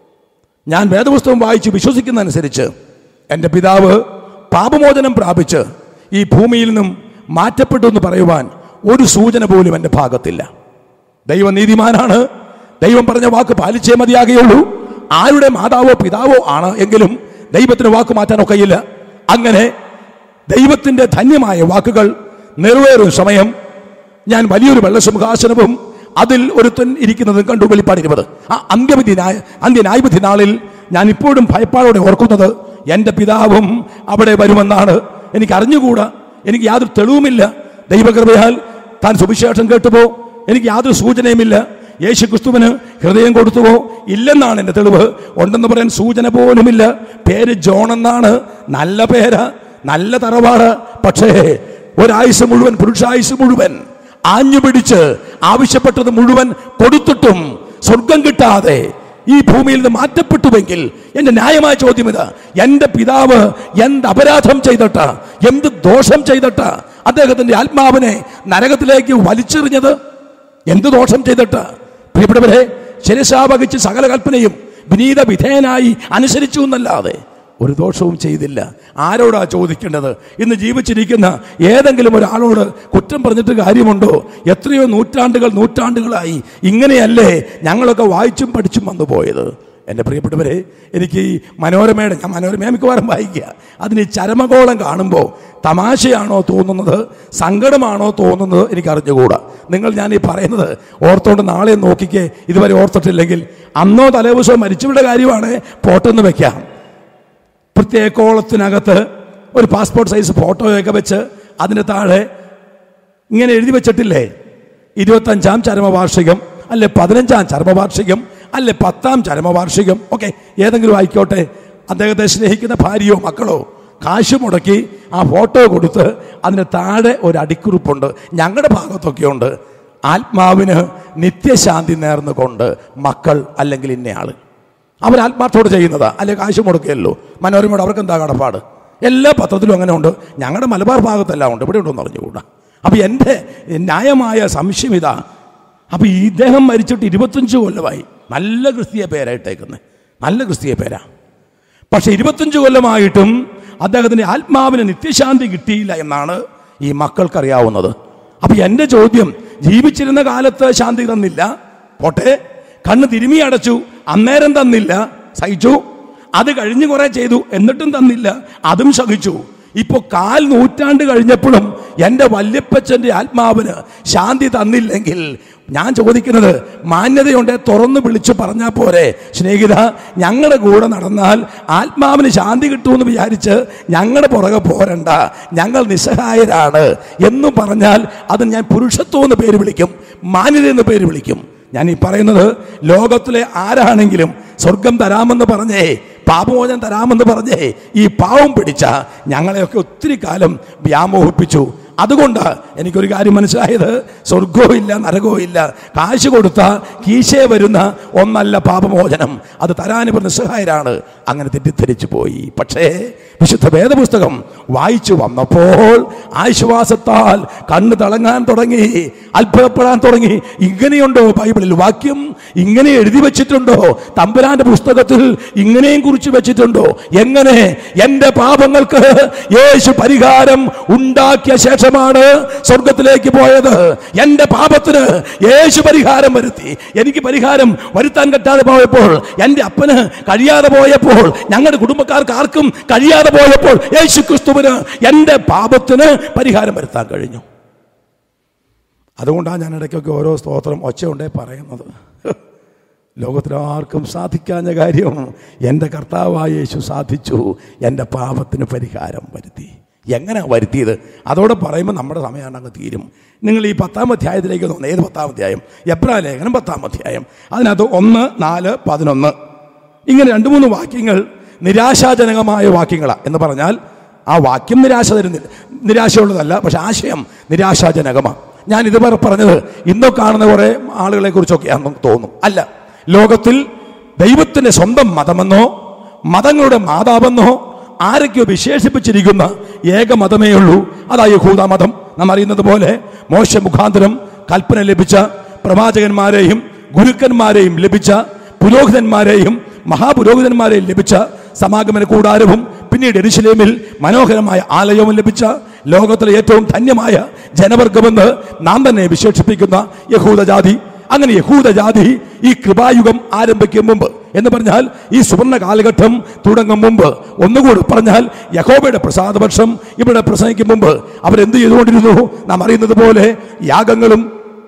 ഞാൻ വേദപുസ്തകം വായിച്ച് വിശ്വസിക്കുന്നതനുസരിച്ച് എൻ്റെ പിതാവ് പാപമോചനം പ്രാപിച്ച് ഈ ഭൂമിയിൽ നിന്നും മാറ്റപ്പെട്ടു എന്ന് പറയുവാൻ ഒരു സൂചന പോലും എൻ്റെ ഭാഗത്തില്ല ദൈവം നീതിമാനാണ് ദൈവം പറഞ്ഞ വാക്ക് പാലിച്ചേ മതിയാകുകയുള്ളൂ ആരുടെ മാതാവോ പിതാവോ ആണ് എങ്കിലും ദൈവത്തിന് വാക്ക് മാറ്റാൻ ഒക്കെയില്ല അങ്ങനെ ദൈവത്തിന്റെ ധന്യമായ വാക്കുകൾ നിറവേറും സമയം ഞാൻ വലിയൊരു വെള്ളസിംഹാസനവും അതിൽ ഒരുത്തൻ ഇരിക്കുന്നതും കണ്ടു വെളിപ്പാട് ഇരുപത് ആ അന്ത്യവിധി ന്യായ അന്ത്യന്യായവിധി നാളിൽ ഞാൻ ഇപ്പോഴും ഭയപ്പാടോടെ ഓർക്കുന്നത് എൻ്റെ പിതാവും അവിടെ വരുമെന്നാണ് എനിക്ക് അറിഞ്ഞുകൂടാ എനിക്ക് യാതൊരു തെളിവുമില്ല ദൈവകൃപയാൽ താൻ സുവിശേഷം കേട്ടുപോ എനിക്ക് യാതൊരു സൂചനയുമില്ല യേശു ക്രിസ്തുവിന് ഹൃദയം കൊടുത്തുവോ ഇല്ലെന്നാണ് എൻ്റെ തെളിവ് ഉണ്ടെന്ന് പറയാൻ സൂചന പോലുമില്ല പേര് ജോൺ എന്നാണ് നല്ല പേര് നല്ല തറവാട് പക്ഷേ ഒരായുസ് മുഴുവൻ പുരുഷായുസ് മുഴുവൻ ആഞ്ഞു പിടിച്ച് ആവശ്യപ്പെട്ടത് മുഴുവൻ കൊടുത്തിട്ടും സ്വർഗം കിട്ടാതെ ഈ ഭൂമിയിൽ നിന്ന് മാറ്റപ്പെട്ടുവെങ്കിൽ എന്റെ ന്യായമായ ചോദ്യം ഇതാ എന്റെ പിതാവ് എന്ത് അപരാധം ചെയ്തിട്ട് എന്ത് ദോഷം ചെയ്തിട്ട് അദ്ദേഹത്തിന്റെ ആത്മാവിനെ നരകത്തിലേക്ക് വലിച്ചെറിഞ്ഞത് എന്ത് ദോഷം ചെയ്തിട്ട് പ്രിയപ്പെട്ടവരെ ശിരശാപകിച്ച് സകല കൽപ്പനയും വിനീത വിധേയനായി അനുസരിച്ചു എന്നല്ലാതെ ഒരു ദോഷവും ചെയ്തില്ല ആരോടാ ചോദിക്കേണ്ടത് ഇന്ന് ജീവിച്ചിരിക്കുന്ന ഏതെങ്കിലും ഒരാളോട് കുറ്റം പറഞ്ഞിട്ട് കാര്യമുണ്ടോ എത്രയോ നൂറ്റാണ്ടുകൾ നൂറ്റാണ്ടുകളായി ഇങ്ങനെയല്ലേ ഞങ്ങളൊക്കെ വായിച്ചും പഠിച്ചും വന്നു പോയത് എൻ്റെ പ്രിയപ്പെട്ടവരെ എനിക്ക് ഈ മനോരമയുടെ ഞാൻ മനോരമ മിക്കവാറും വായിക്കുക അതിന് ഈ ചരമകോളം കാണുമ്പോൾ തമാശയാണോ തോന്നുന്നത് സങ്കടമാണോ തോന്നുന്നത് എനിക്ക് അറിഞ്ഞുകൂടാ നിങ്ങൾ ഞാൻ ഈ പറയുന്നത് ഓർത്തോണ്ട് നാളെ നോക്കിക്കേ ഇതുവരെ ഓർത്തിട്ടില്ലെങ്കിൽ അന്നോ തലേദിവസമോ മരിച്ചവരുടെ കാര്യമാണ് പോട്ടെന്ന് വെക്കാം പ്രത്യേക കോളത്തിനകത്ത് ഒരു പാസ്പോർട്ട് സൈസ് ഫോട്ടോയൊക്കെ വെച്ച് അതിൻ്റെ താഴെ ഇങ്ങനെ എഴുതി വെച്ചിട്ടില്ലേ ഇരുപത്തഞ്ചാം ചരമവാർഷികം അല്ലെ പതിനഞ്ചാം ചരമവാർഷികം അല്ലെ പത്താം ചരമവാർഷികം ഓക്കെ ഏതെങ്കിലും ആയിക്കോട്ടെ അദ്ദേഹത്തെ സ്നേഹിക്കുന്ന ഭാര്യയോ മക്കളോ കാശ് മുടക്കി ആ ഫോട്ടോ കൊടുത്ത് അതിന് താഴെ ഒരു അടിക്കുറിപ്പുണ്ട് ഞങ്ങളുടെ ഭാഗത്തൊക്കെ ഉണ്ട് ആത്മാവിന് നിത്യശാന്തി നേർന്നുകൊണ്ട് മക്കൾ അല്ലെങ്കിൽ ഇന്നയാള് അവർ ആത്മാർത്ഥോട് ചെയ്യുന്നതാ അല്ലെ കാശ് മുടക്കുകയല്ലോ മനോരമയോട് അവർക്ക് എന്താ കടപ്പാട് എല്ലാ പത്രത്തിലും അങ്ങനെ ഉണ്ട് ഞങ്ങളുടെ മലബാർ ഭാഗത്തെല്ലാം ഉണ്ട് ഇവിടെ ഉണ്ടോന്ന് അറിഞ്ഞുകൂടാ അപ്പം എൻ്റെ ന്യായമായ സംശയം ഇതാ അപ്പം ഇദ്ദേഹം മരിച്ചിട്ട് ഇരുപത്തഞ്ച് കൊല്ലമായി നല്ല ക്രിസ്തീയ പേരായിട്ടേക്കുന്നത് നല്ല ക്രിസ്തീയ പേരാ പക്ഷെ ഇരുപത്തഞ്ച് കൊല്ലമായിട്ടും അദ്ദേഹത്തിന് ആത്മാവിന് നിത്യശാന്തി കിട്ടിയില്ല എന്നാണ് ഈ മക്കൾക്കറിയാവുന്നത് അപ്പൊ എൻ്റെ ചോദ്യം ജീവിച്ചിരുന്ന കാലത്ത് ശാന്തി തന്നില്ല പോട്ടെ കണ്ണ് തിരുമി അടച്ചു അന്നേരം തന്നില്ല സഹിച്ചു അത് കഴിഞ്ഞു കുറെ ചെയ്തു എന്നിട്ടും തന്നില്ല അതും സഹിച്ചു ഇപ്പൊ കാൽ നൂറ്റാണ്ട് കഴിഞ്ഞപ്പോഴും എൻ്റെ വല്യപ്പച്ചൻ്റെ ആത്മാവിന് ശാന്തി തന്നില്ലെങ്കിൽ ഞാൻ ചോദിക്കുന്നത് മാന്യതയുണ്ട് തുറന്നു വിളിച്ചു പറഞ്ഞാൽ പോരെ സ്നേഹിത ഞങ്ങളുടെ കൂടെ നടന്നാൽ ആത്മാവിന് ശാന്തി കിട്ടുമെന്ന് വിചാരിച്ച് ഞങ്ങളുടെ പുറകെ പോരണ്ട ഞങ്ങൾ നിസ്സഹായരാണ് എന്ന് പറഞ്ഞാൽ അത് ഞാൻ പുരുഷത്വം എന്ന് പേര് വിളിക്കും മാന്യത എന്ന് പേര് വിളിക്കും ഞാൻ ഈ പറയുന്നത് ലോകത്തിലെ ആരാണെങ്കിലും സ്വർഗം തരാമെന്ന് പറഞ്ഞേ പാപമോചനം തരാമെന്ന് പറഞ്ഞേ ഈ പാവം പിടിച്ച ഞങ്ങളെയൊക്കെ ഒത്തിരി കാലം വ്യാമോഹിപ്പിച്ചു അതുകൊണ്ട് എനിക്കൊരു കാര്യം മനസ്സിലായത് സ്വർഗവും ഇല്ല നരകവും ഇല്ല കാശ് കൊടുത്ത കീശേ വരുന്ന ഒന്നല്ല പാപമോചനം അത് തരാൻ ഇവർ നിസ്സഹായരാണ് അങ്ങനെ തെറ്റിദ്ധരിച്ചു പോയി പക്ഷേ വിശുദ്ധ വേദപുസ്തകം വായിച്ചു വന്നപ്പോൾ ആശ്വാസത്താൽ കണ്ണ് തിളങ്ങാൻ തുടങ്ങി അത്ഭുതപ്പെടാൻ തുടങ്ങി ഇങ്ങനെയുണ്ടോ ബൈബിളിൽ വാക്യം ഇങ്ങനെ എഴുതി വെച്ചിട്ടുണ്ടോ തമ്പുരാന്റെ പുസ്തകത്തിൽ ഇങ്ങനെയും കുറിച്ച് വെച്ചിട്ടുണ്ടോ എങ്ങനെ എൻ്റെ പാപങ്ങൾക്ക് യേശു പരിഹാരം ഉണ്ടാക്കിയ ശേഷമാണ് സ്വർഗത്തിലേക്ക് പോയത് എൻ്റെ പാപത്തിന് യേശു പരിഹാരം വരുത്തി എനിക്ക് പരിഹാരം വരുത്താൻ പറ്റാതെ പോയപ്പോൾ എൻ്റെ അപ്പന് കഴിയാതെ പോയപ്പോൾ ഞങ്ങളുടെ കുടുംബക്കാർക്ക് ആർക്കും കഴിയാതെ പോയപ്പോൾ യേശു ക്രിസ്തുവിന് എൻ്റെ പാപത്തിന് പരിഹാരം വരുത്താൻ കഴിഞ്ഞു അതുകൊണ്ടാണ് ഞാൻ ഇടയ്ക്കൊക്കെ ഓരോ സ്തോത്രം ഒച്ചയുണ്ടേ പറയുന്നത് ലോകത്തിലാർക്കും സാധിക്കാഞ്ഞ കാര്യം എൻ്റെ കർത്താവായ യേശു സാധിച്ചു എൻ്റെ പാപത്തിന് പരിഹാരം വരുത്തി എങ്ങനെ വരുത്തിയത് അതോടെ പറയുമ്പോൾ നമ്മുടെ സമയമാണ് അങ്ങ് തീരും നിങ്ങൾ ഈ പത്താം അധ്യായത്തിലേക്ക് തോന്നുന്നു ഏത് പത്താം അധ്യായം എബ്രാ ലേഖനം പത്താം അധ്യായം അതിനകത്ത് ഒന്ന് നാല് പതിനൊന്ന് ഇങ്ങനെ രണ്ട് മൂന്ന് വാക്യങ്ങൾ നിരാശാജനകമായ വാക്യങ്ങളാണ് എന്ന് പറഞ്ഞാൽ ആ വാക്യം നിരാശ തരുന്നില്ല നിരാശയുള്ളതല്ല പക്ഷെ ആശയം നിരാശാജനകമാണ് ഞാൻ ഇതുവരെ പറഞ്ഞത് ഇന്നോ കാണുന്ന കുറേ ആളുകളെ കുറിച്ചൊക്കെയാണെന്ന് തോന്നും അല്ല ലോകത്തിൽ ദൈവത്തിന്റെ സ്വന്തം മതമെന്നോ മതങ്ങളുടെ മാതാവെന്നോ ആരൊക്കെയോ വിശേഷിപ്പിച്ചിരിക്കുന്ന ഏക മതമേ ഉള്ളൂ അതാ യഹൂദ മതം നാം അറിയുന്നത് പോലെ മോശ മുഖാന്തരം കൽപ്പന ലഭിച്ച പ്രവാചകന്മാരെയും ഗുരുക്കന്മാരെയും ലഭിച്ച പുരോഹിതന്മാരെയും മഹാപുരോഹിതന്മാരെയും ലഭിച്ച സമാഗമന കൂടാരവും പിന്നീട് എരുശലേമിൽ മനോഹരമായ ആലയവും ലഭിച്ച ലോകത്തിലെ ഏറ്റവും ധന്യമായ ജനവർഗമെന്ന് നാം തന്നെ വിശേഷിപ്പിക്കുന്ന യഹൂദജാതി അങ്ങനെ യഹൂദജാതി ഈ കൃപായുഗം ആരംഭിക്കും മുമ്പ് എന്ന് പറഞ്ഞാൽ ഈ സുവർണ കാലഘട്ടം തുടങ്ങും മുമ്പ് ഒന്നുകൂടി പറഞ്ഞാൽ യഹോബയുടെ പ്രസാദവർഷം ഇവിടെ പ്രസംഗിക്കും മുമ്പ് അവരെന്ത് ചെയ്തുകൊണ്ടിരുന്നു നാം അറിയുന്നത് പോലെ യാഗങ്ങളും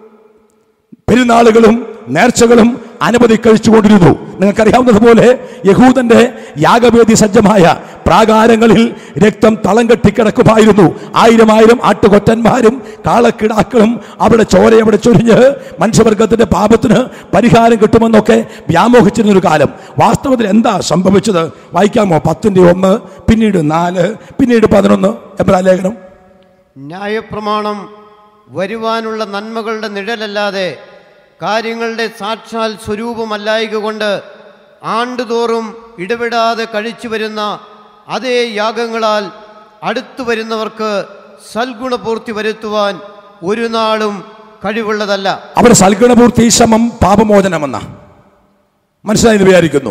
പെരുന്നാളുകളും നേർച്ചകളും അനവധി കഴിച്ചുകൊണ്ടിരുന്നു നിങ്ങൾക്കറിയാവുന്നതുപോലെ യഹൂദന്റെ യാഗവേദി സജ്ജമായ പ്രാകാരങ്ങളിൽ രക്തം തളം കെട്ടിക്കിടക്കുമായിരുന്നു ആയിരം ആയിരം ആട്ടുകൊറ്റന്മാരും കാളക്കിടാക്കളും അവിടെ ചോര അവിടെ ചൊരിഞ്ഞ് മനുഷ്യവർഗത്തിന്റെ പാപത്തിന് പരിഹാരം കിട്ടുമെന്നൊക്കെ വ്യാമോഹിച്ചിരുന്നൊരു കാലം വാസ്തവത്തിൽ എന്താ സംഭവിച്ചത് വായിക്കാമോ പത്തിന്റെ ഒന്ന് പിന്നീട് നാല് പിന്നീട് പതിനൊന്ന് എബ്രാ ലേഖനം ന്യായപ്രമാണം വരുവാനുള്ള നന്മകളുടെ നിഴലല്ലാതെ കാര്യങ്ങളുടെ സാക്ഷാൽ സ്വരൂപമല്ലായക കൊണ്ട് ആണ്ടുതോറും ഇടപെടാതെ കഴിച്ചു വരുന്ന അതേ യാഗങ്ങളാൽ അടുത്തു വരുന്നവർക്ക് സൽഗുണപൂർത്തി വരുത്തുവാൻ ഒരു നാളും കഴിവുള്ളതല്ല അവർ സൽഗുണപൂർത്തി സമം പാപമോചനമെന്ന മനസ്സിലായി വിചാരിക്കുന്നു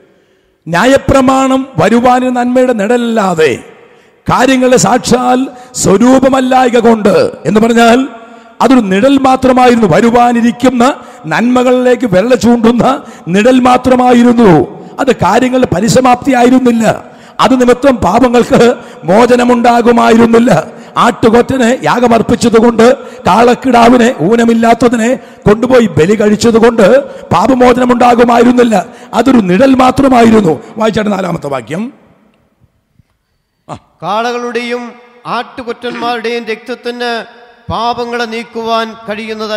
ന്യായപ്രമാണം വരുവാനും നന്മയുടെ നിഴലല്ലാതെ കാര്യങ്ങളുടെ സാക്ഷാൽ സ്വരൂപമല്ലായക കൊണ്ട് എന്ന് പറഞ്ഞാൽ അതൊരു നിഴൽ മാത്രമായിരുന്നു വരുവാനിരിക്കുന്ന നന്മകളിലേക്ക് വെള്ള ചൂണ്ടുന്ന നിഴൽ മാത്രമായിരുന്നു അത് കാര്യങ്ങളുടെ പരിസമാപ്തി ആയിരുന്നില്ല അത് നിമിത്തം പാപങ്ങൾക്ക് മോചനമുണ്ടാകുമായിരുന്നില്ല ആട്ടുകൊറ്റനെ യാഗമർപ്പിച്ചതുകൊണ്ട് കാളക്കിടാവിനെ ഊനമില്ലാത്തതിനെ കൊണ്ടുപോയി ബലി കഴിച്ചതുകൊണ്ട് പാപമോചനമുണ്ടാകുമായിരുന്നില്ല അതൊരു നിഴൽ മാത്രമായിരുന്നു വായിച്ചാട്ട് നാലാമത്തെ വാക്യം കാളകളുടെയും ആട്ടുകൊറ്റന്മാരുടെയും രക്തത്തിന് പാപങ്ങളെ നീക്കുവാൻ കഴിയുന്നതല്ല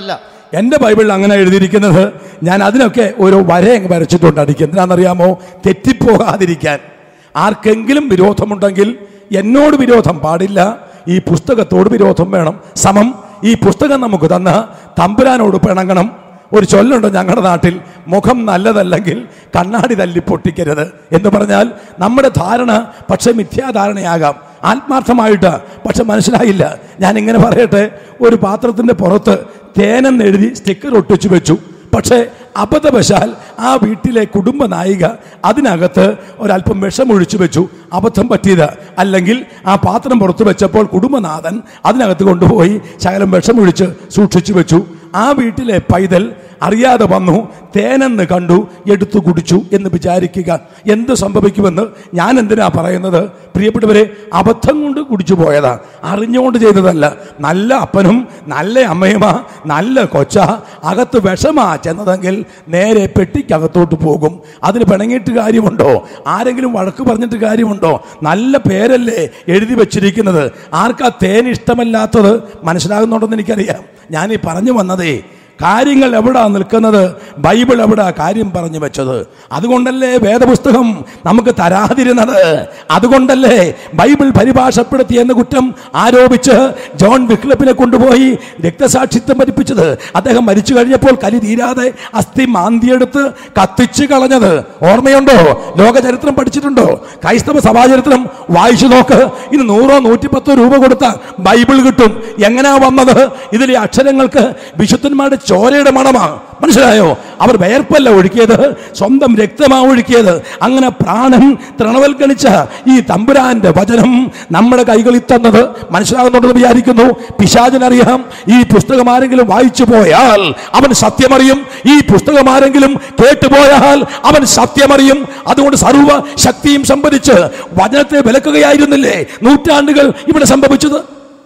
എൻ്റെ ബൈബിളിൽ അങ്ങനെ എഴുതിയിരിക്കുന്നത് ഞാൻ അതിനൊക്കെ ഒരു വര അങ്ങ് വരച്ചിട്ടുണ്ട് അടിക്ക് എന്തിനാണെന്നറിയാമോ തെറ്റിപ്പോകാതിരിക്കാൻ ആർക്കെങ്കിലും വിരോധമുണ്ടെങ്കിൽ എന്നോട് വിരോധം പാടില്ല ഈ പുസ്തകത്തോട് വിരോധം വേണം സമം ഈ പുസ്തകം നമുക്ക് തന്ന തമ്പുരാനോട് പിണങ്ങണം ഒരു ചൊല്ലുണ്ട് ഞങ്ങളുടെ നാട്ടിൽ മുഖം നല്ലതല്ലെങ്കിൽ കണ്ണാടി തല്ലി പൊട്ടിക്കരുത് എന്ന് പറഞ്ഞാൽ നമ്മുടെ ധാരണ പക്ഷെ മിഥ്യാധാരണയാകാം ആത്മാർത്ഥമായിട്ട് പക്ഷെ മനസ്സിലായില്ല ഞാൻ ഇങ്ങനെ പറയട്ടെ ഒരു പാത്രത്തിന്റെ പുറത്ത് തേനെന്ന് എഴുതി സ്റ്റിക്കർ ഒട്ടിച്ചു വെച്ചു പക്ഷേ അബദ്ധവശാൽ ആ വീട്ടിലെ കുടുംബ നായിക അതിനകത്ത് ഒരല്പം വിഷമൊഴിച്ചു വെച്ചു അബദ്ധം പറ്റിയത് അല്ലെങ്കിൽ ആ പാത്രം പുറത്തു വെച്ചപ്പോൾ കുടുംബനാഥൻ അതിനകത്ത് കൊണ്ടുപോയി ശകലം വിഷമൊഴിച്ച് സൂക്ഷിച്ചു വെച്ചു ആ വീട്ടിലെ പൈതൽ അറിയാതെ വന്നു തേനെന്ന് കണ്ടു എടുത്തു കുടിച്ചു എന്ന് വിചാരിക്കുക എന്ത് സംഭവിക്കുമെന്ന് ഞാൻ എന്തിനാ പറയുന്നത് പ്രിയപ്പെട്ടവരെ അബദ്ധം കൊണ്ട് കുടിച്ചു പോയതാ അറിഞ്ഞുകൊണ്ട് ചെയ്തതല്ല നല്ല അപ്പനും നല്ല അമ്മയുമാ നല്ല കൊച്ച അകത്ത് വിഷമാ ചെന്നതെങ്കിൽ നേരെ പെട്ടിക്കകത്തോട്ട് പോകും അതിന് പിണങ്ങിയിട്ട് കാര്യമുണ്ടോ ആരെങ്കിലും വഴക്ക് പറഞ്ഞിട്ട് കാര്യമുണ്ടോ നല്ല പേരല്ലേ എഴുതി വെച്ചിരിക്കുന്നത് ആർക്കാ തേൻ ഇഷ്ടമല്ലാത്തത് മനസ്സിലാകുന്നുണ്ടെന്ന് എനിക്കറിയാം ഞാൻ ഈ പറഞ്ഞു വന്നതേ കാര്യങ്ങൾ എവിടാ നിൽക്കുന്നത് ബൈബിൾ എവിടാ കാര്യം പറഞ്ഞു വെച്ചത് അതുകൊണ്ടല്ലേ വേദപുസ്തകം നമുക്ക് തരാതിരുന്നത് അതുകൊണ്ടല്ലേ ബൈബിൾ പരിഭാഷപ്പെടുത്തി എന്ന കുറ്റം ആരോപിച്ച് ജോൺ വിക്ലപ്പിനെ കൊണ്ടുപോയി രക്തസാക്ഷിത്വം പഠിപ്പിച്ചത് അദ്ദേഹം മരിച്ചു കഴിഞ്ഞപ്പോൾ കലി തീരാതെ അസ്ഥി മാന്തിയെടുത്ത് കത്തിച്ചു കളഞ്ഞത് ഓർമ്മയുണ്ടോ ലോക ചരിത്രം പഠിച്ചിട്ടുണ്ടോ ക്രൈസ്തവ സഭാചരിത്രം വായിച്ചു നോക്ക് ഇന്ന് നൂറോ നൂറ്റിപ്പത്തോ രൂപ കൊടുത്ത ബൈബിൾ കിട്ടും എങ്ങനെയാ വന്നത് ഇതിലെ അക്ഷരങ്ങൾക്ക് വിശുദ്ധന്മാരുടെ ചോരയുടെ മണമാണ് മനസ്സിലായോ അവർ വേർപ്പല്ല ഒഴുക്കിയത് സ്വന്തം രക്തമാ ഒഴുക്കിയത് അങ്ങനെ പ്രാണൻ തൃണവൽക്കണിച്ച ഈ തമ്പുരാന്റെ വചനം നമ്മുടെ കൈകളിൽ തന്നത് മനസ്സിലാകുന്നുണ്ടെന്ന് വിചാരിക്കുന്നു പിശാചിനറിയാം ഈ പുസ്തകം ആരെങ്കിലും വായിച്ചു പോയാൽ അവൻ സത്യമറിയും ഈ പുസ്തകം ആരെങ്കിലും കേട്ടുപോയാൽ അവൻ സത്യമറിയും അതുകൊണ്ട് സർവ ശക്തിയും സംഭരിച്ച് വചനത്തെ വിലക്കുകയായിരുന്നില്ലേ നൂറ്റാണ്ടുകൾ ഇവിടെ സംഭവിച്ചത്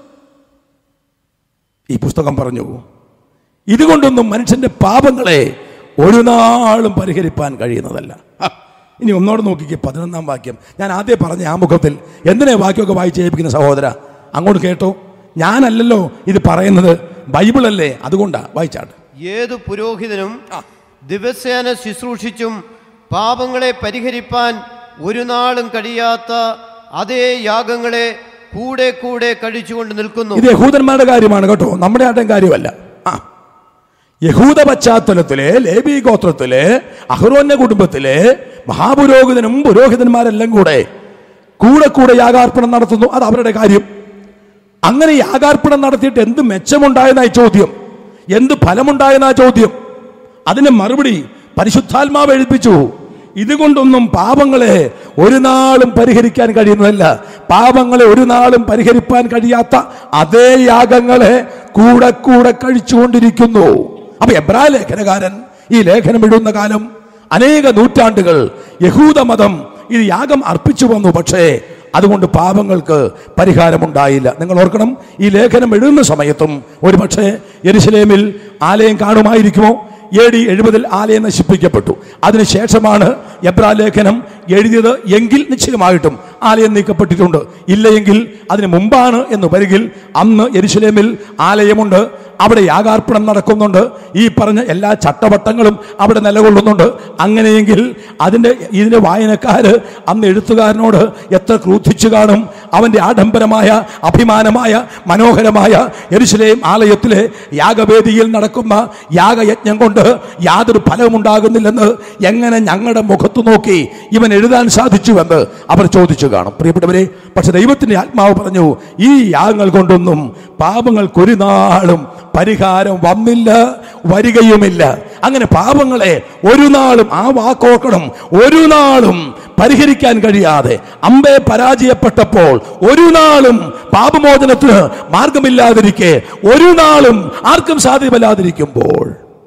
ഈ പുസ്തകം പറഞ്ഞു ഇതുകൊണ്ടൊന്നും മനുഷ്യന്റെ പാപങ്ങളെ ഒരു നാളും പരിഹരിപ്പാൻ കഴിയുന്നതല്ല ഹ, ഇനി ഒന്നോട് നോക്കിക്കേ പതിനൊന്നാം വാക്യം ഞാൻ ആദ്യം പറഞ്ഞ ആ മുഖത്തിൽ എന്തിനാ വാക്യമൊക്കെ വായിച്ച് ഏൽപ്പിക്കുന്ന സഹോദര അങ്ങോട്ട് കേട്ടോ ഞാനല്ലല്ലോ ഇത് പറയുന്നത് ബൈബിളല്ലേ അതുകൊണ്ടാ വായിച്ചാട്ട് ഏതു പുരോഹിതനും ദിവസേന ശുശ്രൂഷിച്ചും പാപങ്ങളെ പരിഹരിപ്പാൻ ഒരു നാളും കഴിയാത്ത അതേ യാഗങ്ങളെ കൂടെ കൂടെ കഴിച്ചുകൊണ്ട് നിൽക്കുന്നു ഇത് യഹൂദന്മാരുടെ കാര്യമാണ് കേട്ടോ നമ്മുടെ ആരുടെയും കാര്യമല്ല ആ യഹൂദ പശ്ചാത്തലത്തിലെ ലേബി ഗോത്രത്തിലെ അഹ്റോന്റെ കുടുംബത്തിലെ മഹാപുരോഹിതനും പുരോഹിതന്മാരെല്ലാം കൂടെ കൂടെ കൂടെ യാഗാർപ്പണം നടത്തുന്നു അത് അവരുടെ കാര്യം അങ്ങനെ യാഗാർപ്പണം നടത്തിയിട്ട് എന്ത് മെച്ചമുണ്ടായെന്നാ ഈ ചോദ്യം എന്ത് ഫലമുണ്ടായെന്നാ ചോദ്യം അതിന് മറുപടി പരിശുദ്ധാത്മാവ് എഴുതിപ്പിച്ചു ഇതുകൊണ്ടൊന്നും പാപങ്ങളെ ഒരു നാളും പരിഹരിക്കാൻ കഴിയുന്നതല്ല പാപങ്ങളെ ഒരു നാളും പരിഹരിപ്പാൻ കഴിയാത്ത അതേ യാഗങ്ങളെ കൂടെ കൂടെ കഴിച്ചുകൊണ്ടിരിക്കുന്നു അപ്പൊ എബ്രാ ലേഖനകാരൻ ഈ ലേഖനം എഴുതുന്ന കാലം അനേക നൂറ്റാണ്ടുകൾ യഹൂദ മതം ഇത് യാഗം അർപ്പിച്ചു വന്നു പക്ഷേ അതുകൊണ്ട് പാപങ്ങൾക്ക് പരിഹാരമുണ്ടായില്ല നിങ്ങൾ ഓർക്കണം ഈ ലേഖനം എഴുതുന്ന സമയത്തും ഒരു പക്ഷേ യെരുശലേമിൽ ആലയം കാണുമായിരിക്കുമോ എ ഡി എഴുപതിൽ ആലയം നശിപ്പിക്കപ്പെട്ടു അതിനുശേഷമാണ് എബ്രാ ലേഖനം എഴുതിയത് എങ്കിൽ നിശ്ചയമായിട്ടും ആലയം നീക്കപ്പെട്ടിട്ടുണ്ട് ഇല്ലയെങ്കിൽ അതിന് മുമ്പാണ് എന്ന് വരികിൽ അന്ന് യെരുശലേമിൽ ആലയമുണ്ട് അവിടെ യാഗാർപ്പണം നടക്കുന്നുണ്ട് ഈ പറഞ്ഞ എല്ലാ ചട്ടവട്ടങ്ങളും അവിടെ നിലകൊള്ളുന്നുണ്ട് അങ്ങനെയെങ്കിൽ അതിൻ്റെ ഇതിൻ്റെ വായനക്കാര് അന്ന് എഴുത്തുകാരനോട് എത്ര ക്രൂദ്ധിച്ചു കാണും അവൻ്റെ ആഡംബരമായ അഭിമാനമായ മനോഹരമായ യെരുശലേം ആലയത്തിലെ യാഗവേദിയിൽ നടക്കുന്ന യാഗയജ്ഞം കൊണ്ട് യാതൊരു ഫലമുണ്ടാകുന്നില്ലെന്ന് എങ്ങനെ ഞങ്ങളുടെ മുഖത്ത് നോക്കി ഇവൻ എഴുതാൻ സാധിച്ചുവെന്ന് അവർ ചോദിച്ചു കാണും പ്രിയപ്പെട്ടവരെ പക്ഷെ ദൈവത്തിന്റെ ആത്മാവ് പറഞ്ഞു ഈ യാഗങ്ങൾ കൊണ്ടൊന്നും പാപങ്ങൾക്കൊരു നാളും പരിഹാരം വന്നില്ല വരികയുമില്ല അങ്ങനെ പാപങ്ങളെ ഒരു നാളും ആ വാക്കോക്കണം ഒരു നാളും പരിഹരിക്കാൻ കഴിയാതെ അമ്പെ പരാജയപ്പെട്ടപ്പോൾ ഒരു നാളും പാപമോചനത്തിന് മാർഗമില്ലാതിരിക്കെ ഒരു നാളും ആർക്കും സാധ്യമല്ലാതിരിക്കുമ്പോൾ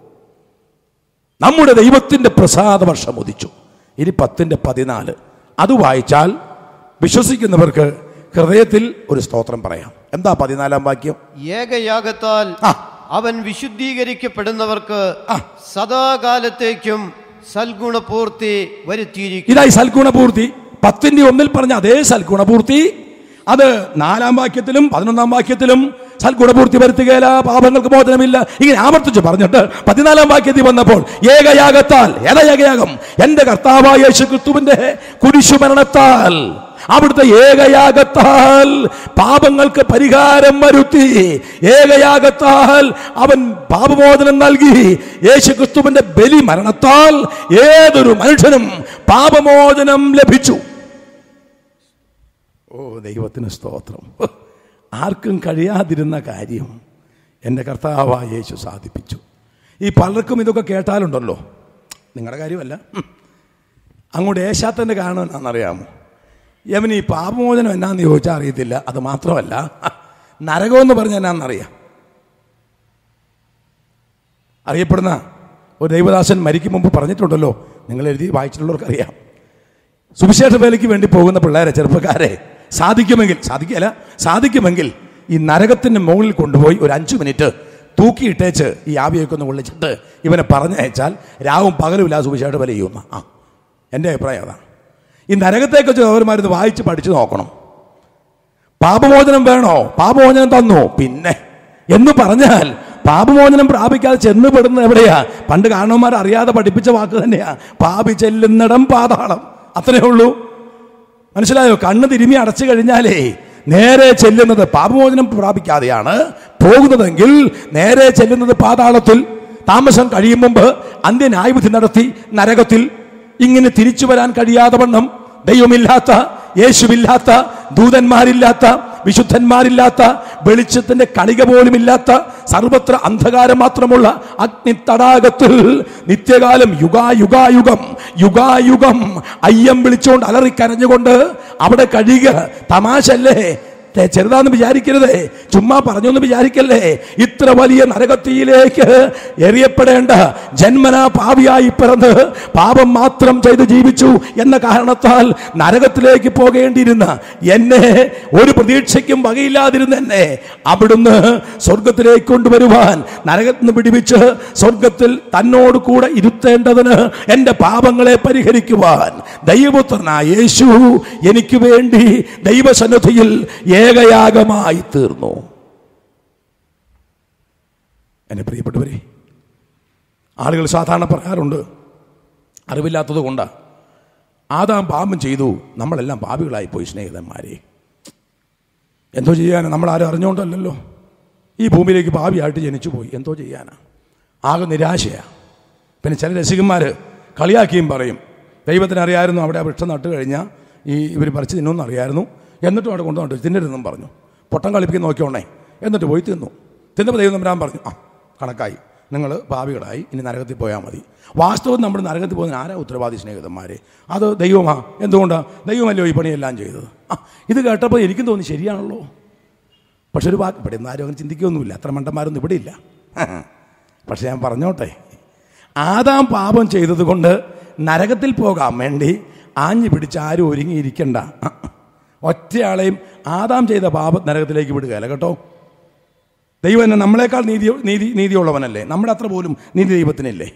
നമ്മുടെ ദൈവത്തിന്റെ പ്രസാദ വർഷം ഉദിച്ചു ഇനി പത്തിന്റെ പതിനാല് അത് വായിച്ചാൽ വിശ്വസിക്കുന്നവർക്ക് ഹൃദയത്തിൽ ഒരു സ്തോത്രം പറയാം എന്താ പതിനാലാം വാക്യം ഏകയാഗത്താൽ ആ. അവൻ വിശുദ്ധീകരിക്കപ്പെടുന്നവർക്ക് സദാകാലത്തേക്കും സൽഗുണപൂർത്തി വരുത്തിയിരിക്കും ഇതായി സൽഗുണപൂർത്തി പത്തിന്റെ ഒന്നിൽ പറഞ്ഞ അതേ സൽഗുണപൂർത്തി അത് നാലാം വാക്യത്തിലും പതിനൊന്നാം വാക്യത്തിലും സൽഗുണപൂർത്തി വരുത്തുകയില്ല പാപങ്ങൾക്ക് മോചനമില്ല ഇങ്ങനെ ആവർത്തിച്ച് പറഞ്ഞിട്ട് പതിനാലാം വാക്യത്തിൽ വന്നപ്പോൾ ഏകയാഗത്താൽ ഏതാ ഏകയാഗം എന്റെ കർത്താവായ യേശു ക്രിസ്തുവിന്റെ കുരിശുമരണത്താൽ അവിടുത്തെ ഏകയാഗത്താൽ പാപങ്ങൾക്ക് പരിഹാരം വരുത്തി ഏകയാഗത്താൽ അവൻ പാപമോചനം നൽകി യേശു ക്രിസ്തുവിന്റെ ബലി മരണത്താൽ ഏതൊരു മനുഷ്യനും പാപമോചനം ലഭിച്ചു ഓ ദൈവത്തിന് സ്തോത്രം ആർക്കും കഴിയാതിരുന്ന കാര്യം എൻ്റെ കർത്താവായ യേശു സാധിപ്പിച്ചു ഈ പലർക്കും ഇതൊക്കെ കേട്ടാലുണ്ടല്ലോ നിങ്ങളുടെ കാര്യമല്ല ഉം. അങ്ങോട്ട് ഏശാത്തൻ്റെ കാരണം എന്നാണെന്നറിയാമോ യവൻ ഈ പാപമോചനം എന്നാന്ന് ചോദിച്ചാൽ അറിയത്തില്ല അത് മാത്രമല്ല നരകമെന്ന് പറഞ്ഞാൽ എന്നാന്നറിയാം അറിയപ്പെടുന്ന ഒരു ദൈവദാസൻ മരിക്കും മുമ്പ് പറഞ്ഞിട്ടുണ്ടല്ലോ നിങ്ങൾ എഴുതി വായിച്ചിട്ടുള്ളവർക്കറിയാം സുവിശേഷ വേലയ്ക്ക് വേണ്ടി പോകുന്ന പിള്ളേരെ ചെറുപ്പക്കാരെ സാധിക്കുമെങ്കിൽ സാധിക്കല്ല സാധിക്കുമെങ്കിൽ ഈ നരകത്തിന്റെ മുകളിൽ കൊണ്ടുപോയി ഒരു അഞ്ചു മിനിറ്റ് തൂക്കിയിട്ടേച്ച് ഈ ആവിയൊക്കെ ഒന്ന് വിളിച്ചിട്ട് ഇവനെ പറഞ്ഞയച്ചാൽ രാവും പകലും ഇല്ലാതെ സുവിശേഷ വില ചെയ്യുന്ന ആ എൻ്റെ അഭിപ്രായം അതാണ് ഈ നരകത്തെക്കുറിച്ച് അവന്മാരിത് വായിച്ച് പഠിച്ചു നോക്കണം പാപമോചനം വേണോ പാപമോചനം തന്നു പിന്നെ എന്ന് പറഞ്ഞാൽ പാപമോചനം പ്രാപിക്കാതെ ചെന്നുപെടുന്നത് എവിടെയാ പണ്ട് കാരണവന്മാർ അറിയാതെ പഠിപ്പിച്ച വാക്ക് തന്നെയാ പാപി ചെല്ലുന്നിടം പാതാളം അത്രേ ഉള്ളൂ മനസ്സിലായോ കണ്ണ് തിരുമി അടച്ചു കഴിഞ്ഞാലേ നേരെ ചെല്ലുന്നത് പാപമോചനം പ്രാപിക്കാതെയാണ് പോകുന്നതെങ്കിൽ നേരെ ചെല്ലുന്നത് പാതാളത്തിൽ താമസം കഴിയും മുമ്പ് അന്ത്യന്യായവിധി നടത്തി നരകത്തിൽ ഇങ്ങനെ തിരിച്ചു വരാൻ കഴിയാതെ വണ്ണം ദൈവമില്ലാത്ത യേശുവില്ലാത്ത ദൂതന്മാരില്ലാത്ത വിശുദ്ധന്മാരില്ലാത്ത വെളിച്ചത്തിന്റെ കണിക പോലുമില്ലാത്ത സർവത്ര അന്ധകാരം മാത്രമുള്ള അഗ്നി തടാകത്തിൽ നിത്യകാലം യുഗായുഗായുഗം യുഗായുഗം അയ്യം വിളിച്ചുകൊണ്ട് അലറിക്കരഞ്ഞുകൊണ്ട് അവിടെ കഴിയുക തമാശല്ലേ തെ- ചെറുതാന്ന് വിചാരിക്കരുതേ ചുമ്മാ പറഞ്ഞൊന്നും വിചാരിക്കല്ലേ ഇത്ര വലിയ നരകത്തിയിലേക്ക് എറിയപ്പെടേണ്ട ജന്മനാ പാവിയായി പിറന്ന് പാപം മാത്രം ചെയ്ത് ജീവിച്ചു എന്ന കാരണത്താൽ നരകത്തിലേക്ക് പോകേണ്ടിയിരുന്ന എന്നെ ഒരു പ്രതീക്ഷയ്ക്കും വകയില്ലാതിരുന്ന എന്നെ അവിടുന്ന് സ്വർഗത്തിലേക്ക് കൊണ്ടുവരുവാൻ നരകത്തിൽ നിന്ന് പിടിപ്പിച്ച് സ്വർഗത്തിൽ തന്നോട് കൂടെ ഇരുത്തേണ്ടതിന് എൻ്റെ പാപങ്ങളെ പരിഹരിക്കുവാൻ ദൈവപുത്രനായ യേശു എനിക്ക് വേണ്ടി ദൈവസന്നിധിയിൽ ഏകയാഗമായി തീർന്നു എൻ്റെ പ്രിയപ്പെട്ടവരെ ആളുകൾ സാധാരണ പറയാറുണ്ട് അറിവില്ലാത്തത് കൊണ്ട് ആദാം പാപം ചെയ്തു നമ്മളെല്ലാം പാപികളായി പോയി സ്നേഹിതന്മാരെ എന്തോ ചെയ്യാനാ നമ്മൾ ആരും അറിഞ്ഞുകൊണ്ടല്ലല്ലോ ഈ ഭൂമിയിലേക്ക് പാപിയായിട്ട് ജനിച്ചു പോയി എന്തോ ചെയ്യാനാ ആകെ നിരാശയാണ് പിന്നെ ചില രസികന്മാർ കളിയാക്കിയും പറയും ദൈവത്തിന് അറിയായിരുന്നു അവിടെ ആ വൃക്ഷം നട്ട് കഴിഞ്ഞാൽ ഈ ഇവർ പറിച്ച് തിന്നുമെന്ന് അറിയായിരുന്നു എന്നിട്ടും അവിടെ കൊണ്ടുവന്നിട്ട് തിന്നരുതെന്നും പറഞ്ഞു പൊട്ടം കളിപ്പിക്കാൻ നോക്കിയോണേ എന്നിട്ട് പോയി തിന്നു തിന്നപ്പോൾ ദൈവം തമ്പുരാൻ പറഞ്ഞു ആ കണക്കായി നിങ്ങൾ പാപികളായി ഇനി നരകത്തിൽ പോയാൽ മതി വാസ്തവം നമ്മൾ നരകത്തിൽ പോകുന്ന ആരാ ഉത്തരവാദി സ്നേഹിതന്മാരെ അത് ദൈവമാ എന്തുകൊണ്ടാണ് ദൈവമല്ലോ ഈ പണിയെല്ലാം ചെയ്തത് ആ ഇത് കേട്ടപ്പോൾ എനിക്കും തോന്നി ശരിയാണല്ലോ പക്ഷെ ഒരു വാക്ക് ഇവിടെ ഒന്നും ആരും അങ്ങനെ ചിന്തിക്കുകയൊന്നുമില്ല അത്ര മണ്ടന്മാരൊന്നും ഇവിടെ ഇല്ല പക്ഷെ ഞാൻ പറഞ്ഞോട്ടെ ആദാം പാപം ചെയ്തതുകൊണ്ട് നരകത്തിൽ പോകാൻ വേണ്ടി ആഞ്ഞു പിടിച്ച് ആരും ഒരുങ്ങിയിരിക്കണ്ട ഒറ്റയാളെയും ആദാം ചെയ്ത പാപം നരകത്തിലേക്ക് വിടുകയല്ല കേട്ടോ ദൈവം എന്നെ നമ്മളെക്കാൾ നീതി നീതി നീതിയുള്ളവനല്ലേ നമ്മുടെ അത്ര പോലും നീതി ദൈവത്തിനില്ലേ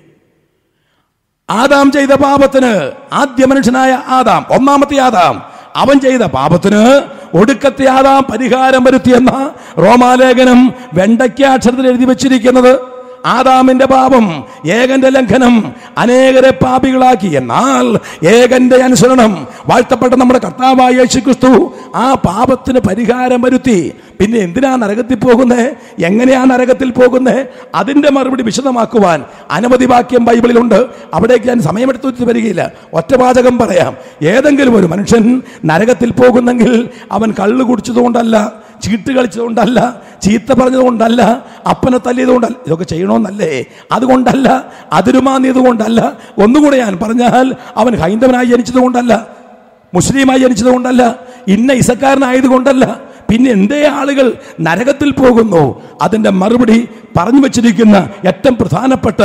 ആദാം ചെയ്ത പാപത്തിന് ആദ്യ മനുഷ്യനായ ആദാം ഒന്നാമത്തെ ആദാം അവൻ ചെയ്ത പാപത്തിന് ഒടുക്കത്തെ ആദാം പരിഹാരം വരുത്തിയെന്ന റോമാലേഖനം വെണ്ടയ്ക്കാക്ഷരത്തിൽ എഴുതി വച്ചിരിക്കുന്നത് ആദാമിന്റെ പാപം ഏകന്റെ ലംഘനം അനേകരെ പാപികളാക്കി എന്നാൽ ഏകന്റെ അനുസരണം വാഴ്ത്തപ്പെട്ട നമ്മുടെ കർത്താവായ യേശു ക്രിസ്തു ആ പാപത്തിന് പരിഹാരം വരുത്തി പിന്നെ എന്തിനാ നരകത്തിൽ പോകുന്നത് എങ്ങനെയാ നരകത്തിൽ പോകുന്നത് അതിന്റെ മറുപടി വിശദമാക്കുവാൻ അനവധി വാക്യം ബൈബിളിലുണ്ട് അവിടേക്ക് ഞാൻ സമയമെടുത്തു വരികയില്ല ഒറ്റവാചകം പറയാം ഏതെങ്കിലും ഒരു മനുഷ്യൻ നരകത്തിൽ പോകുന്നെങ്കിൽ അവൻ കള്ളു കുടിച്ചതുകൊണ്ടല്ല ചീട്ട് കളിച്ചതുകൊണ്ടല്ല ചീത്ത പറഞ്ഞതുകൊണ്ടല്ല അപ്പനെ തല്ലിയതുകൊണ്ടല്ല ഇതൊക്കെ ചെയ്യണമെന്നല്ലേ അതുകൊണ്ടല്ല അതിരുമാന്നിയതുകൊണ്ടല്ല ഒന്നുകൂടെ ഞാൻ പറഞ്ഞാൽ അവൻ ഹൈന്ദവനായി ജനിച്ചതുകൊണ്ടല്ല മുസ്ലിമായി ജനിച്ചതുകൊണ്ടല്ല ഇന്ന ഇസക്കാരനായതുകൊണ്ടല്ല പിന്നെ എന്തേ ആളുകൾ നരകത്തിൽ പോകുന്നു അതിന്റെ മറുപടി പറഞ്ഞു വെച്ചിരിക്കുന്ന ഏറ്റവും പ്രധാനപ്പെട്ട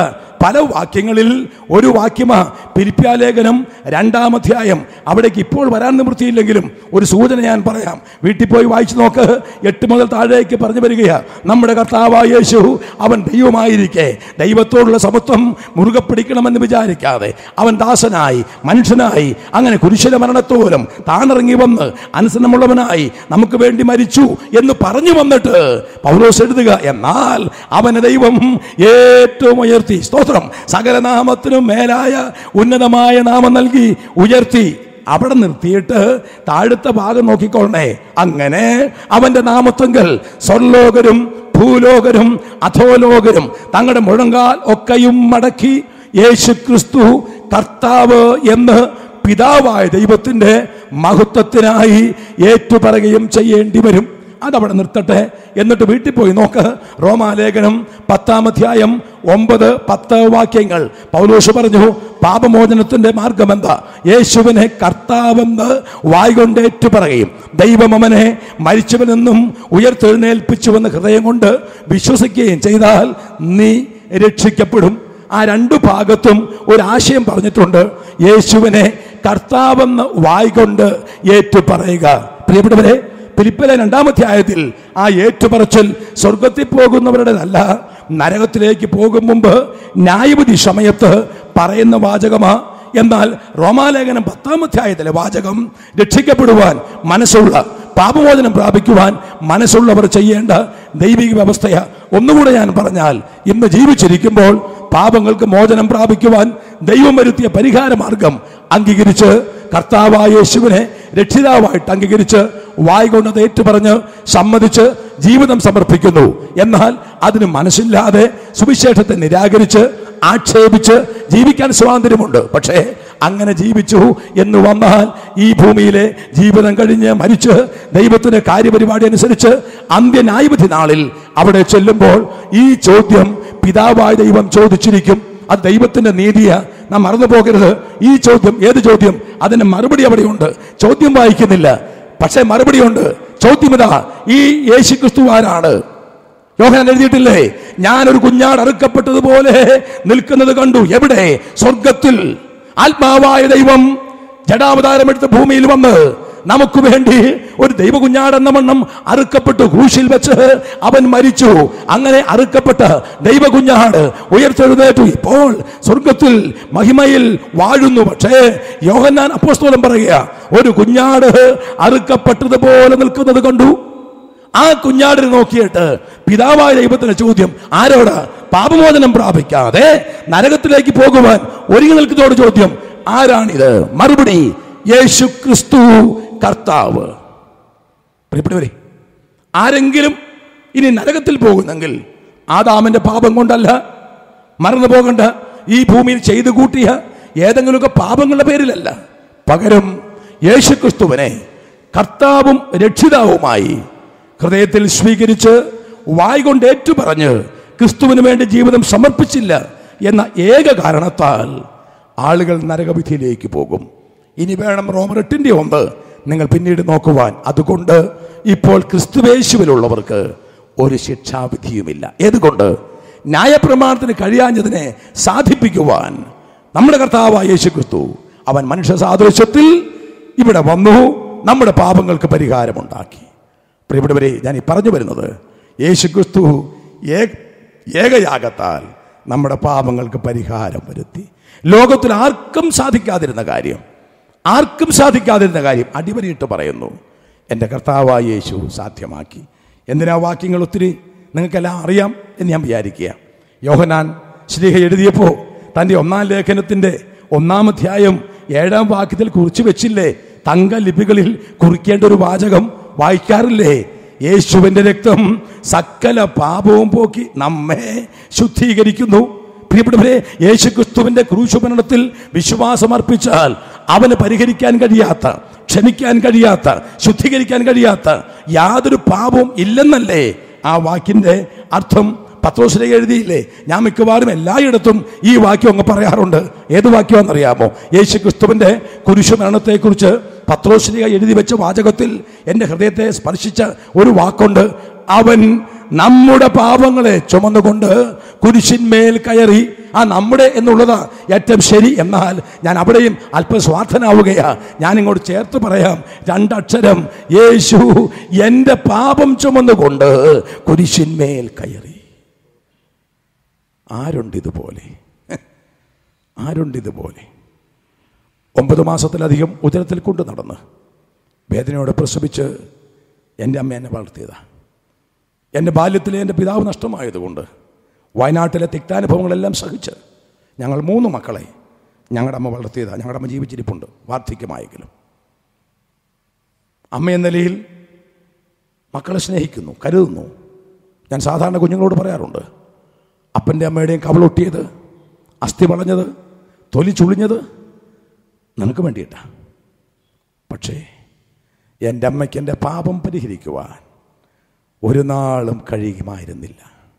പല വാക്യങ്ങളിൽ ഒരു വാക്യമാ പിരിപ്യാലേഖനം രണ്ടാമധ്യായം അവിടേക്ക് ഇപ്പോൾ വരാൻ നിവൃത്തിയില്ലെങ്കിലും ഒരു സൂചന ഞാൻ പറയാം വീട്ടിൽ പോയി വായിച്ചു നോക്ക് എട്ട് മുതൽ താഴേക്ക് പറഞ്ഞു വരികയാ നമ്മുടെ കർത്താവായ യേശു അവൻ ദൈവമായിരിക്കെ ദൈവത്തോടുള്ള സമത്വം മുറുകെ പിടിക്കണമെന്ന് വിചാരിക്കാതെ അവൻ ദാസനായി മനുഷ്യനായി അങ്ങനെ കുരിശില മരണത്തോലും താണിറങ്ങി വന്ന് അനുസരണമുള്ളവനായി നമുക്ക് വേണ്ടി മരിച്ചു എന്ന് പറഞ്ഞു വന്നിട്ട് പൗലോസ് എഴുതുക എന്നാൽ അവന് ദൈവം ഏറ്റവും ഉയർത്തി സ്തോത്രം സകല നാമത്തിനും മേലായ ഉന്നതമായ നാമം നൽകി ഉയർത്തി അവിടെ നിർത്തിയിട്ട് താഴത്തെ ഭാഗം നോക്കിക്കൊള്ളണേ അങ്ങനെ അവന്റെ നാമത്വങ്കൽ സ്വർലോകരും ഭൂലോകരും അധോലോകരും തങ്ങളുടെ മുഴങ്കാൽ ഒക്കെയും മടക്കി യേശു ക്രിസ്തു കർത്താവ് എന്ന് പിതാവായ ദൈവത്തിന്റെ മഹത്വത്തിനായി ഏറ്റുപറയുകയും ചെയ്യേണ്ടി വരും അതവിടെ നിർത്തട്ടെ എന്നിട്ട് വീട്ടിൽ പോയി നോക്ക് റോമാലേഖനം പത്താം അധ്യായം ഒമ്പത് പത്ത് വാക്യങ്ങൾ പൗലോഷ് പറഞ്ഞു പാപമോചനത്തിന്റെ മാർഗം എന്താ യേശുവിനെ കർത്താവെന്ന് വായ്കൊണ്ട് ഏറ്റുപറയുകയും ദൈവം അവനെ മരിച്ചവനെന്നും ഉയർത്തെഴുന്നേൽപ്പിച്ചുവെന്ന് ഹൃദയം കൊണ്ട് വിശ്വസിക്കുകയും ചെയ്താൽ നീ രക്ഷിക്കപ്പെടും ആ രണ്ടു ഭാഗത്തും ഒരു ആശയം പറഞ്ഞിട്ടുണ്ട് യേശുവിനെ കർത്താവെന്ന് വായ്കൊണ്ട് ഏറ്റുപറയുക പ്രിയപ്പെട്ടവരെ ഫിലിപ്പിലെ രണ്ടാമത്തെ ആയത്തിൽ ആ ഏറ്റുപറച്ചൽ സ്വർഗത്തിൽ പോകുന്നവരുടേതല്ല നരകത്തിലേക്ക് പോകും മുമ്പ് ന്യായവിധി സമയത്ത് പറയുന്ന വാചകമാ എന്നാൽ റോമാലേഖനം പത്താമധ്യായത്തിലെ വാചകം രക്ഷിക്കപ്പെടുവാൻ മനസ്സുള്ള പാപമോചനം പ്രാപിക്കുവാൻ മനസ്സുള്ളവർ ചെയ്യേണ്ട ദൈവിക വ്യവസ്ഥയ ഒന്നുകൂടെ ഞാൻ പറഞ്ഞാൽ ഇന്ന് ജീവിച്ചിരിക്കുമ്പോൾ പാപങ്ങൾക്ക് മോചനം പ്രാപിക്കുവാൻ ദൈവം വരുത്തിയ പരിഹാര മാർഗം അംഗീകരിച്ച് കർത്താവായ യേശുവിനെ രക്ഷിതാവായിട്ട് അംഗീകരിച്ച് വായികൊണ്ട് ഏറ്റുപറഞ്ഞ് സമ്മതിച്ച് ജീവിതം സമർപ്പിക്കുന്നു എന്നാൽ അതിന് മനസ്സില്ലാതെ സുവിശേഷത്തെ നിരാകരിച്ച് ആക്ഷേപിച്ച് ജീവിക്കാൻ സ്വാതന്ത്ര്യമുണ്ട് പക്ഷേ അങ്ങനെ ജീവിച്ചു എന്ന് വന്നാൽ ഈ ഭൂമിയിലെ ജീവിതം കഴിഞ്ഞ് മരിച്ച് ദൈവത്തിന്റെ കാര്യപരിപാടി അനുസരിച്ച് അന്ത്യന്യായവിധി നാളിൽ അവിടെ ചെല്ലുമ്പോൾ ഈ ചോദ്യം പിതാവായ ദൈവം ചോദിച്ചിരിക്കും അത് ദൈവത്തിന്റെ നീതിയ നാം മറന്നു പോകരുത് ഈ ചോദ്യം ഏത് ചോദ്യം അതിന് മറുപടി അവിടെയുണ്ട് ചോദ്യം വായിക്കുന്നില്ല പക്ഷേ മറുപടിയുണ്ട് ചോദ്യം ഇതാ ഈ യേശു ക്രിസ്തു ആരാണ് യോഹനാൻ എഴുതിയിട്ടില്ലേ ഞാൻ ഒരു കുഞ്ഞാട് അറുക്കപ്പെട്ടതുപോലെ നിൽക്കുന്നത് കണ്ടു എവിടെ സ്വർഗത്തിൽ ആത്മാവായ ദൈവം ജഡാവതാരമെടുത്ത് ഭൂമിയിൽ വന്ന് നമുക്ക് വേണ്ടി ഒരു ദൈവ കുഞ്ഞാടെന്ന വണ്ണം അറുക്കപ്പെട്ടു ക്രൂശിൽ വെച്ച് അവൻ മരിച്ചു അങ്ങനെ അറുക്കപ്പെട്ട ദൈവ കുഞ്ഞാട് ഉയർത്തെഴുന്നേറ്റു ഇപ്പോൾ സ്വർഗത്തിൽ മഹിമയിൽ വാഴുന്നു പക്ഷേ യോഹന്നാൻ അപ്പോസ്തോലം പറയുക ഒരു കുഞ്ഞാട് അറുക്കപ്പെട്ടതുപോലെ നിൽക്കുന്നത് കണ്ടു ആ കുഞ്ഞാടിനെ നോക്കിയിട്ട് പിതാവായ ദൈവത്തിന്റെ ചോദ്യം ആരോട് പാപമോചനം പ്രാപിക്കാതെ നരകത്തിലേക്ക് പോകുവാൻ ഒരുങ്ങി നിൽക്കുന്നതോട് ചോദ്യം ആരാണിത് മറുപടി യേശു ക്രിസ്തു കർത്താവ് പ്രിയപ്പെട്ടവരെ ആരെങ്കിലും ഇനി നരകത്തിൽ പോകുന്നെങ്കിൽ ആദാമിന്റെ പാപം കൊണ്ടല്ല മറന്നു പോകണ്ട ഈ ഭൂമിയിൽ ചെയ്തു കൂട്ടിയ ഏതെങ്കിലുമൊക്കെ പാപങ്ങളുടെ പേരിലല്ല പകരം യേശു ക്രിസ്തുവിനെ കർത്താവും രക്ഷിതാവുമായി ഹൃദയത്തിൽ സ്വീകരിച്ച് വായ്കൊണ്ട് ഏറ്റുപറഞ്ഞ് ക്രിസ്തുവിന് വേണ്ടി ജീവിതം സമർപ്പിച്ചില്ല എന്ന ഏക കാരണത്താൽ ആളുകൾ നരകവിധിയിലേക്ക് പോകും ഇനി വേണം റോമർ എട്ടിന്റെ ഒന്ന് നിങ്ങൾ പിന്നീട് നോക്കുവാൻ അതുകൊണ്ട് ഇപ്പോൾ ക്രിസ്തുവേശുവിലുള്ളവർക്ക് ഒരു ശിക്ഷാവിധിയുമില്ല ഏതുകൊണ്ട് ന്യായപ്രമാണത്തിന് കഴിയാഞ്ഞതിനെ സാധിപ്പിക്കുവാൻ നമ്മുടെ കർത്താവായ യേശു ക്രിസ്തു അവൻ മനുഷ്യ സാദൃശ്യത്തിൽ ഇവിടെ വന്നു നമ്മുടെ പാപങ്ങൾക്ക് പരിഹാരമുണ്ടാക്കി പ്രിയപ്പെട്ടവരെ ഞാൻ ഈ പറഞ്ഞു വരുന്നത് യേശു ക്രിസ്തു ഏക- ഏകയാകത്താൽ നമ്മുടെ പാപങ്ങൾക്ക് പരിഹാരം വരുത്തി ലോകത്തിൽ ആർക്കും സാധിക്കാതിരുന്ന കാര്യം ആർക്കും സാധിക്കാതിരുന്ന കാര്യം അടിവരയിട്ട് പറയുന്നു എൻ്റെ കർത്താവായ യേശു സാധ്യമാക്കി എന്തിനാ വാക്യങ്ങൾ ഒത്തിരി നിങ്ങൾക്കെല്ലാം അറിയാം എന്ന് ഞാൻ വിചാരിക്കുക യോഹനാൻ ശ്രീഹ എഴുതിയപ്പോൾ തൻ്റെ ഒന്നാം ലേഖനത്തിൻ്റെ ഒന്നാം അധ്യായം ഏഴാം വാക്യത്തിൽ കുറിച്ചു വെച്ചില്ലേ തങ്ക ലിപികളിൽ കുറിക്കേണ്ട ഒരു വാചകം വായിക്കാറില്ലേ യേശുവിന്റെ രക്തം സകല പാപവും പോക്കി നമ്മെ ശുദ്ധീകരിക്കുന്നു പ്രിയപ്പെട്ടവരെ യേശു ക്രിസ്തുവിന്റെ ക്രൂശുപരണത്തിൽ വിശ്വാസമർപ്പിച്ചാൽ അവന് പരിഹരിക്കാൻ കഴിയാത്ത ക്ഷമിക്കാൻ കഴിയാത്ത ശുദ്ധീകരിക്കാൻ കഴിയാത്ത യാതൊരു പാപവും ഇല്ലെന്നല്ലേ ആ വാക്കിന്റെ അർത്ഥം പത്രോസിലെ എഴുതിയില്ലേ ഞാൻ മിക്കവാറും എല്ലായിടത്തും ഈ വാക്യം അങ്ങ് പറയാറുണ്ട് ഏത് വാക്യമാണെന്നറിയാമോ യേശു ക്രിസ്തുവിന്റെ കുരിശുമരണത്തെക്കുറിച്ച് പത്രോശ്രീക എഴുതി വെച്ച വാചകത്തിൽ എൻ്റെ ഹൃദയത്തെ സ്പർശിച്ച ഒരു വാക്കുണ്ട് അവൻ നമ്മുടെ പാപങ്ങളെ ചുമന്നുകൊണ്ട് കുരിശിന്മേൽ കയറി ആ നമ്മുടെ എന്നുള്ളതാ ഏറ്റവും ശരി എന്നാൽ ഞാൻ അവിടെയും അല്പം സ്വാർത്ഥനാവുകയാ ഞാൻ ഇങ്ങോട്ട് ചേർത്ത് പറയാം രണ്ടക്ഷരം യേശു എൻ്റെ പാപം ചുമന്നുകൊണ്ട് കുരിശിന്മേൽ കയറി ആരുണ്ട് ഇതുപോലെ ആരുണ്ട് ഇതുപോലെ ഒമ്പത് മാസത്തിലധികം ഉദരത്തിൽ കൊണ്ടു നടന്ന് വേദനയോടെ പ്രസവിച്ച് എൻ്റെ അമ്മ എന്നെ വളർത്തിയതാണ് എൻ്റെ ബാല്യത്തിലെ എൻ്റെ പിതാവ് നഷ്ടമായതുകൊണ്ട് വയനാട്ടിലെ തിക്താനുഭവങ്ങളെല്ലാം സഹിച്ച് ഞങ്ങൾ മൂന്ന് മക്കളെ ഞങ്ങളുടെ അമ്മ വളർത്തിയതാണ് ഞങ്ങളുടെ അമ്മ ജീവിച്ചിരിപ്പുണ്ട് വാർദ്ധക്യമായെങ്കിലും അമ്മ എന്ന നിലയിൽ മക്കളെ സ്നേഹിക്കുന്നു കരുതുന്നു ഞാൻ സാധാരണ കുഞ്ഞുങ്ങളോട് പറയാറുണ്ട് അപ്പൻ്റെ അമ്മയുടെയും കവളൊട്ടിയത് അസ്ഥി വളഞ്ഞത് തൊലി ചുളിഞ്ഞത് നിനക്ക് വേണ്ടിയിട്ടാണ് പക്ഷേ എൻ്റെ അമ്മയ്ക്ക് എൻ്റെ പാപം പരിഹരിക്കുവാൻ ഒരു നാളും കഴിയുമായിരുന്നില്ല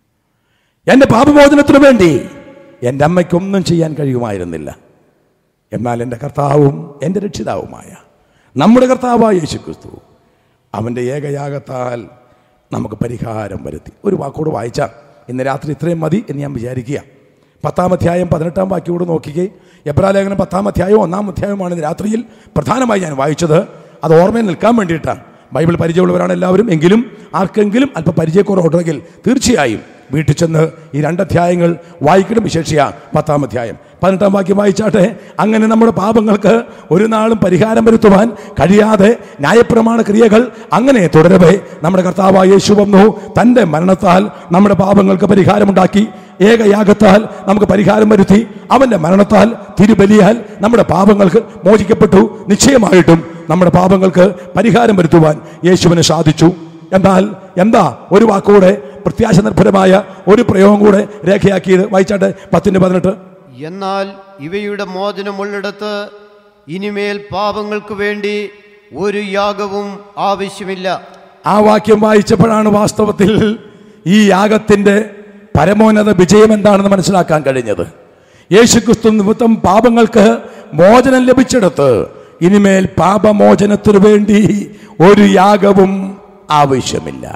എൻ്റെ പാപമോചനത്തിനു വേണ്ടി എൻ്റെ അമ്മയ്ക്കൊന്നും ചെയ്യാൻ കഴിയുമായിരുന്നില്ല എന്നാൽ എൻ്റെ കർത്താവും എൻ്റെ രക്ഷിതാവുമായ നമ്മുടെ കർത്താവായ യേശു ക്രിസ്തു അവൻ്റെ ഏകയാഗത്താൽ നമുക്ക് പരിഹാരം വരുത്തി ഒരു വാക്കോട് വായിച്ചാൽ ഇന്ന് രാത്രി ഇത്രയും മതി എന്ന് ഞാൻ വിചാരിക്കുക പത്താം അധ്യായം പതിനെട്ടാം വാക്യോട് നോക്കിക്കേ എബ്രാലേഖനം പത്താം അധ്യായവും ഒന്നാം അധ്യായവുമാണ് ഇന്ന് രാത്രിയിൽ പ്രധാനമായി ഞാൻ വായിച്ചത് അത് ഓർമ്മയിൽ നിൽക്കാൻ വേണ്ടിയിട്ടാണ് ബൈബിൾ പരിചയമുള്ളവരാണ് എല്ലാവരും എങ്കിലും ആർക്കെങ്കിലും അല്പം പരിചയക്കുറവുണ്ടെങ്കിൽ തീർച്ചയായും വീട്ടിൽ ചെന്ന് ഈ രണ്ടധ്യായങ്ങൾ വായിക്കണം വിശേഷിയ പത്താം അധ്യായം പതിനെട്ടാം വാക്യം വായിച്ചാട്ടെ അങ്ങനെ നമ്മുടെ പാപങ്ങൾക്ക് ഒരു നാളും പരിഹാരം വരുത്തുവാൻ കഴിയാതെ ന്യായപ്രമാണ ക്രിയകൾ അങ്ങനെ തുടരവേ നമ്മുടെ കർത്താവായ യേശു വന്നു തൻ്റെ മരണത്താൽ നമ്മുടെ പാപങ്ങൾക്ക് പരിഹാരമുണ്ടാക്കി ഏകയാഗത്താൽ നമുക്ക് പരിഹാരം വരുത്തി അവന്റെ മരണത്താൽ തിരുബലിയാൽ നമ്മുടെ പാപങ്ങൾക്ക് മോചിക്കപ്പെട്ടു നിശ്ചയമായിട്ടും നമ്മുടെ പാപങ്ങൾക്ക് പരിഹാരം വരുത്തുവാൻ യേശുവിന് സാധിച്ചു എന്നാൽ എന്താ ഒരു വാക്കുകൂടെ പ്രത്യാശ നിർഭരമായ ഒരു പ്രയോഗം കൂടെ രേഖയാക്കിയത് വായിച്ചാട്ടെ പത്തിന്റെ പതിനെട്ട് എന്നാൽ ഇവയുടെ മോചനമുള്ളിടത്ത് ഇനിമേൽ പാപങ്ങൾക്ക് വേണ്ടി ഒരു യാഗവും ആവശ്യമില്ല ആ വാക്യം വായിച്ചപ്പോഴാണ് വാസ്തവത്തിൽ ഈ യാഗത്തിന്റെ പരമോന്നത വിജയം എന്താണെന്ന് മനസ്സിലാക്കാൻ കഴിഞ്ഞത് യേശുക്രിസ്തു നിമിത്തം പാപങ്ങൾക്ക് മോചനം ലഭിച്ചെടുത്ത് ഇനിമേൽ പാപമോചനത്തിനു വേണ്ടി ഒരു യാഗവും ആവശ്യമില്ല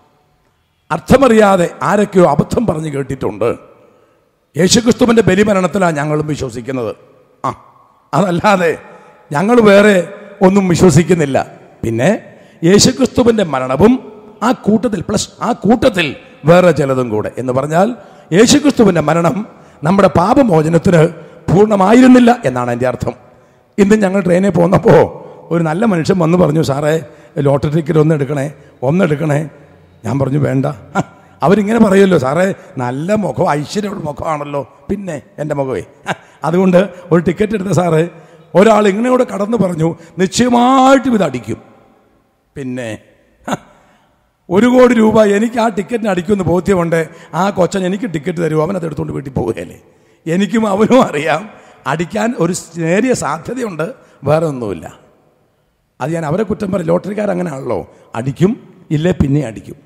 അർത്ഥമറിയാതെ ആരൊക്കെയോ അബദ്ധം പറഞ്ഞു കേട്ടിട്ടുണ്ട് യേശുക്രിസ്തുവിന്റെ ബലിമരണത്തിലാണ് ഞങ്ങളും വിശ്വസിക്കുന്നത് ആ അതല്ലാതെ ഞങ്ങൾ വേറെ ഒന്നും വിശ്വസിക്കുന്നില്ല പിന്നെ യേശുക്രിസ്തുവിന്റെ മരണവും ആ കൂട്ടത്തിൽ പ്ലസ് ആ കൂട്ടത്തിൽ വേറെ ചിലതും കൂടെ എന്ന് പറഞ്ഞാൽ യേശുക്രിസ്തുവിന്റെ മരണം നമ്മുടെ പാപമോചനത്തിന് പൂർണ്ണമായിരുന്നില്ല എന്നാണ് എൻ്റെ അർത്ഥം ഇന്ന് ഞങ്ങൾ ട്രെയിനിൽ പോന്നപ്പോൾ ഒരു നല്ല മനുഷ്യൻ വന്ന് പറഞ്ഞു സാറേ ലോട്ടറി ടിക്കറ്റ് ഒന്ന് എടുക്കണേ ഒന്ന് എടുക്കണേ ഞാൻ പറഞ്ഞു വേണ്ട ഹ, അവരിങ്ങനെ പറയുമല്ലോ സാറേ നല്ല മുഖം ഐശ്വര്യമുള്ള മുഖമാണല്ലോ പിന്നെ എൻ്റെ മുഖമേ ഹ, അതുകൊണ്ട് ഒരു ടിക്കറ്റ് എടുത്ത സാറേ ഒരാൾ ഇങ്ങനെയോടെ കടന്നു പറഞ്ഞു നിശ്ചയമായിട്ടും ഇത് അടിക്കും പിന്നെ ഹ, ഒരു കോടി രൂപ എനിക്ക് ആ ടിക്കറ്റിന് അടിക്കുമെന്ന് ബോധ്യമുണ്ട് ആ കൊച്ചൻ എനിക്ക് ടിക്കറ്റ് തരുമോ അവൻ അത് എടുത്തുകൊണ്ട് വീട്ടിൽ പോവുകയല്ലേ എനിക്കും അവനും അറിയാം അടിക്കാൻ ഒരു നേരിയ സാധ്യതയുണ്ട് വേറെ ഒന്നുമില്ല അത് ഞാൻ അവരെ കുറ്റം പറയും ലോട്ടറിക്കാർ അങ്ങനെയാണല്ലോ അടിക്കും ഇല്ലേ പിന്നെ അടിക്കും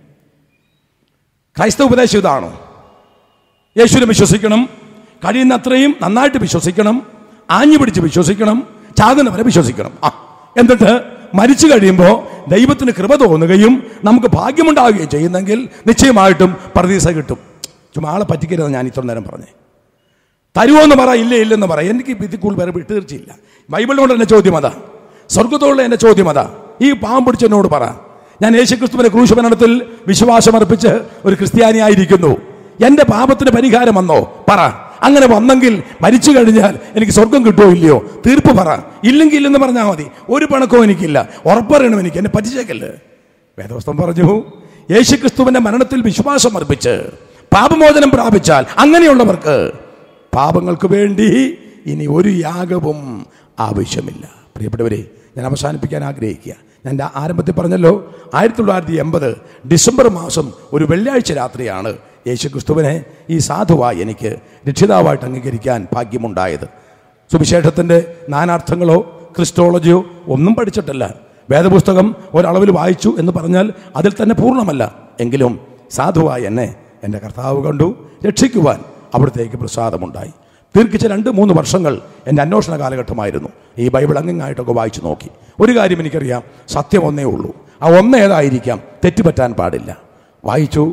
ക്രൈസ്തവ ഉപദേശം ഇതാണോ യേശുവിനെ വിശ്വസിക്കണം കഴിയുന്നത്രയും നന്നായിട്ട് വിശ്വസിക്കണം ആഞ്ഞു പിടിച്ച് വിശ്വസിക്കണം ചാകുന്നവരെ വിശ്വസിക്കണം ആ എന്നിട്ട് മരിച്ചു കഴിയുമ്പോൾ ദൈവത്തിന് കൃപ തോന്നുകയും നമുക്ക് ഭാഗ്യമുണ്ടാവുകയും ചെയ്യുന്നെങ്കിൽ നിശ്ചയമായിട്ടും പ്രതീക്ഷ കിട്ടും ചുമ്മാ ആളെ പറ്റിക്കരുത് ഞാൻ ഇത്ര നേരം പറഞ്ഞേ തരുമോ എന്ന് പറ ഇല്ല ഇല്ലെന്ന് പറ എനിക്ക് ഇതിൽ കൂടുതൽ വേറെ തീർച്ചയില്ല ബൈബിളിനോട് എൻ്റെ ചോദ്യം അതാ സ്വർഗത്തോടുള്ള എൻ്റെ ചോദ്യം അതാ ഈ പാവം പിടിച്ചെന്നോട് പറ ഞാൻ യേശുക്രിസ്തുവിന്റെ ക്രൂശമരണത്തിൽ വിശ്വാസമർപ്പിച്ച് ഒരു ക്രിസ്ത്യാനിയായിരിക്കുന്നു എൻ്റെ പാപത്തിന് പരിഹാരം വന്നോ പറ അങ്ങനെ വന്നെങ്കിൽ മരിച്ചു കഴിഞ്ഞാൽ എനിക്ക് സ്വർഗം കിട്ടുമോ ഇല്ലയോ തീർപ്പ് പറ ഇല്ലെങ്കിൽ ഇല്ലെന്ന് പറഞ്ഞാൽ മതി ഒരു പണക്കവും എനിക്കില്ല ഉറപ്പറിയണം എനിക്ക് എന്നെ പറ്റിച്ചേക്കല്ലേ വേദവസ്തം പറഞ്ഞു യേശുക്രിസ്തുവിന്റെ മരണത്തിൽ വിശ്വാസം അർപ്പിച്ച് പാപമോചനം പ്രാപിച്ചാൽ അങ്ങനെയുള്ളവർക്ക് പാപങ്ങൾക്ക് വേണ്ടി ഇനി ഒരു യാഗവും ആവശ്യമില്ല പ്രിയപ്പെട്ടവരെ ഞാൻ അവസാനിപ്പിക്കാൻ ആഗ്രഹിക്കുക ഞാൻ എൻ്റെ ആരംഭത്തിൽ പറഞ്ഞല്ലോ ആയിരത്തി തൊള്ളായിരത്തി എൺപത് ഡിസംബർ മാസം ഒരു വെള്ളിയാഴ്ച രാത്രിയാണ് യേശുക്രിസ്തുവിനെ ഈ സാധുവായി എനിക്ക് രക്ഷിതാവായിട്ട് അംഗീകരിക്കാൻ ഭാഗ്യമുണ്ടായത് സുവിശേഷത്തിൻ്റെ നാനാർത്ഥങ്ങളോ ക്രിസ്റ്റോളജിയോ ഒന്നും പഠിച്ചിട്ടല്ല വേദപുസ്തകം ഒരളവിൽ വായിച്ചു എന്ന് പറഞ്ഞാൽ അതിൽ തന്നെ പൂർണ്ണമല്ല എങ്കിലും സാധുവായി എന്നെ എൻ്റെ കർത്താവ് കണ്ടു രക്ഷിക്കുവാൻ അവിടത്തേക്ക് പ്രസാദമുണ്ടായി ദീർഘിച്ച രണ്ട് മൂന്ന് വർഷങ്ങൾ എൻ്റെ അന്വേഷണ കാലഘട്ടമായിരുന്നു ഈ ബൈബിൾ അങ്ങിങ്ങായിട്ടൊക്കെ വായിച്ചു നോക്കി ഒരു കാര്യം എനിക്കറിയാം സത്യം ഒന്നേ ഉള്ളൂ ആ ഒന്ന് ഏതായിരിക്കാം തെറ്റുപറ്റാൻ പാടില്ല വായിച്ചു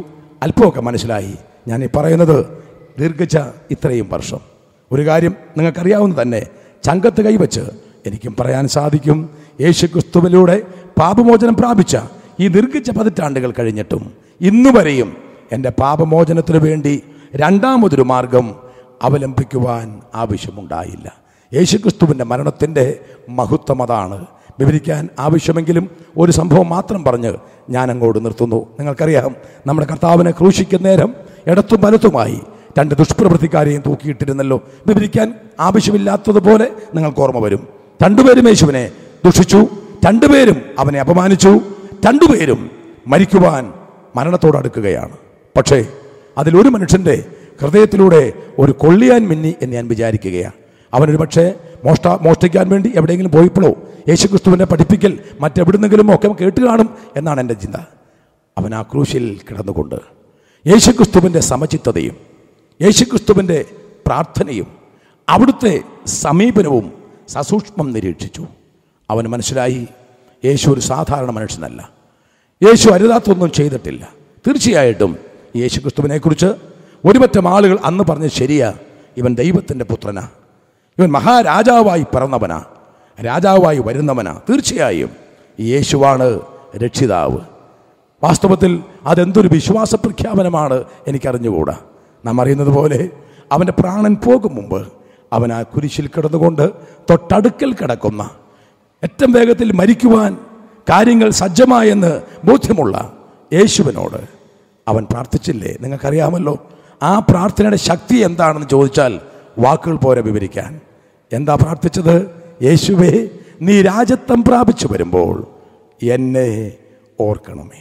അല്പമൊക്കെ മനസ്സിലായി ഞാൻ ഈ പറയുന്നത് ദീർഘിച്ച ഇത്രയും വർഷം ഒരു കാര്യം നിങ്ങൾക്കറിയാവുന്ന തന്നെ ചങ്കത്ത് കൈവച്ച് എനിക്കും പറയാൻ സാധിക്കും യേശു ക്രിസ്തുവിലൂടെ പാപമോചനം പ്രാപിച്ച ഈ ദീർഘിച്ച പതിറ്റാണ്ടുകൾ കഴിഞ്ഞിട്ടും ഇന്നുവരെയും എൻ്റെ പാപമോചനത്തിനു വേണ്ടി രണ്ടാമതൊരു മാർഗം അവലംബിക്കുവാൻ ആവശ്യമുണ്ടായില്ല യേശുക്രിസ്തുവിൻ്റെ മരണത്തിൻ്റെ മഹത്വം അതാണ് വിവരിക്കാൻ ആവശ്യമെങ്കിലും ഒരു സംഭവം മാത്രം പറഞ്ഞ് ഞാൻ അങ്ങോട്ട് നിർത്തുന്നു നിങ്ങൾക്കറിയാം നമ്മുടെ കർത്താവിനെ ക്രൂശിക്കുന്ന നേരം ഇടത്തും വലത്തുമായി രണ്ട് ദുഷ്പ്രവൃത്തിക്കാരെയും തൂക്കിയിട്ടിരുന്നല്ലോ വിവരിക്കാൻ ആവശ്യമില്ലാത്തതുപോലെ നിങ്ങൾക്ക് ഓർമ്മ വരും രണ്ടുപേരും യേശുവിനെ ദുഷിച്ചു രണ്ടുപേരും അവനെ അപമാനിച്ചു രണ്ടുപേരും മരിക്കുവാൻ മരണത്തോട് അടുക്കുകയാണ് പക്ഷേ അതിലൊരു മനുഷ്യൻ്റെ ഹൃദയത്തിലൂടെ ഒരു കൊള്ളിയാൻ മിന്നി എന്ന് ഞാൻ വിചാരിക്കുകയാണ് അവനൊരു പക്ഷേ മോഷ്ട മോഷ്ടിക്കാൻ വേണ്ടി എവിടെയെങ്കിലും പോയപ്പോഴോ യേശുക്രിസ്തുവിൻ്റെ പഠിപ്പിക്കൽ മറ്റെവിടുന്നെങ്കിലും ഒക്കെ കേട്ട് കാണും എന്നാണ് എൻ്റെ ചിന്ത അവൻ ആ ക്രൂശിൽ കിടന്നുകൊണ്ട് യേശുക്രിസ്തുവിൻ്റെ സമചിത്തതയും യേശുക്രിസ്തുവിൻ്റെ പ്രാർത്ഥനയും അവിടുത്തെ സമീപനവും സസൂക്ഷ്മം നിരീക്ഷിച്ചു അവന് മനസ്സിലായി യേശു ഒരു സാധാരണ മനുഷ്യനല്ല യേശു അരുതാത്തൊന്നും ചെയ്തിട്ടില്ല തീർച്ചയായിട്ടും യേശു ക്രിസ്തുവിനെക്കുറിച്ച് ഒരുപറ്റം ആളുകൾ അന്ന് പറഞ്ഞ് ശരിയാ ഇവൻ ദൈവത്തിൻ്റെ പുത്രനാ ഇവൻ മഹാരാജാവായി പിറന്നവനാ രാജാവായി വരുന്നവനാ തീർച്ചയായും യേശുവാണ് രക്ഷിതാവ് വാസ്തവത്തിൽ അതെന്തൊരു വിശ്വാസ പ്രഖ്യാപനമാണ് എനിക്കറിഞ്ഞുകൂടാ നാം അറിയുന്നത് പോലെ അവൻ്റെ പ്രാണൻ പോകും മുമ്പ് അവൻ ആ കുരിശിൽ കിടന്നുകൊണ്ട് തൊട്ടടുക്കൽ കിടക്കുന്ന ഏറ്റവും വേഗത്തിൽ മരിക്കുവാൻ കാര്യങ്ങൾ സജ്ജമായെന്ന് ബോധ്യമുള്ള യേശുവിനോട് അവൻ പ്രാർത്ഥിച്ചില്ലേ നിങ്ങൾക്കറിയാമല്ലോ ആ പ്രാർത്ഥനയുടെ ശക്തി എന്താണെന്ന് ചോദിച്ചാൽ വാക്കുകൾ പോരെ വിവരിക്കാൻ എന്താ പ്രാർത്ഥിച്ചത് യേശുവേ നീ രാജത്വം പ്രാപിച്ചു വരുമ്പോൾ എന്നെ ഓർക്കണമേ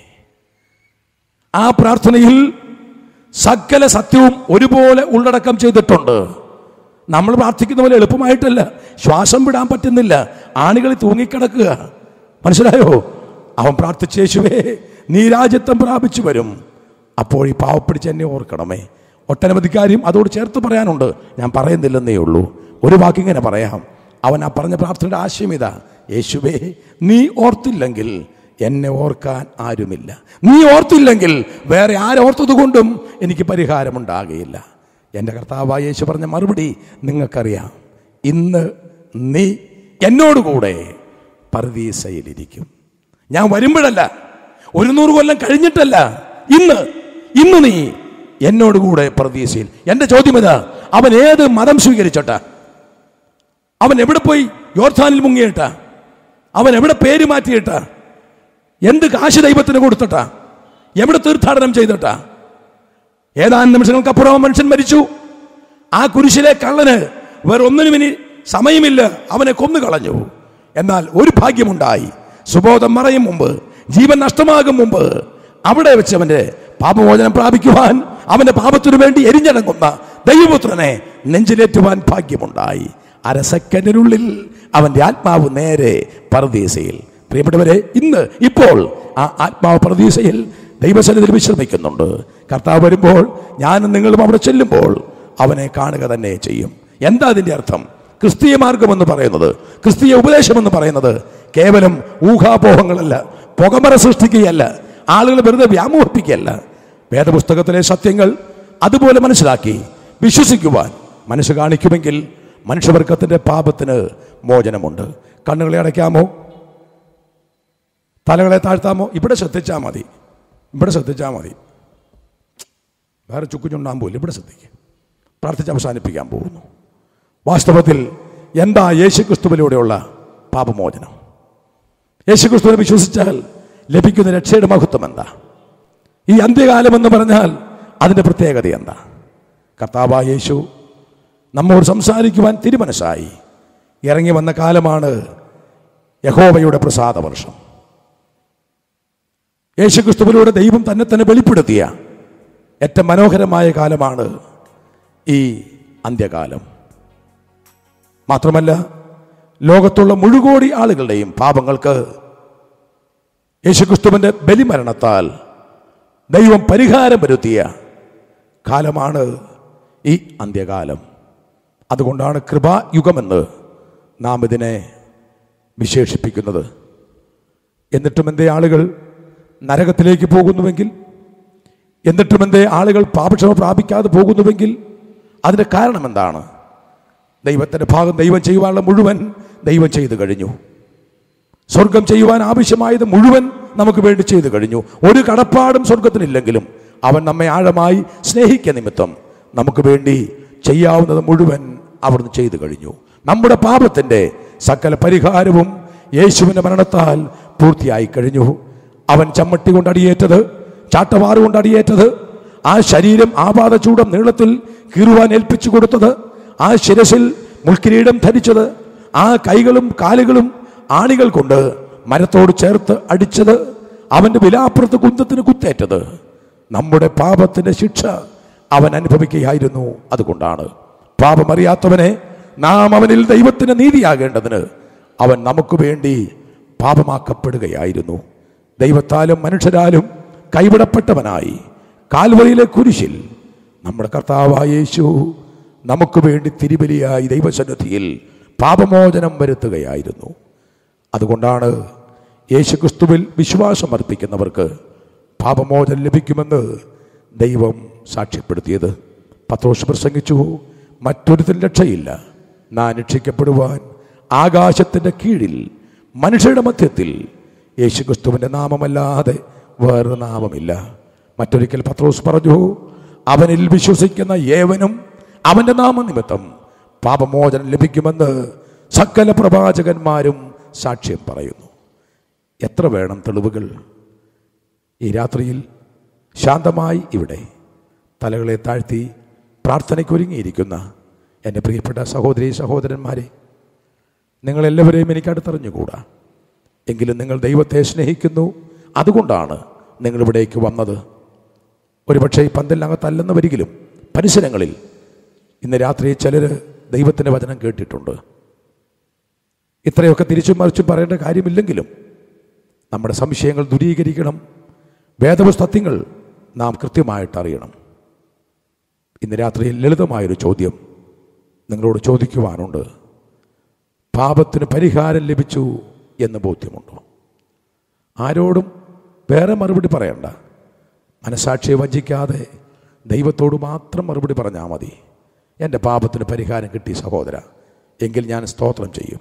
ആ പ്രാർത്ഥനയിൽ സകല സത്യവും ഒരുപോലെ ഉള്ളടക്കം ചെയ്തിട്ടുണ്ട് നമ്മൾ പ്രാർത്ഥിക്കുന്ന പോലെ എളുപ്പമായിട്ടല്ല ശ്വാസം വിടാൻ പറ്റുന്നില്ല ആണികളിൽ തൂങ്ങിക്കിടക്കുക മനസ്സിലായോ അവൻ പ്രാർത്ഥിച്ച യേശുവേ നീ രാജ്യത്വം പ്രാപിച്ചു വരും അപ്പോൾ ഈ പാവപ്പിടിച്ച് എന്നെ ഓർക്കണമേ ഒട്ടനവധി കാര്യം അതോട് ചേർത്ത് പറയാനുണ്ട് ഞാൻ പറയുന്നില്ലെന്നേ ഉള്ളൂ ഒരു വാക്കിങ്ങനെ പറയാം അവൻ ആ പറഞ്ഞ പ്രാർത്ഥനയുടെ ആശയം ഇതാ യേശുവേ നീ ഓർത്തില്ലെങ്കിൽ എന്നെ ഓർക്കാൻ ആരുമില്ല നീ ഓർത്തില്ലെങ്കിൽ വേറെ ആരോർത്തത് കൊണ്ടും എനിക്ക് പരിഹാരമുണ്ടാകുകയില്ല എൻ്റെ കർത്താവായ യേശു പറഞ്ഞ മറുപടി നിങ്ങൾക്കറിയാം ഇന്ന് നീ എന്നോടുകൂടെ പർദീസയിലിരിക്കും ഞാൻ വരുമ്പോഴല്ല ഒരു നൂറ് കൊല്ലം കഴിഞ്ഞിട്ടല്ല ഇന്ന് ഇന്ന് നീ എന്നോടുകൂടെ പ്രതീക്ഷയിൽ എൻ്റെ ചോദ്യം ഇതാ അവൻ ഏത് മതം സ്വീകരിച്ചോട്ടാ അവൻ എവിടെ പോയി യോർധാനിൽ മുങ്ങിയിട്ടാ അവൻ എവിടെ പേര് മാറ്റിയിട്ടാ എന്ത് കാശ് ദൈവത്തിന് കൊടുത്തിട്ടാ എവിടെ തീർത്ഥാടനം ചെയ്തിട്ടാ ഏതാനും നിമിഷങ്ങൾക്കപ്പുറം ആ മനുഷ്യൻ മരിച്ചു ആ കുരിശിലെ കള്ളന് വേറെ ഒന്നിനും ഇനി സമയമില്ല അവനെ കൊന്നു കളഞ്ഞു എന്നാൽ ഒരു ഭാഗ്യമുണ്ടായി സുബോധം മറയും മുമ്പ് ജീവൻ നഷ്ടമാകും മുമ്പ് അവിടെ വെച്ച് അവന്റെ പാപമോചനം പ്രാപിക്കുവാൻ അവന്റെ പാപത്തിനു വേണ്ടി എരിഞ്ഞടങ്ങുന്ന ദൈവപുത്രനെ നെഞ്ചിലേറ്റുവാൻ ഭാഗ്യമുണ്ടായി അര സെക്കൻഡിനുള്ളിൽ അവന്റെ ആത്മാവ് നേരെ പരദീസയിൽ പ്രിയപ്പെട്ടവരെ ഇന്ന് ഇപ്പോൾ ആ ആത്മാവ് പ്രതീക്ഷയിൽ ദൈവസന്നിധിയിൽ വിശ്രമിക്കുന്നുണ്ട് കർത്താവ് വരുമ്പോൾ ഞാനും നിങ്ങളും അവിടെ ചെല്ലുമ്പോൾ അവനെ കാണുക തന്നെ ചെയ്യും എന്താ അതിൻ്റെ അർത്ഥം ക്രിസ്തീയ മാർഗം എന്ന് പറയുന്നത് ക്രിസ്തീയ ഉപദേശം എന്ന് പറയുന്നത് കേവലം ഊഹാപോഹങ്ങളല്ല പുകമറ സൃഷ്ടിക്കുകയല്ല ആളുകൾ വെറുതെ വ്യാമോഹിപ്പിക്കുകയല്ല വേദപുസ്തകത്തിലെ സത്യങ്ങൾ അതുപോലെ മനസ്സിലാക്കി വിശ്വസിക്കുവാൻ മനസ്സ് കാണിക്കുമെങ്കിൽ മനുഷ്യവർഗത്തിന്റെ പാപത്തിന് മോചനമുണ്ട് കണ്ണുകളെ അടയ്ക്കാമോ തലകളെ താഴ്ത്താമോ ഇവിടെ ശ്രദ്ധിച്ചാൽ മതി ഇവിടെ ശ്രദ്ധിച്ചാൽ മതി വേറെ ചുക്കുചുണ്ടാൻ പോലും ഇവിടെ ശ്രദ്ധിക്കുക പ്രാർത്ഥിച്ച് അവസാനിപ്പിക്കാൻ പോകുന്നു വാസ്തവത്തിൽ എന്താ യേശുക്രിസ്തുവിലൂടെയുള്ള പാപമോചനം യേശുക്രിസ്തുവിനെ വിശ്വസിച്ചാൽ ലഭിക്കുന്ന രക്ഷയുടെ മഹത്വം എന്താ ഈ അന്ത്യകാലം എന്ന് പറഞ്ഞാൽ അതിൻ്റെ പ്രത്യേകത എന്താ കർത്താവായ യേശു നമ്മോട് സംസാരിക്കുവാൻ തിരുമനസ്സായി ഇറങ്ങി വന്ന കാലമാണ് യഹോവയുടെ പ്രസാദ വർഷം യേശുക്രിസ്തുവിലൂടെ ദൈവം തന്നെ തന്നെ വെളിപ്പെടുത്തിയ ഏറ്റവും മനോഹരമായ കാലമാണ് ഈ അന്ത്യകാലം മാത്രമല്ല ലോകത്തുള്ള മുഴുകോടി ആളുകളുടെയും പാപങ്ങൾക്ക് യേശുക്രിസ്തുവിന്റെ ബലിമരണത്താൽ ദൈവം പരിഹാരം വരുത്തിയ കാലമാണ് ഈ അന്ത്യകാലം അതുകൊണ്ടാണ് കൃപായുഗമെന്ന് നാം ഇതിനെ വിശേഷിപ്പിക്കുന്നത് എന്നിട്ടും എന്തേ ആളുകൾ നരകത്തിലേക്ക് പോകുന്നുവെങ്കിൽ എന്നിട്ടും എന്തേ ആളുകൾ പാപക്ഷമ പ്രാപിക്കാതെ പോകുന്നുവെങ്കിൽ അതിൻ്റെ കാരണം എന്താണ് ദൈവത്തിൻ്റെ ഭാഗം ദൈവം ചെയ്യുവാനുള്ള മുഴുവൻ ദൈവം ചെയ്തു കഴിഞ്ഞു സ്വർഗം ചെയ്യുവാൻ ആവശ്യമായത് മുഴുവൻ നമുക്ക് വേണ്ടി ചെയ്തു കഴിഞ്ഞു ഒരു കടപ്പാടും സ്വർഗത്തിനില്ലെങ്കിലും അവൻ നമ്മെ ആഴമായി സ്നേഹിക്ക നിമിത്തം നമുക്ക് വേണ്ടി ചെയ്യാവുന്നത് മുഴുവൻ അവിടുന്ന് ചെയ്തു കഴിഞ്ഞു നമ്മുടെ പാപത്തിൻ്റെ സകല പരിഹാരവും യേശുവിൻ്റെ മരണത്താൽ പൂർത്തിയായി കഴിഞ്ഞു അവൻ ചമ്മട്ടി കൊണ്ട് അടിയേറ്റത് ചാട്ടവാറ് കൊണ്ട് അടിയേറ്റത് ആ ശരീരം ആപാദചൂടം നീളത്തിൽ കീറുവാൻ ഏൽപ്പിച്ചു കൊടുത്തത് ആ ശിരസിൽ മുൾക്കിരീടം ധരിച്ചത് ആ കൈകളും കാലുകളും ആണികൾ കൊണ്ട് മരത്തോട് ചേർത്ത് അടിച്ചത് അവന്റെ വിലാപ്പുറത്ത് കുന്തത്തിന് കുത്തേറ്റത് നമ്മുടെ പാപത്തിന്റെ ശിക്ഷ അവൻ അനുഭവിക്കുകയായിരുന്നു അതുകൊണ്ടാണ് പാപമറിയാത്തവനെ നാം അവനിൽ ദൈവത്തിന് നീതിയാകേണ്ടതിന് അവൻ നമുക്ക് വേണ്ടി പാപമാക്കപ്പെടുകയായിരുന്നു ദൈവത്താലും മനുഷ്യരാലും കൈവിടപ്പെട്ടവനായി കാൽവറിയിലെ കുരിശിൽ നമ്മുടെ കർത്താവായ യേശു നമുക്ക് വേണ്ടി തിരുബലിയായി ദൈവസന്നിധിയിൽ പാപമോചനം വരുത്തുകയായിരുന്നു അതുകൊണ്ടാണ് യേശുക്രിസ്തുവിൽ വിശ്വാസം അർപ്പിക്കുന്നവർക്ക് പാപമോചനം ലഭിക്കുമെന്ന് ദൈവം സാക്ഷ്യപ്പെടുത്തിയത് പത്രോസ് പ്രസംഗിച്ചു മറ്റൊരുത്തിന് രക്ഷയില്ല നാൻ രക്ഷിക്കപ്പെടുവാൻ ആകാശത്തിൻ്റെ കീഴിൽ മനുഷ്യരുടെ മധ്യത്തിൽ യേശുക്രിസ്തുവിൻ്റെ നാമമല്ലാതെ വേറൊരു നാമമില്ല മറ്റൊരിക്കൽ പത്രോസ് പറഞ്ഞു അവനിൽ വിശ്വസിക്കുന്ന ഏവനും അവൻ്റെ നാമനിമിത്തം പാപമോചനം ലഭിക്കുമെന്ന് സകല പ്രവാചകന്മാരും സാക്ഷ്യം പറയുന്നു എത്ര വേണം തെളിവുകൾ ഈ രാത്രിയിൽ ശാന്തമായി ഇവിടെ തലകളെ താഴ്ത്തി പ്രാർത്ഥനയ്ക്കൊരുങ്ങിയിരിക്കുന്ന എൻ്റെ പ്രിയപ്പെട്ട സഹോദരി സഹോദരന്മാരെ നിങ്ങളെല്ലാവരെയും എനിക്ക് അടുത്തറിഞ്ഞുകൂടാ എങ്കിലും നിങ്ങൾ ദൈവത്തെ സ്നേഹിക്കുന്നു അതുകൊണ്ടാണ് നിങ്ങളിവിടേക്ക് വന്നത് ഒരുപക്ഷെ ഈ പന്തലിനകത്തല്ലെന്ന് വരികിലും പരിസരങ്ങളിൽ ഇന്ന് രാത്രി ചിലർ ദൈവത്തിൻ്റെ വചനം കേട്ടിട്ടുണ്ട് ഇത്രയൊക്കെ തിരിച്ചും മറിച്ചും പറയേണ്ട കാര്യമില്ലെങ്കിലും നമ്മുടെ സംശയങ്ങൾ ദൂരീകരിക്കണം വേദപുസ്തകങ്ങൾ നാം കൃത്യമായിട്ട് അറിയണം ഇന്ന് രാത്രി ലളിതമായൊരു ചോദ്യം നിങ്ങളോട് ചോദിക്കുവാനുണ്ട് പാപത്തിന് പരിഹാരം ലഭിച്ചു എന്ന് ബോധ്യമുണ്ടോ ആരോടും വേറെ മറുപടി പറയണ്ട മനസാക്ഷിയെ വഞ്ചിക്കാതെ ദൈവത്തോട് മാത്രം മറുപടി പറഞ്ഞാൽ മതി എൻ്റെ പാപത്തിന് പരിഹാരം കിട്ടി സഹോദര എങ്കിൽ ഞാൻ സ്തോത്രം ചെയ്യും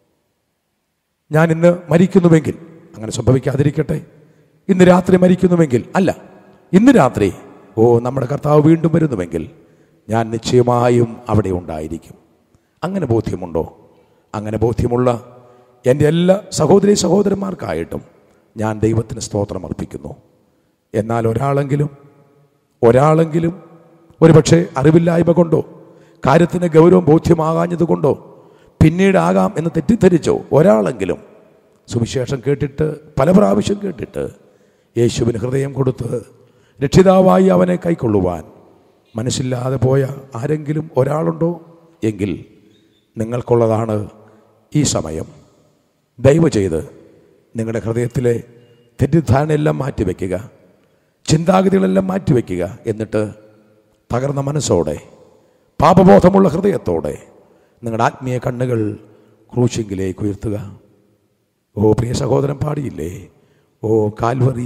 ഞാൻ ഇന്ന് മരിക്കുന്നുവെങ്കിൽ അങ്ങനെ സംഭവിക്കാതിരിക്കട്ടെ ഇന്ന് രാത്രി മരിക്കുന്നുവെങ്കിൽ അല്ല ഇന്ന് രാത്രി ഓ നമ്മുടെ കർത്താവ് വീണ്ടും വരുന്നുവെങ്കിൽ ഞാൻ നിശ്ചയമായും അവിടെ ഉണ്ടായിരിക്കും അങ്ങനെ ബോധ്യമുണ്ടോ അങ്ങനെ ബോധ്യമുള്ള എൻ്റെ എല്ലാ സഹോദരി സഹോദരന്മാർക്കായിട്ടും ഞാൻ ദൈവത്തിന് സ്തോത്രം അർപ്പിക്കുന്നു എന്നാൽ ഒരാളെങ്കിലും ഒരാളെങ്കിലും ഒരുപക്ഷെ അറിവില്ലായ്മ കൊണ്ടോ കാര്യത്തിന് ഗൗരവം ബോധ്യമാകാഞ്ഞത് കൊണ്ടോ പിന്നീടാകാം എന്ന് തെറ്റിദ്ധരിച്ചോ ഒരാളെങ്കിലും സുവിശേഷം കേട്ടിട്ട് പല പ്രാവശ്യം കേട്ടിട്ട് യേശുവിന് ഹൃദയം കൊടുത്ത് രക്ഷിതാവായി അവനെ കൈക്കൊള്ളുവാൻ മനസ്സില്ലാതെ പോയ ആരെങ്കിലും ഒരാളുണ്ടോ എങ്കിൽ നിങ്ങൾക്കുള്ളതാണ് ഈ സമയം ദയവ് ചെയ്ത് നിങ്ങളുടെ ഹൃദയത്തിലെ തെറ്റിദ്ധാരണയെല്ലാം മാറ്റിവെക്കുക ചിന്താഗതികളെല്ലാം മാറ്റിവെക്കുക എന്നിട്ട് തകർന്ന മനസ്സോടെ പാപബോധമുള്ള ഹൃദയത്തോടെ നിങ്ങളുടെ ആത്മീയ കണ്ണുകൾ ക്രൂശിങ്കിലേക്ക് ഉയർത്തുക ഓ പ്രിയ സഹോദരൻ പാടിയില്ലേ ഓ കാൽവറി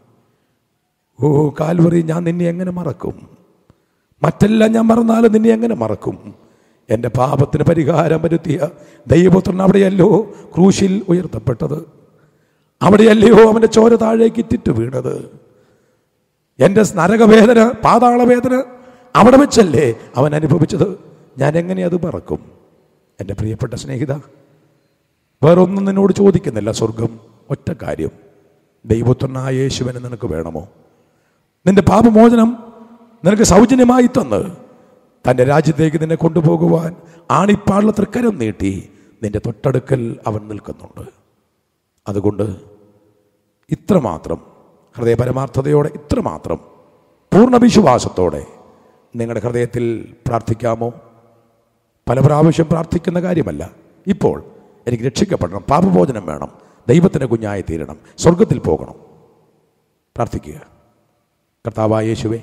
ഓ കാൽവറി ഞാൻ നിന്നെ എങ്ങനെ മറക്കും മറ്റെല്ലാം ഞാൻ മറന്നാലും നിന്നെ എങ്ങനെ മറക്കും എൻ്റെ പാപത്തിന് പരിഹാരം വരുത്തിയ ദൈവപുത്രൻ അവിടെയല്ലോ ക്രൂശിൽ ഉയർത്തപ്പെട്ടത് അവിടെയല്ലയോ അവൻ്റെ ചോര താഴേക്ക് ഇറ്റിട്ട് വീണത് എൻ്റെ നരകവേദന പാതാളവേദന അവിടെ വെച്ചല്ലേ അവൻ അനുഭവിച്ചത് ഞാൻ എങ്ങനെ അത് മറക്കും എൻ്റെ പ്രിയപ്പെട്ട സ്നേഹിത വേറൊന്നും നിന്നോട് ചോദിക്കുന്നില്ല സ്വർഗം ഒറ്റ കാര്യം ദൈവത്വനായ യേശുവിനെ നിനക്ക് വേണമോ നിന്റെ പാപമോചനം നിനക്ക് സൗജന്യമായി തന്ന് തൻ്റെ രാജ്യത്തേക്ക് നിന്നെ കൊണ്ടുപോകുവാൻ ആണിപ്പാടുള്ള തൃക്കരം നീട്ടി നിന്റെ തൊട്ടടുക്കൽ അവൻ നിൽക്കുന്നുണ്ട് അതുകൊണ്ട് ഇത്രമാത്രം ഹൃദയപരമാർത്ഥതയോടെ ഇത്രമാത്രം പൂർണ്ണ വിശ്വാസത്തോടെ നിങ്ങളുടെ ഹൃദയത്തിൽ പ്രാർത്ഥിക്കാമോ പല പ്രാവശ്യം പ്രാർത്ഥിക്കുന്ന കാര്യമല്ല ഇപ്പോൾ എനിക്ക് രക്ഷിക്കപ്പെടണം പാപഭോജനം വേണം ദൈവത്തിൻ്റെ കുഞ്ഞായി തീരണം സ്വർഗത്തിൽ പോകണം പ്രാർത്ഥിക്കുക കർത്താവായ യേശുവേ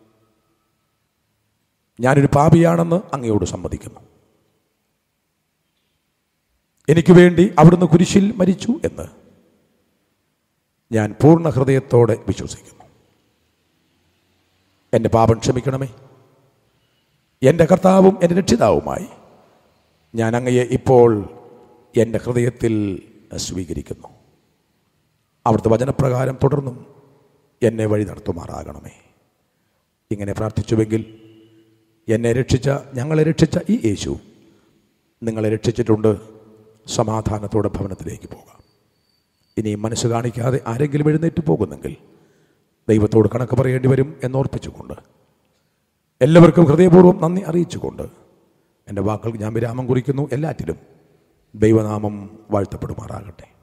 ഞാനൊരു പാപിയാണെന്ന് അങ്ങയോട് സമ്മതിക്കുന്നു എനിക്ക് വേണ്ടി അവിടുന്ന് കുരിശിൽ മരിച്ചു എന്ന് ഞാൻ പൂർണ്ണ ഹൃദയത്തോടെ വിശ്വസിക്കുന്നു എൻ്റെ പാപം ക്ഷമിക്കണമേ എൻ്റെ കർത്താവും എൻ്റെ രക്ഷിതാവുമായി ഞാൻ അങ്ങയെ ഇപ്പോൾ എൻ്റെ ഹൃദയത്തിൽ സ്വീകരിക്കുന്നു അവിടുത്തെ വചനപ്രകാരം തുടർന്നും എന്നെ വഴി നടത്തുമാറാകണമേ ഇങ്ങനെ പ്രാർത്ഥിച്ചുവെങ്കിൽ എന്നെ രക്ഷിച്ച ഞങ്ങളെ രക്ഷിച്ച ഈ യേശു നിങ്ങളെ രക്ഷിച്ചിട്ടുണ്ട് സമാധാനത്തോടെ ഭവനത്തിലേക്ക് പോകാം ഇനിയും മനസ്സ് കാണിക്കാതെ ആരെങ്കിലും എഴുന്നേറ്റ് പോകുന്നെങ്കിൽ ദൈവത്തോട് കണക്ക് പറയേണ്ടി വരും എന്നോർപ്പിച്ചുകൊണ്ട് എല്ലാവർക്കും ഹൃദയപൂർവ്വം നന്ദി അറിയിച്ചുകൊണ്ട് എൻ്റെ വാക്കുകൾക്ക് ഞാൻ വിരാമം കുറിക്കുന്നു എല്ലാറ്റിലും ദൈവനാമം വാഴ്ത്തപ്പെടുമാറാകട്ടെ